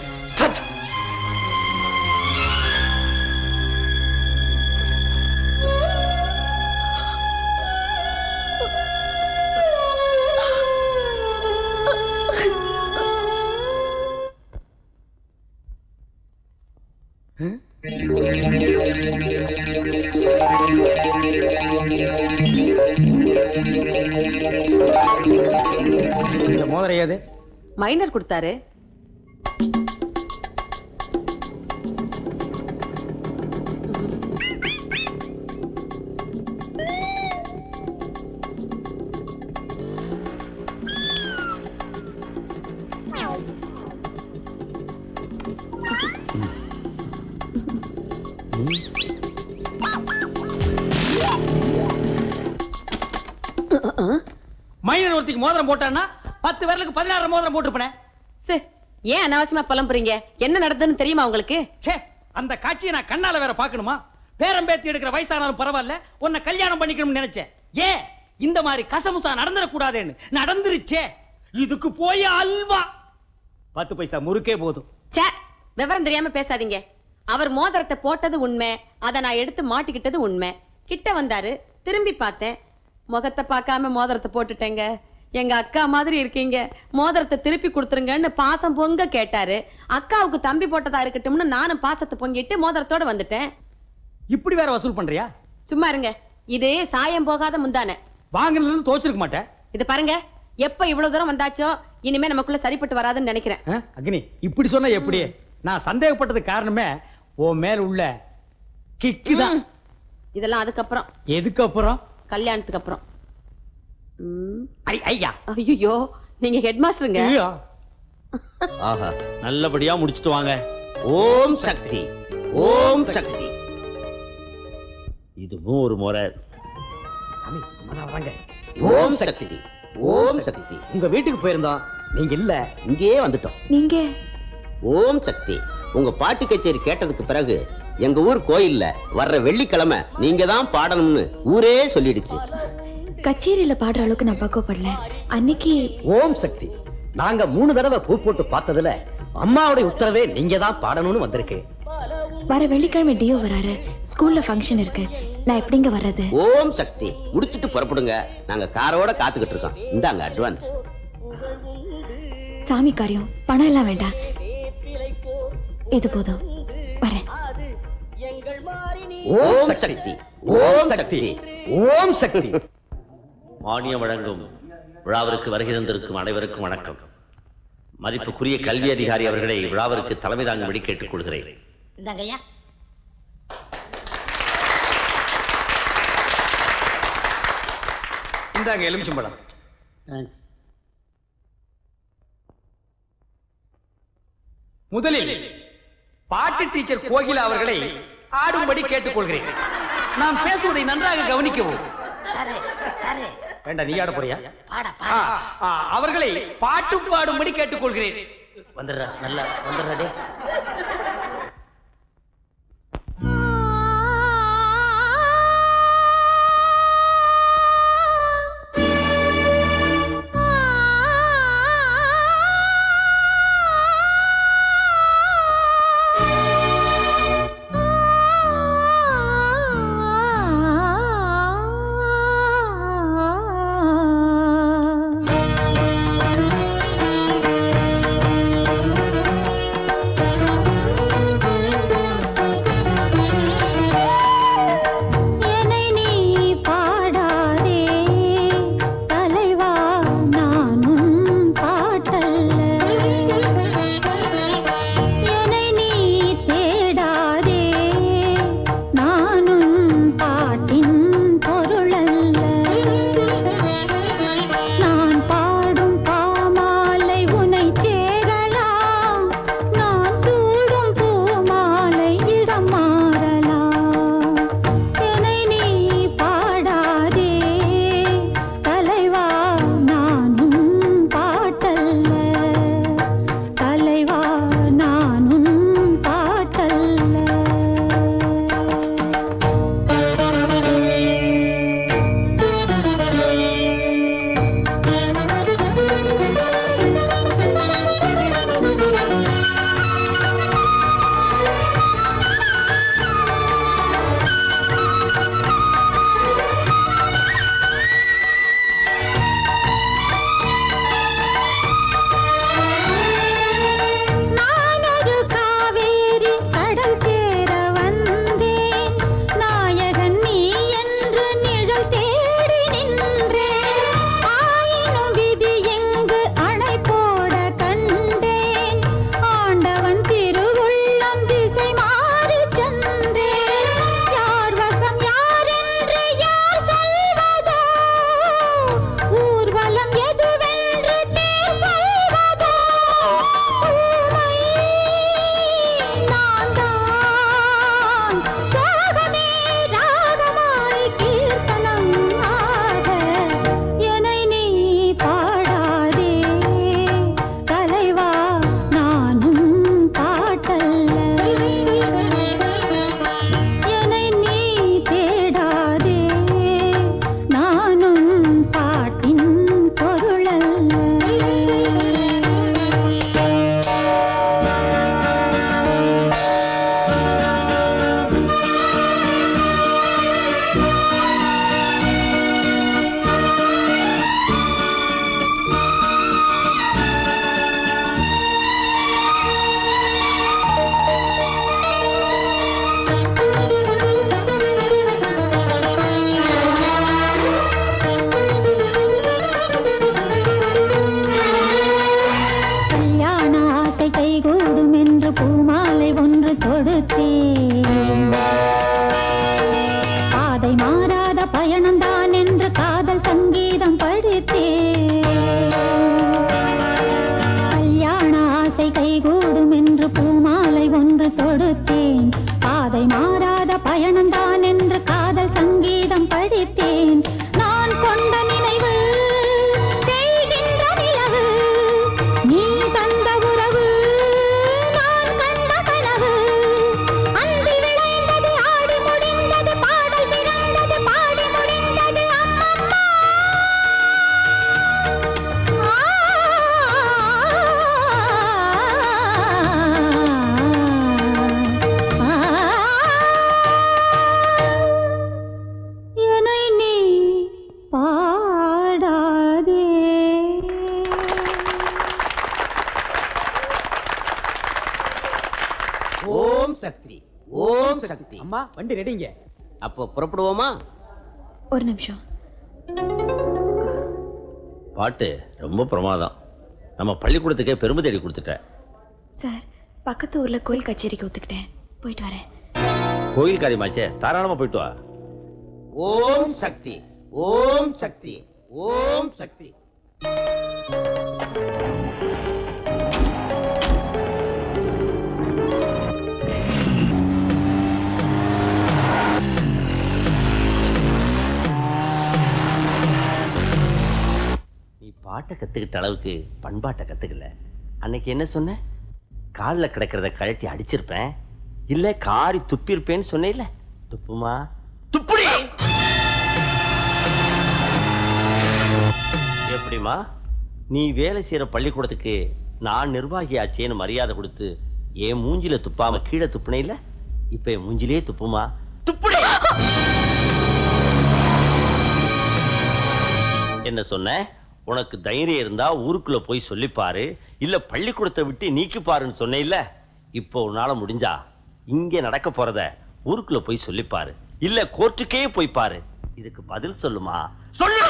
இந்த மோதிரம் ஏது மைனர் கொடுத்தாரு மைனர் ஒருத்திக்கு மோதிரம் போட்டான்னா பத்து விரலுக்கு பதினாறு மோதிரம் போட்டிருப்பேன் சே ஏன் அனாவசியமா புலம்புறீங்க என்ன நடந்ததுன்னு தெரியுமா உங்களுக்கு ச்சே அந்த காட்சியை நான் கண்ணால வேற பார்க்கணுமா பேரம்பேத்தி எடுக்கிற வயசானாலும் பரவாயில்ல உன்னை கல்யாணம் பண்ணிக்கணும்னு நினைச்சேன் ஏன் இந்த மாதிரி கசமுசா நடந்துடக்கூடாதுன்னு நடந்துருச்சே இதுக்கு போய் அல்வா பத்து பைசா முறுக்கே போதும் ச்சே விவரம் தெரியாம பேசாதீங்க அவர் மோதிரத்தை போட்டது உண்மை அதை நான் எடுத்து மாட்டிக்கிட்டது உண்மை கிட்ட வந்தாரு திரும்பி பார்த்தேன் முகத்தை பார்க்காம மோதிரத்தை போட்டுட்டேங்க எங்க அக்கா மாதிரி இருக்கீங்க மோதிரத்தை திருப்பி கொடுத்துருங்கன்னு பாசம் பொங்க கேட்டாரு அக்காவுக்கு தம்பி போட்டதா இருக்கட்டும்னு நானும் பாசத்தை பொங்கிட்டு மோதிரத்தோட வந்துட்டேன் இப்படி வேற வசூல் பண்றியா சும்மா இருங்க இது சாயம் போகாத முந்தானே வாங்குனதுல இருந்து தோச்சிருக்க மாட்டேன் இது பாருங்க எப்ப இவ்வளவு தூரம் வந்தாச்சோ இனிமே நமக்குள்ள சரிப்பட்டு வராதுன்னு நினைக்கிறேன் ஆ? அக்னி இப்படி சொன்னா எப்படி நான் சந்தேகப்பட்டதுக்கு காரணமே உன் மேல உள்ள கிக்கு தான் இதெல்லாம் அதுக்கப்புறம் எதுக்கு அப்புறம் கல்யாணத்துக்கு அப்புறம் ஐ ஐயா ஐயோ நீங்க ஹெட் மாஸ்டருங்க ஐயா. ஆஹா நல்லபடியா முடிச்சிட்டு வாங்க ஓம் சக்தி ஓம் சக்தி இதுவும் ஒரு முறை சாமி அம்மா வராங்க ஓம் சக்தி ஓம் சக்தி உங்க வீட்டுக்கு போயிருந்தோம் நீங்க இல்ல இங்கேயே வந்துட்டோம் நீங்க ஓம் சக்தி உங்க பாட்டு கச்சேரி கேட்டதுக்கு பிறகு எங்க ஊர் கோயில்ல வர்ற வெள்ளிக்கிழமை நீங்க தான் பாடணும்னு ஊரே சொல்லிடுச்சு கச்சேரியில பாடுற அளவுக்கு நான் பக்குவப்படல அன்னைக்கு ஓம் சக்தி நாங்க மூணு தடவை பூ போட்டு பார்த்ததுல அம்மாவுடைய உத்தரவே நீங்க தான் பாடணும்னு வந்திருக்கு வர வெள்ளிக்கிழமை டியோ வராரு ஸ்கூல்ல ஃபங்க்ஷன் இருக்கு நான் எப்படிங்க வர்றது ஓம் சக்தி முடிச்சிட்டு புறப்படுங்க நாங்க காரோட காத்துக்கிட்டு இருக்கோம் இந்தாங்க அட்வான்ஸ் சாமி காரியம் பணம் எல்லாம் வேண்டாம் இது போதும் வரேன் ஓம் சக்தி ஓம் சக்தி ஓம் சக்தி மானியம் வழங்கும் விழாவிற்கு வருகை தந்திருக்கும் அனைவருக்கும் வணக்கம் மதிப்புக்குரிய கல்வி அதிகாரி அவர்களை விழாவிற்கு தலைமை தாங்கும்படி கேட்டுக் கொள்கிறேன் இந்தாங்க ஐயா இந்தாங்க எலுமிச்சம்பழம் முதலில் பாட்டு டீச்சர் கோகிலா அவர்களை ஆடும்படி கேட்டுக்கொள்கிறேன் நான் பேசுவதை நன்றாக கவனிக்கவும் சரி சரி வேண்டாம் நீ ஆட போறியா பாட ஆ, ஆ, அவர்களை பாட்டு பாடும்படி கேட்டுக்கொள்கிறேன் வந்துடுறா நல்லா வந்துடுறாடே ஆ பாதை மாறாத பயணம்தான் என்று காதல் சங்கீதம் படித்தேன் கல்யாண ஆசை கைகூடும் என்று பூமாலை ஒன்று தொடுத்தேன் பாதை மாறாத பயணம்தான் என்று காதல் சங்கீதம் படித்தேன் நான் கொண்ட நினைவு தேய்கின்ற நிலவு நீ தந்த உறவு நான் கண்ட கனவு அந்தி விளைந்தது ஆடி முடிந்தது பாடல் பிறந்தது பாடி முடிந்தது அம்மம்மா என்னை நீ பாடாதே ஓம் சக்தி ஓம் சக்தி அம்மா வண்டி ரெடிங்க அப்போ புறப்படுவோமா ஒரு நிமிஷம் பாட்டு ரொம்ப பிரமாதம் நம்ம பள்ளிக்கூடத்துக்கே பெருமை தேடி கொடுத்துட்ட சார் பக்கத்து ஊர்ல கோயில் கச்சேரிக்கு ஒத்துக்கிட்டேன் போயிட்டு வரேன் கோயில் காரியமாச்சே தாராளமா போயிட்டு வா ஓம் சக்தி ஓம் சக்தி ஓம் சக்தி நீ பாட்டை கத்துக்கிட்ட அளவுக்கு பண்பாட்டை கத்துக்கல அன்னைக்கு என்ன சொன்ன காலில் கிடக்கிறத கழட்டி அடிச்சிருப்பேன் இல்ல காரி துப்பிருப்பேன்னு சொன்னேல்ல துப்புமா துப்புடி எப்படிமா நீ வேலை செய்யற பள்ளிக்கூடத்துக்கு நான் நிர்வாகி ஆச்சேன்னு மரியாதை கொடுத்து என் மூஞ்சில துப்பாம கீழே துப்புனே இல்ல இப்ப என் மூஞ்சிலே துப்புமா துப்புடி என்ன சொன்ன உனக்கு தைரியம் இருந்தா ஊருக்குள்ள போய் சொல்லிப்பாரு இல்ல பள்ளிக்கூடத்தை விட்டு நீக்கி பாருன்னு சொன்னே இல்ல இப்போ உன்னால முடிஞ்சா இங்க நடக்க போறத ஊருக்குள்ள போய் சொல்லிப்பாரு இல்ல கோர்ட்டுக்கே போய் பாரு இதுக்கு பதில் சொல்லுமா சொல்லு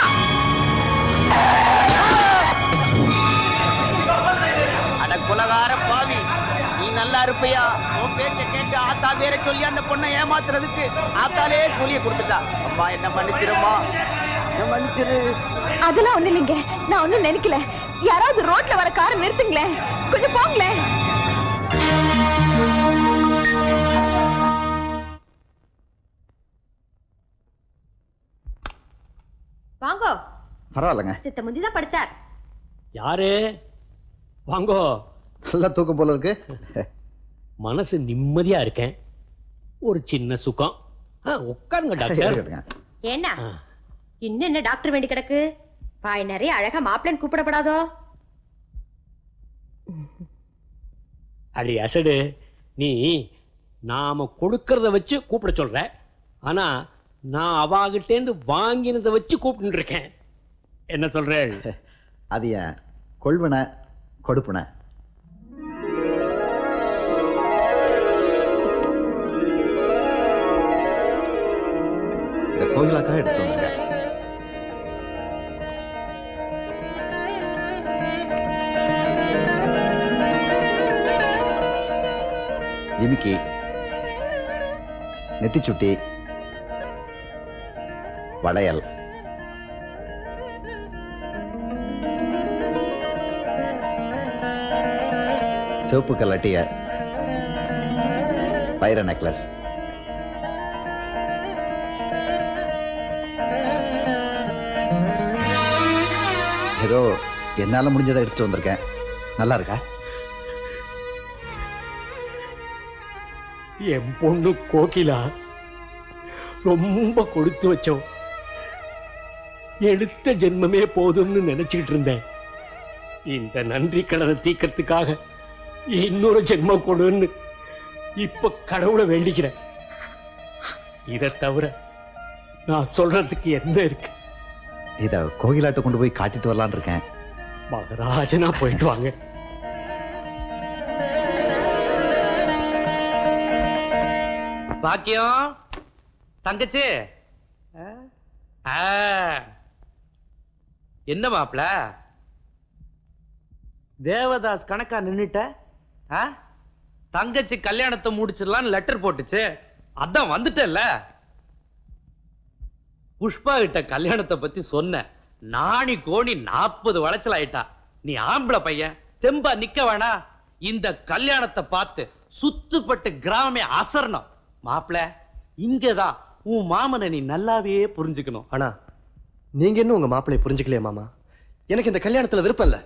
அட குலகார பாவி நீ நல்லா இருப்பையா உன் பேச்ச கேட்டு ஆத்தா பேரை சொல்லி அந்த பொண்ணை ஏமாத்துறதுக்கு ஆத்தாலே கூலிய கொடுத்துட்டா அம்மா என்ன மன்னிச்சிருமா என்ன மன்னிச்சிரு அதெல்லாம் ஒண்ணு இல்லைங்க நான் ஒண்ணும் நினைக்கல யாராவது ரோட்ல வர காரை நிறுத்துங்களேன் கொஞ்சம் போங்களேன் வாங்கோ பரவாயில்லைங்க சித்த முந்திதான் படுத்தார் யாரு வாங்கோ நல்லா தூக்கம் போல இருக்கு மனசு நிம்மதியா இருக்கேன் ஒரு சின்ன சுகம் ஆ, உட்காருங்க டாக்டர் இருக்கட்டுங்க. ஏன்னா இன்னும் என்ன டாக்டர் வேண்டி கிடக்கு பாய் நிறைய அழகா மாப்பிள்ளன் கூப்பிடப்படாதோ அடி அசடு நீ நாம கொடுக்கறத வச்சு கூப்பிட சொல்ற ஆனா நான் அவாகிட்டேந்து வாங்கினதை வச்சு கூப்பிட்டு இருக்கேன் என்ன சொல்றேன் அது ஏன் கொள்வன கொடுப்பன இந்த கோயிலாக்காக எடுத்து வந்தாங்க ஜிமிக்கி நெத்திச்சுட்டி வளையல் சிவப்பு கல்லாட்டிய வைர நெக்லஸ் ஏதோ என்னால முடிஞ்சதை எடுத்து வந்திருக்கேன் நல்லா இருக்கா என் பொண்ணு கோகிலா ரொம்ப கொடுத்து வச்சோம் எடுத்த ஜென்மமே போதும்னு நினைச்சுக்கிட்டு இருந்தேன் இந்த நன்றி கடனை தீக்கிறதுக்காக இன்னொரு ஜென்மம் கொடுன்னு இப்ப கடவுளை வேண்டிக்கிறேன் இதை தவிர நான் சொல்றதுக்கு என்ன இருக்கு இத கோயிலாட்ட கொண்டு போய் காட்டிட்டு வரலான்னு இருக்கேன் மகராஜனா போயிட்டு வாங்க பாக்கியம் தங்கச்சி ஆ. என்ன மாப்ள தேவதாஸ் கணக்கா நின்னுட்ட ஆ? தங்கச்சி கல்யாணத்தை முடிச்சிடலாம்னு லெட்டர் போட்டுச்சு அதான் வந்துட்டேல்ல புஷ்பா கிட்ட கல்யாணத்தை பத்தி சொன்ன நாணி கோணி நாற்பது வளைச்சல் ஆயிட்டா நீ ஆம்பளை பையன் தெம்பா நிக்க வேணா இந்த கல்யாணத்தை பார்த்து சுத்துப்பட்டு கிராமமே அசரணும் மாப்பிள இங்கதான் உன் மாமனை நீ நல்லாவே புரிஞ்சுக்கணும் ஆனா நீங்க இன்னும் உங்க மாப்பிள்ளைய புரிஞ்சுக்கலையா மாமா எனக்கு இந்த கல்யாணத்துல விருப்பம் இல்ல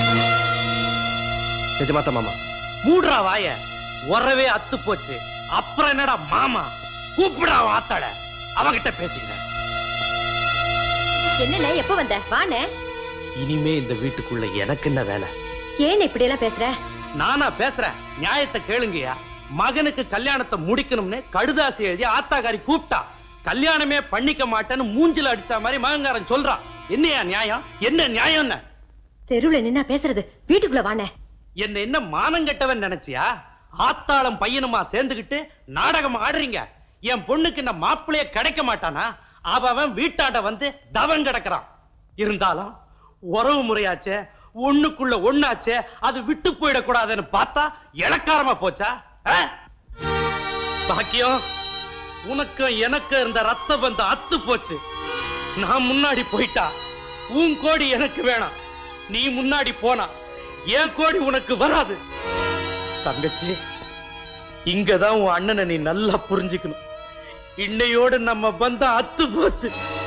நிஜமாத்த மாமா மூடுறா வாய உறவே அத்து போச்சு அப்புறம் என்னடா மாமா கூப்பிடா வாத்தாட அவகிட்ட பேசிக்கிறேன் என்னண்ணே எப்ப வந்த வாண்ணே இனிமே இந்த வீட்டுக்குள்ள எனக்கு என்ன வேலை ஏன் இப்படி எல்லாம் பேசுற நானா பேசுறேன் நியாயத்தை கேளுங்கயா மகனுக்கு கல்யாணத்தை முடிக்கணும்னு கடுதாசி எழுதி ஆத்தாக்காரி கூப்பிட்டா கல்யாணமே பண்ணிக்க மாட்டேன்னு மூஞ்சில அடிச்ச மாதிரி மகங்காரன் சொல்றான் என்னையா நியாயம் என்ன நியாயம் என்ன தெருவுல நின்னா பேசுறது வீட்டுக்குள்ள வாண்ணே என்ன என்ன மானம் கெட்டவன் நினைச்சியா ஆத்தாளம் பையனுமா சேர்ந்துகிட்டு நாடகம் ஆடுறீங்க என் பொண்ணுக்கு இந்த மாப்பிள்ளைய கிடைக்க மாட்டானா அவ அவன் வீட்டாண்ட வந்து தவன் கிடக்குறான் இருந்தாலும் உறவு முறையாச்சே ஒண்ணுக்குள்ள ஒண்ணாச்சே அது விட்டு போயிடக்கூடாதுன்னு பார்த்தா இளக்காரமா போச்சா ஆ? பாக்கியம் உனக்கும் எனக்கு இருந்த ரத்த பந்தம் அத்து போச்சு நான் முன்னாடி போயிட்டா உன் கோடி எனக்கு வேணாம் நீ முன்னாடி போனா என் கோடி உனக்கு வராது தங்கச்சி இங்கதான் உன் அண்ணனை நீ நல்லா புரிஞ்சுக்கணும் இன்னையோடு நம்ம பந்தம் அத்து போச்சு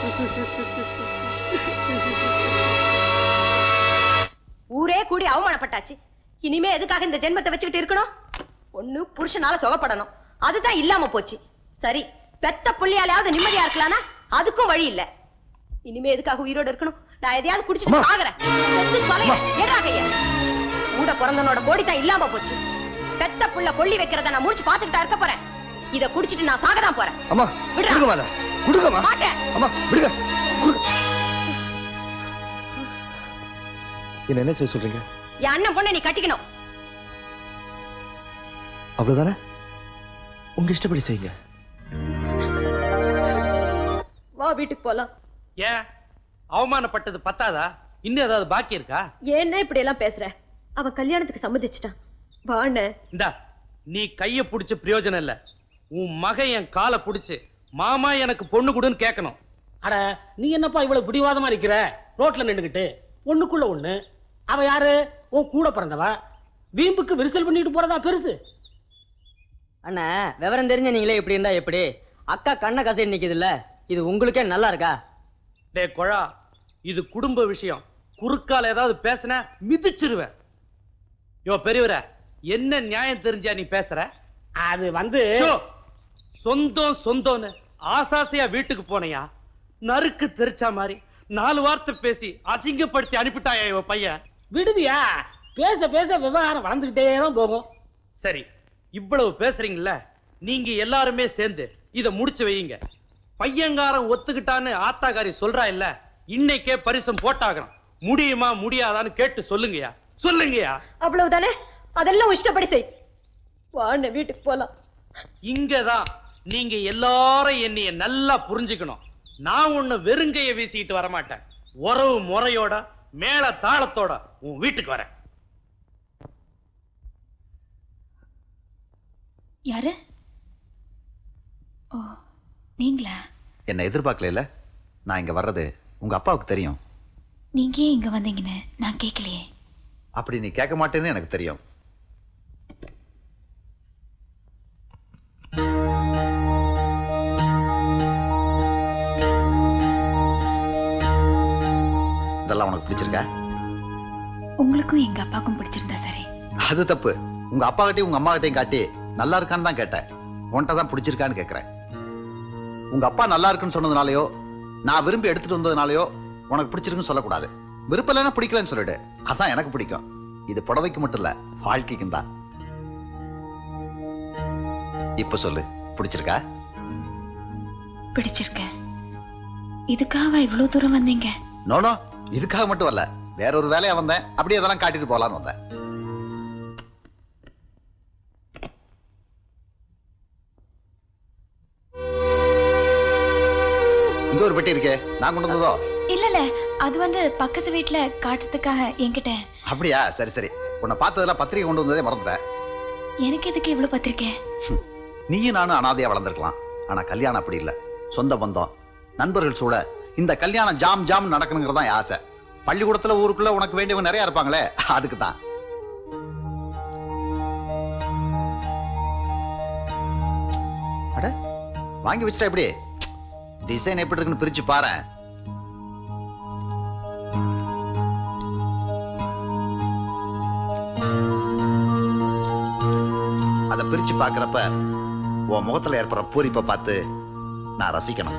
ஊரே கூடி அவமானப்பட்டாச்சு இனிமே எதுக்காக இந்த ஜென்மத்தை வச்சுக்கிட்டு இருக்கணும் ஒண்ணு புருஷனால சுகப்படணும் அதுதான் இல்லாம போச்சு சரி பெத்த புள்ளியாலையாவது நிம்மதியா இருக்கலாம்னா அதுக்கும் வழி இல்ல இனிமே எதுக்காக உயிரோட இருக்கணும் நான் எதையாவது குடிச்சிட்டு சாகுறேன் செத்து தொலைறேன். ஏடா கைய கூட பிறந்தனோட கோடி தான் இல்லாம போச்சு பெத்த புள்ள கொள்ளி வைக்கிறத நான் முடிச்சு பாத்துக்கிட்டா இருக்க போறேன் இத குடிச்சிட்டு நான் சாக தான் போறேன் அம்மா கொடுங்க மாதா கொடுங்கம்மா மாட்டேன் அம்மா விடுங்க கொடுங்க. என்ன என்ன செய்ய சொல்றீங்க என் அண்ணன் பொண்ணை நீ கட்டிக்கணும் அவ்வளவுதானே உங்க இஷ்டப்படி செய்யுங்க வா வீட்டுக்கு போலாம் ஏன் அவமானப்பட்டது பத்தாதா இன்னும் ஏதாவது பாக்கி இருக்கா ஏன்னா இப்படி எல்லாம் பேசுற அவ கல்யாணத்துக்கு சம்மதிச்சிட்டான் வாண்ணே இந்தா நீ கைய புடிச்ச பிரயோஜனம் இல்ல உன் மகன் என் காலை புடிச்சு மாமா எனக்கு பொண்ணு கொடுன்னு கேட்கணும் அட நீ என்னப்பா இவ்வளவு பிடிவாதமா இருக்கிற ரோட்ல நின்னுகிட்டு ஒண்ணுக்குள்ள ஒண்ணு அவ யாரு உன் கூட பிறந்தவ வீம்புக்கு விரிசல் பண்ணிட்டு போறதா பெருசு அண்ணா விவரம் தெரிஞ்ச நீங்களே இப்படி இருந்தா எப்படி அக்கா கண்ணை கசை நிக்குதுல்ல இது உங்களுக்கே நல்லா இருக்கா டே கொழா இது குடும்ப விஷயம் குறுக்கால ஏதாவது பேசின மிதிச்சிருவேன் யோ பெரியவர என்ன நியாயம் தெரிஞ்சா நீ பேசுற அது வந்து யோ, சொந்தம் சொந்தம்னு ஆசாசையா வீட்டுக்கு போனையா நறுக்கு தெரிச்சா மாதிரி நாலு வார்த்தை பேசி அசிங்கப்படுத்தி அனுப்பிட்டாயா இவ பையன் விடுவியா பேச பேச விவகாரம் வளர்ந்துகிட்டே தான் போகும் சரி இவ்வளவு பேசுறீங்கல்ல நீங்க எல்லாருமே சேர்ந்து இத முடிச்சு வையுங்க பையங்காரன் ஒத்துக்கிட்டான்னு ஆத்தாக்காரி சொல்றா இல்ல இன்னைக்கே பரிசம் போட்டாகணும் முடியுமா முடியாதான்னு கேட்டு சொல்லுங்கயா சொல்லுங்கயா அவ்வளவுதானே அதெல்லாம் உன் இஷ்டப்படி செய் வாண்ணே வீட்டுக்கு போலாம் இங்கதான் நீங்க எல்லாரும் என்னைய நல்லா புரிஞ்சுக்கணும் நான் ஒண்ணு வெறுங்கைய வீசிக்கிட்டு வரமாட்டேன் உறவு முறையோட மேல தாளத்தோட உன் வீட்டுக்கு வரேன் யாரு ஓ நீங்களா என்ன எதிர்பார்க்கல நான் இங்க வர்றது உங்க அப்பாவுக்கு தெரியும் நீங்க ஏன் இங்க வந்தீங்கன்னு நான் கேட்கலையே அப்படி நீ கேட்க மாட்டேன்னு எனக்கு தெரியும் இதெல்லாம் உனக்கு பிடிச்சிருக்கா உங்களுக்கும் எங்க அப்பாவுக்கும் பிடிச்சிருந்தா சரி அது தப்பு உங்க அப்பா கிட்டயும் உங்க அம்மா கிட்டயும் காட்டி நல்லா இருக்கான்னு தான் கேட்டேன் உன்கிட்ட தான் பிடிச்சிருக்கான்னு கேட்கிறேன் உங்க அப்பா நல்லா இருக்குன்னு சொன்னதுனாலயோ நான் விரும்பி எடுத்துட்டு வந்ததுனாலயோ உனக்கு பிடிச்சிருக்குன்னு சொல்லக்கூடாது விருப்பம் இல்லைன்னா பிடிக்கலன்னு சொல்லிடு அதான் எனக்கு பிடிக்கும் இது புடவைக்கு மட்டும் இல்ல வாழ்க்கைக்கும் தான் இப்ப சொல்லு பிடிச்சிருக்கா பிடிச்சிருக்கேன் இதுக்காக இவ்வளவு தூரம் வந்தீங்க நோனோ இதுக்காக மட்டும் வரல வேற ஒரு வேலையா வந்தேன் அப்படியே அதெல்லாம் காட்டிட்டு போலான்னு வந்தேன் இங்க ஒரு பெட்டி இருக்கே நான் கொண்டு வந்ததோ இல்ல இல்ல அது வந்து பக்கத்து வீட்ல காட்டுறதுக்காக என்கிட்ட அப்படியா சரி சரி உன்னை பார்த்ததுல பத்திரிகை கொண்டு வந்ததே மறந்துட்டேன் எனக்கு எதுக்கு இவ்வளவு பத்திரிக்கை நீயும் நானும் அனாதையா வளர்ந்துருக்கலாம் ஆனா கல்யாணம் அப்படி இல்ல சொந்த பந்தம் நண்பர்கள் சூழ இந்த கல்யாணம் ஜாம் ஜாம் நடக்கணுங்கிறது தான் என் ஆசை பள்ளிக்கூடத்துல ஊருக்குள்ள உனக்கு வேண்டியவங்க நிறைய இருப்பாங்களே அதுக்கு தான் அட வாங்கி வச்சிட்டா எப்படி டிசைன் எப்படி இருக்குன்னு பிரிச்சு பாரு அதை பிரிச்சு பார்க்கறப்ப உன் முகத்துல ஏற்படுற பூரிப்பை பார்த்து நான் ரசிக்கணும்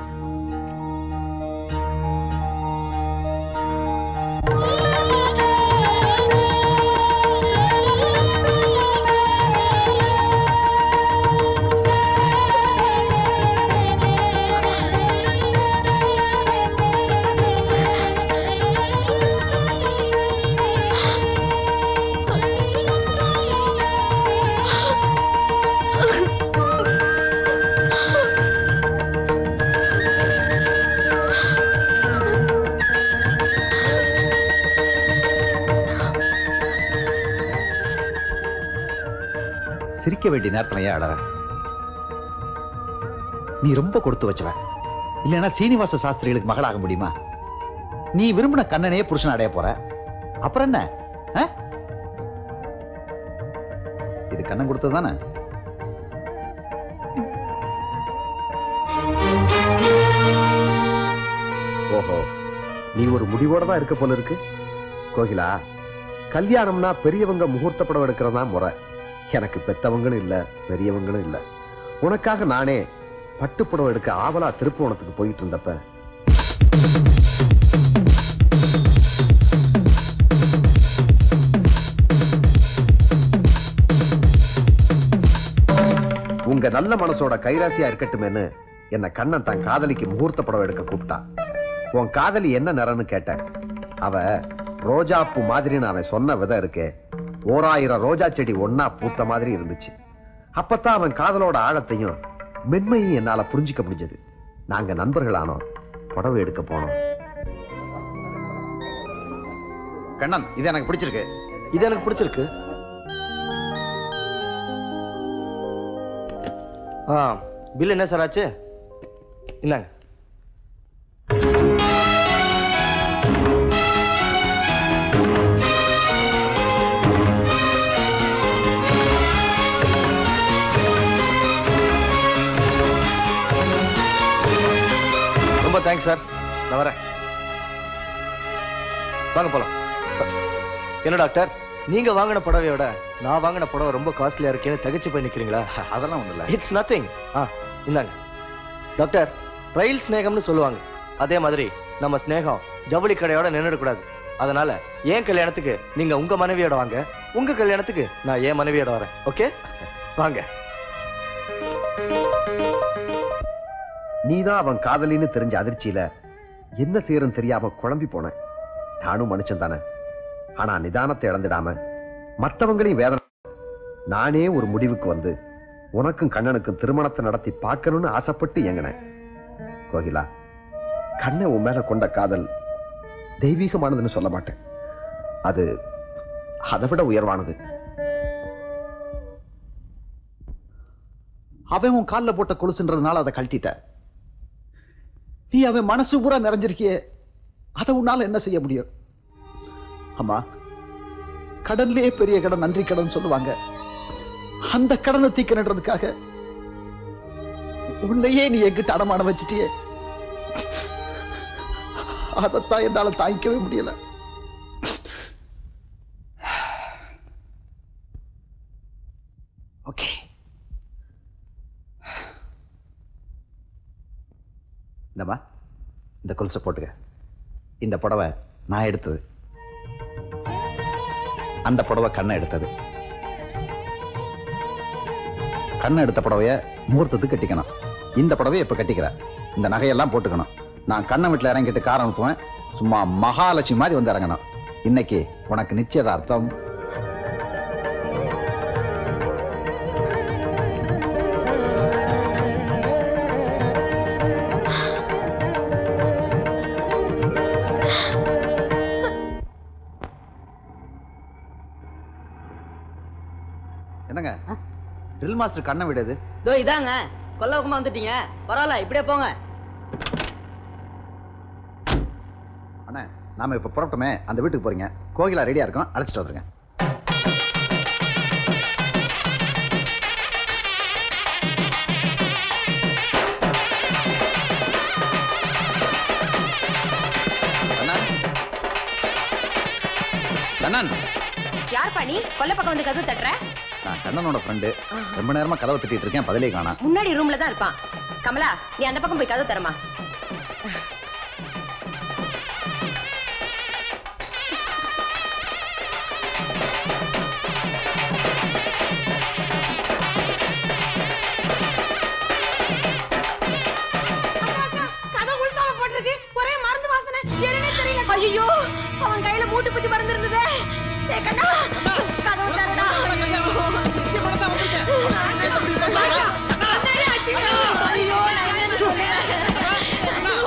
சிரிக்க வேண்டிய நேரத்துல ஏன் அழற நீ ரொம்ப கொடுத்து வச்சவ இல்லைன்னா சீனிவாச சாஸ்திரிகளுக்கு மகளாக முடியுமா நீ விரும்பின கண்ணனையே புருஷன் அடைய போற அப்புறம் என்ன ஆ? இது கண்ணன் கொடுத்தது தானே ஓஹோ நீ ஒரு முடிவோட தான் இருக்க போல இருக்கு கோகிலா கல்யாணம்னா பெரியவங்க முகூர்த்த படம் எடுக்கிறதா முறை எனக்கு பெத்தவங்களும் இல்ல பெரியவங்களும் இல்ல உனக்காக நானே பட்டுப்படம் எடுக்க ஆவலா திருப்புவனத்துக்கு போயிட்டு இருந்தப்ப உங்க நல்ல மனசோட கைராசியா இருக்கட்டுமேன்னு என்ன கண்ணன் தன் காதலிக்கு முகூர்த்த படம் எடுக்க கூப்பிட்டான் உன் காதலி என்ன நிறம்னு கேட்டேன் அவ ரோஜா பூ மாதிரின்னு அவன் சொன்ன விதை இருக்கே ஓராயிரம் ரோஜா செடி ஒன்னா பூத்த மாதிரி இருந்துச்சு அப்பத்தான் அவன் காதலோட ஆழத்தையும் மென்மையும் என்னால புரிஞ்சுக்க முடிஞ்சது நாங்க நண்பர்களானோம் புடவை எடுக்க போனோம் கண்ணன் இது எனக்கு பிடிச்சிருக்கு இது எனக்கு பிடிச்சிருக்கு ஆ பில் என்ன சார் ஆச்சு இந்தாங்க ரொம்ப தேங்க்ஸ் சார் நான் வரேன் வாங்க போலாம் என்ன டாக்டர் நீங்க வாங்கின புடவையோட நான் வாங்கின புடவை ரொம்ப காஸ்ட்லியா இருக்கேன்னு தகச்சு போய் நிக்கிறீங்களா அதெல்லாம் ஒண்ணு இல்ல இட்ஸ் நத்திங் ஆ இந்தாங்க டாக்டர் ரயில் ஸ்நேகம்னு சொல்லுவாங்க அதே மாதிரி நம்ம ஸ்நேகம் ஜவுளி கடையோட நின்றுடக்கூடாது அதனால என் கல்யாணத்துக்கு நீங்க உங்க மனைவியோட வாங்க உங்க கல்யாணத்துக்கு நான் என் மனைவியோட வரேன் ஓகே வாங்க நீதான் அவன் காதலின்னு தெரிஞ்ச அதிர்ச்சியில என்ன செய்யறன்னு தெரியாம குழம்பி போனேன் நானும் மனுஷன் தானே ஆனா நிதானத்தை இழந்துடாம மத்தவங்களையும் வேதனை நானே ஒரு முடிவுக்கு வந்து உனக்கும் கண்ணனுக்கும் திருமணத்தை நடத்தி பார்க்கணும்னு ஆசைப்பட்டு எங்கினேன் கோகிலா கண்ணை உன் மேல கொண்ட காதல் தெய்வீகமானதுன்னு சொல்ல மாட்டேன் அது அதை விட உயர்வானது அவன் உன் கால்ல போட்ட கொலுசுன்றதுனால அதை கழட்டிட்ட நீ அவன் மனசு பூரா நிறைஞ்சிருக்கியே அதை உன்னால என்ன செய்ய முடியும் அம்மா கடன்லே பெரிய கடன் நன்றி கடன் சொல்லுவாங்க அந்த கடனை தீக்கணுன்றதுக்காக உன்னையே நீ எங்கிட்ட அடமானம் வச்சிட்டியே அதைத்தான் என்னால தாங்கிக்கவே முடியல ஓகே இந்தம்மா இந்த கொலுசை போட்டுக்க இந்த புடவை நான் எடுத்தது அந்த புடவை கண்ணை எடுத்தது கண்ணை எடுத்த புடவைய முகூர்த்தத்துக்கு கட்டிக்கணும் இந்த புடவைய இப்ப கட்டிக்கிற இந்த நகையெல்லாம் போட்டுக்கணும் நான் கண்ணை வீட்டுல இறங்கிட்டு கார் அனுப்புவேன் சும்மா மகாலட்சுமி மாதிரி வந்து இறங்கணும் இன்னைக்கு உனக்கு நிச்சயதார்த்தம் என்னங்க ட்ரில் மாஸ்டர் கண்ணை விடுது இதோ இதாங்க கொல்லவக்கமா வந்துட்டீங்க பரவாயில்ல இப்படியே போங்க அண்ணா நாம இப்ப புறப்பட்டோமே அந்த வீட்டுக்கு போறீங்க கோகிலா ரெடியா இருக்கும் அழைச்சிட்டு வந்துருங்க கண்ணன் கண்ணன் யார் பண்ணி கொல்ல பக்கம் வந்து கதவு தட்டுற நான் கண்ணனோட ஃப்ரெண்டு ரொம்ப நேரமா கதவை தட்டிட்டு இருக்கேன் பதிலே காணா முன்னாடி ரூம்ல தான் இருப்பான் கமலா நீ அந்த பக்கம் போய் கதவு தரமா கதை உள்சாம போட்டிருக்கு ஒரே மருந்து வாசனை என்னன்னே தெரியல ஐயோ அவன் கையில மூட்டு பூச்சி மருந்து இருந்ததே ஏ கண்ணா கதவு தரடா ஐயோ நான் என்ன சொல்லுவேன்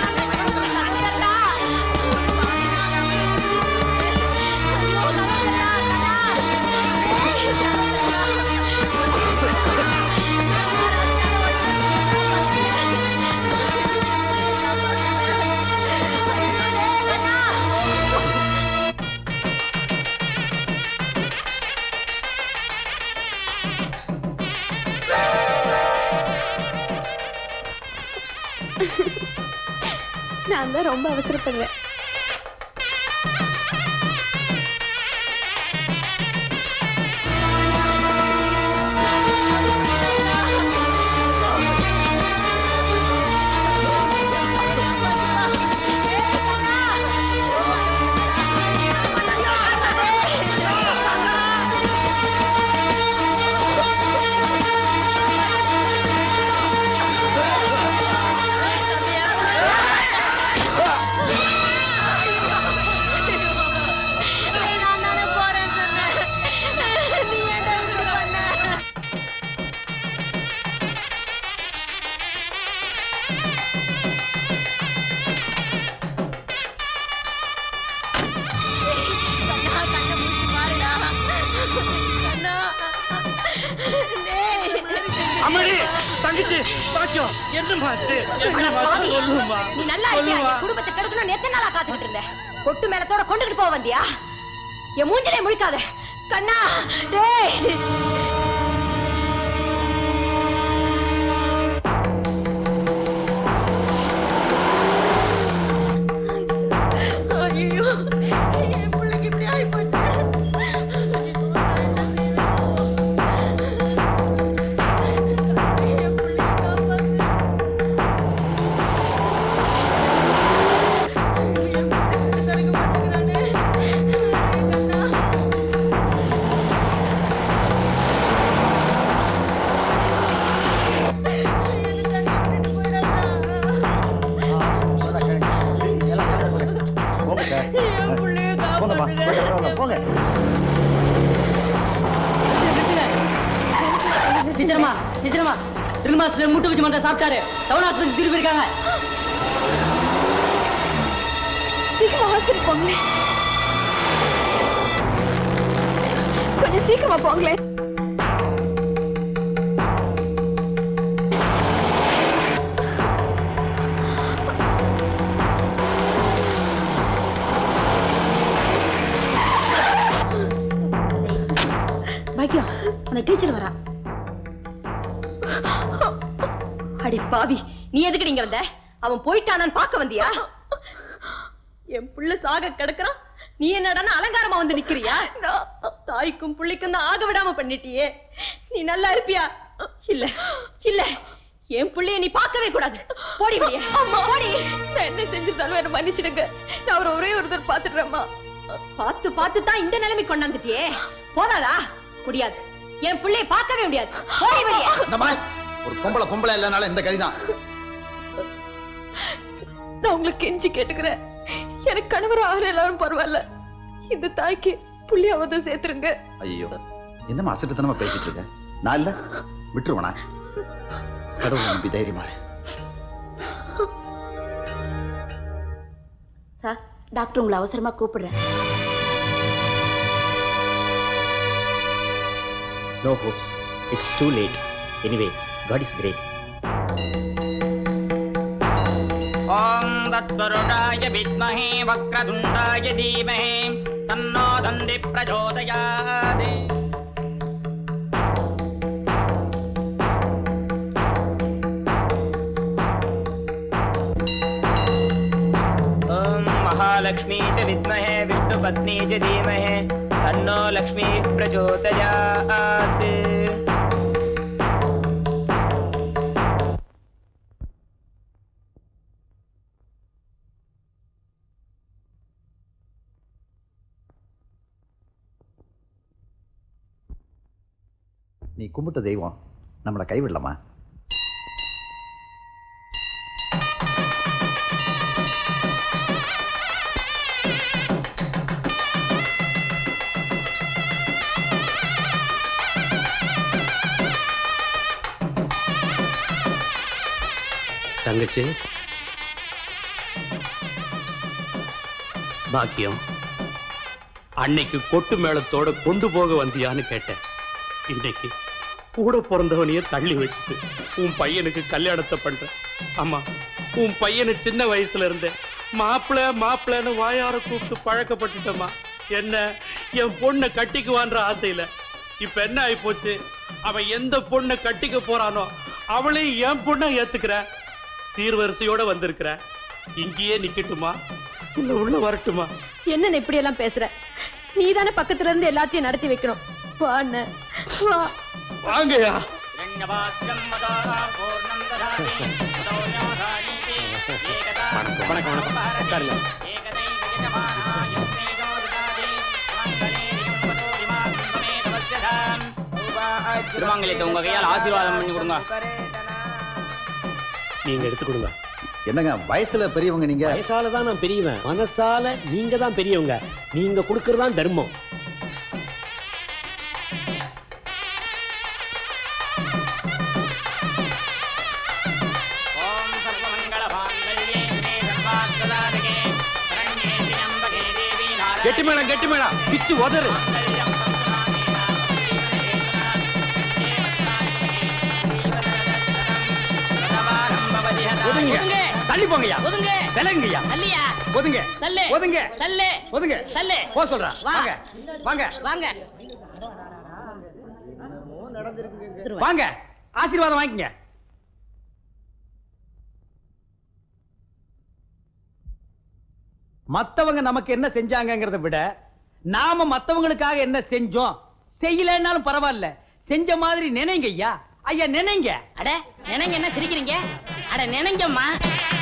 நான் தான் ரொம்ப அவசரப்படுறேன் அம்மாடி தங்கச்சி பாக்கியம் என்னம்மா ஆச்சு? என்னம்மா பாவி, சொல்லுமா நீ நல்லா இருப்பியா என் குடும்பத்தை கெடுக்கணும் எத்தனை நாளா காத்துக்கிட்டு இருந்த கொட்டு மேலத்தோட கொண்டுகிட்டு போக வந்தியா என் மூஞ்சிலே முழிக்காத கண்ணா டேய் ஐயோ என் பிள்ளைக்கு இப்படி ஆயிப்போச்சு போங்க சார் போங்கம்மா போய் அப்புறம் போங்க டீச்சரமா டீச்சரமா ட்ரில் மாஸ்டர் முட்டு வச்சு மந்த சாப்பிட்டாரு டவுன் ஆஸ்பத்திரி திருப்பி இருக்காங்க சீக்கிரமா ஹாஸ்பிட்டல் போங்களேன் கொஞ்சம் சீக்கிரமா போங்களேன் பாக்கியம் அந்த டீச்சர் வரா அடி பாவி நீ எதுக்கு இங்க வந்த அவன் போயிட்டானான்னு பார்க்க வந்தியா என் புள்ள சாக கிடக்குறான் நீ என்னடான்னா அலங்காரமா வந்து நிக்கிறியா தாய்க்கும் புள்ளைக்கும் தான் ஆக விடாம பண்ணிட்டியே நீ நல்லா இருப்பியா இல்ல இல்ல என் புள்ளைய நீ பார்க்கவே கூடாது போடி வெளியே அம்மா போடி நான் என்ன செஞ்சிருந்தாலும் என்ன மன்னிச்சிடுங்க நான் அவரை ஒரே ஒரு தடவை பாத்துடுறேம்மா பார்த்து பார்த்து தான் இந்த நிலைமை கொண்டாந்துட்டியே போதாதா முடியாது என் புள்ளைய பார்க்கவே முடியாது போடி வெளியே இந்தம்மா, ஒரு பொம்பளை பொம்பளை இல்லைனால இந்த கதிதான் நான் உங்களை கெஞ்சி கேட்டுக்கிறேன் எனக்கு கணவர் ஆகிற எல்லாரும் பரவாயில்ல இந்த தாய்க்கு புள்ளியாவது சேர்த்துருங்க ஐயோ என்னம்மா அசட்டுத்தனமா பேசிட்டு இருக்க நான் இல்ல விட்டுருவனா கடவுளை நம்பி தைரியமா இரு. சார் டாக்டர் உங்களை அவசரமா கூப்பிடுறேன் no hopes it's too late anyway god is great ॐ तत्पुरुषाय विद्महे वक्रतुण्डाय धीमहि तन्नो दन्ति प्रचोदयात् ॐ महालक्ष्मी च विद्महे विष्णुपत्नी च धीमहि तन्नो लक्ष्मी प्रचोदयात् நீ கும்பிட்ட தெய்வம் நம்மளை கைவிடலாமா தங்கச்சி பாக்கியம் அன்னைக்கு கொட்டு மேளத்தோட கொண்டு போக வந்தியான்னு கேட்டேன் இன்னைக்கு கூட பிறந்தவனையே தள்ளி வச்சுட்டு உன் பையனுக்கு கல்யாணத்தை பண்ற ஆமா உன் பையனை சின்ன வயசுல இருந்தே மாப்பிள மாப்பிளன்னு வாயார கூப்பிட்டு பழக்கப்பட்டுட்டமா என்ன என் பொண்ணை கட்டிக்குவான்ற ஆசையில இப்ப என்ன ஆகி போச்சு அவன் எந்த பொண்ணை கட்டிக்க போறானோ அவளையும் என் பொண்ணை ஏத்துக்கிற சீர்வரிசையோட வந்திருக்கிற இங்கேயே நிக்கட்டுமா இல்ல உள்ள வரட்டுமா என்ன இப்படி எல்லாம் பேசுற நீ தானே பக்கத்துல இருந்து எல்லாத்தையும் நடத்தி வைக்கணும் வா அண்ணன் வா வாங்கயா வணக்கம் வணக்கம் உட்காருங்க திருமாங்கல்யத்தை உங்க கையால் ஆசீர்வாதம் பண்ணி கொடுங்க நீங்க எடுத்து கொடுங்க என்னங்க வயசுல பெரியவங்க நீங்க வயசால தான் நான் பெரியவன் மனசால நீங்க தான் பெரியவங்க நீங்க கொடுக்கறதான் தர்மம் கெட்டி மேடம் கெட்டி மேடம் பிச்சு உதறு ஒதுங்க தள்ளி போங்கய்யா ஒதுங்க விலங்குங்கய்யா நல்லியா ஒதுங்க நல்லு ஒதுங்க நல்லு ஒதுங்க நல்லு போ சொல்றேன் வா வாங்க வாங்க வாங்க வாங்க ஆசீர்வாதம் வாங்கிங்க மத்தவங்க நமக்கு என்ன செஞ்சாங்கங்கறத விட நாம மத்தவங்களுக்காக என்ன செஞ்சோம் செய்யலைன்னாலும் பரவாயில்ல செஞ்ச மாதிரி நினைங்க ஐயா ஐயா நினைங்க அட நினைங்க என்ன சிரிக்கிறீங்க அட நினைங்கம்மா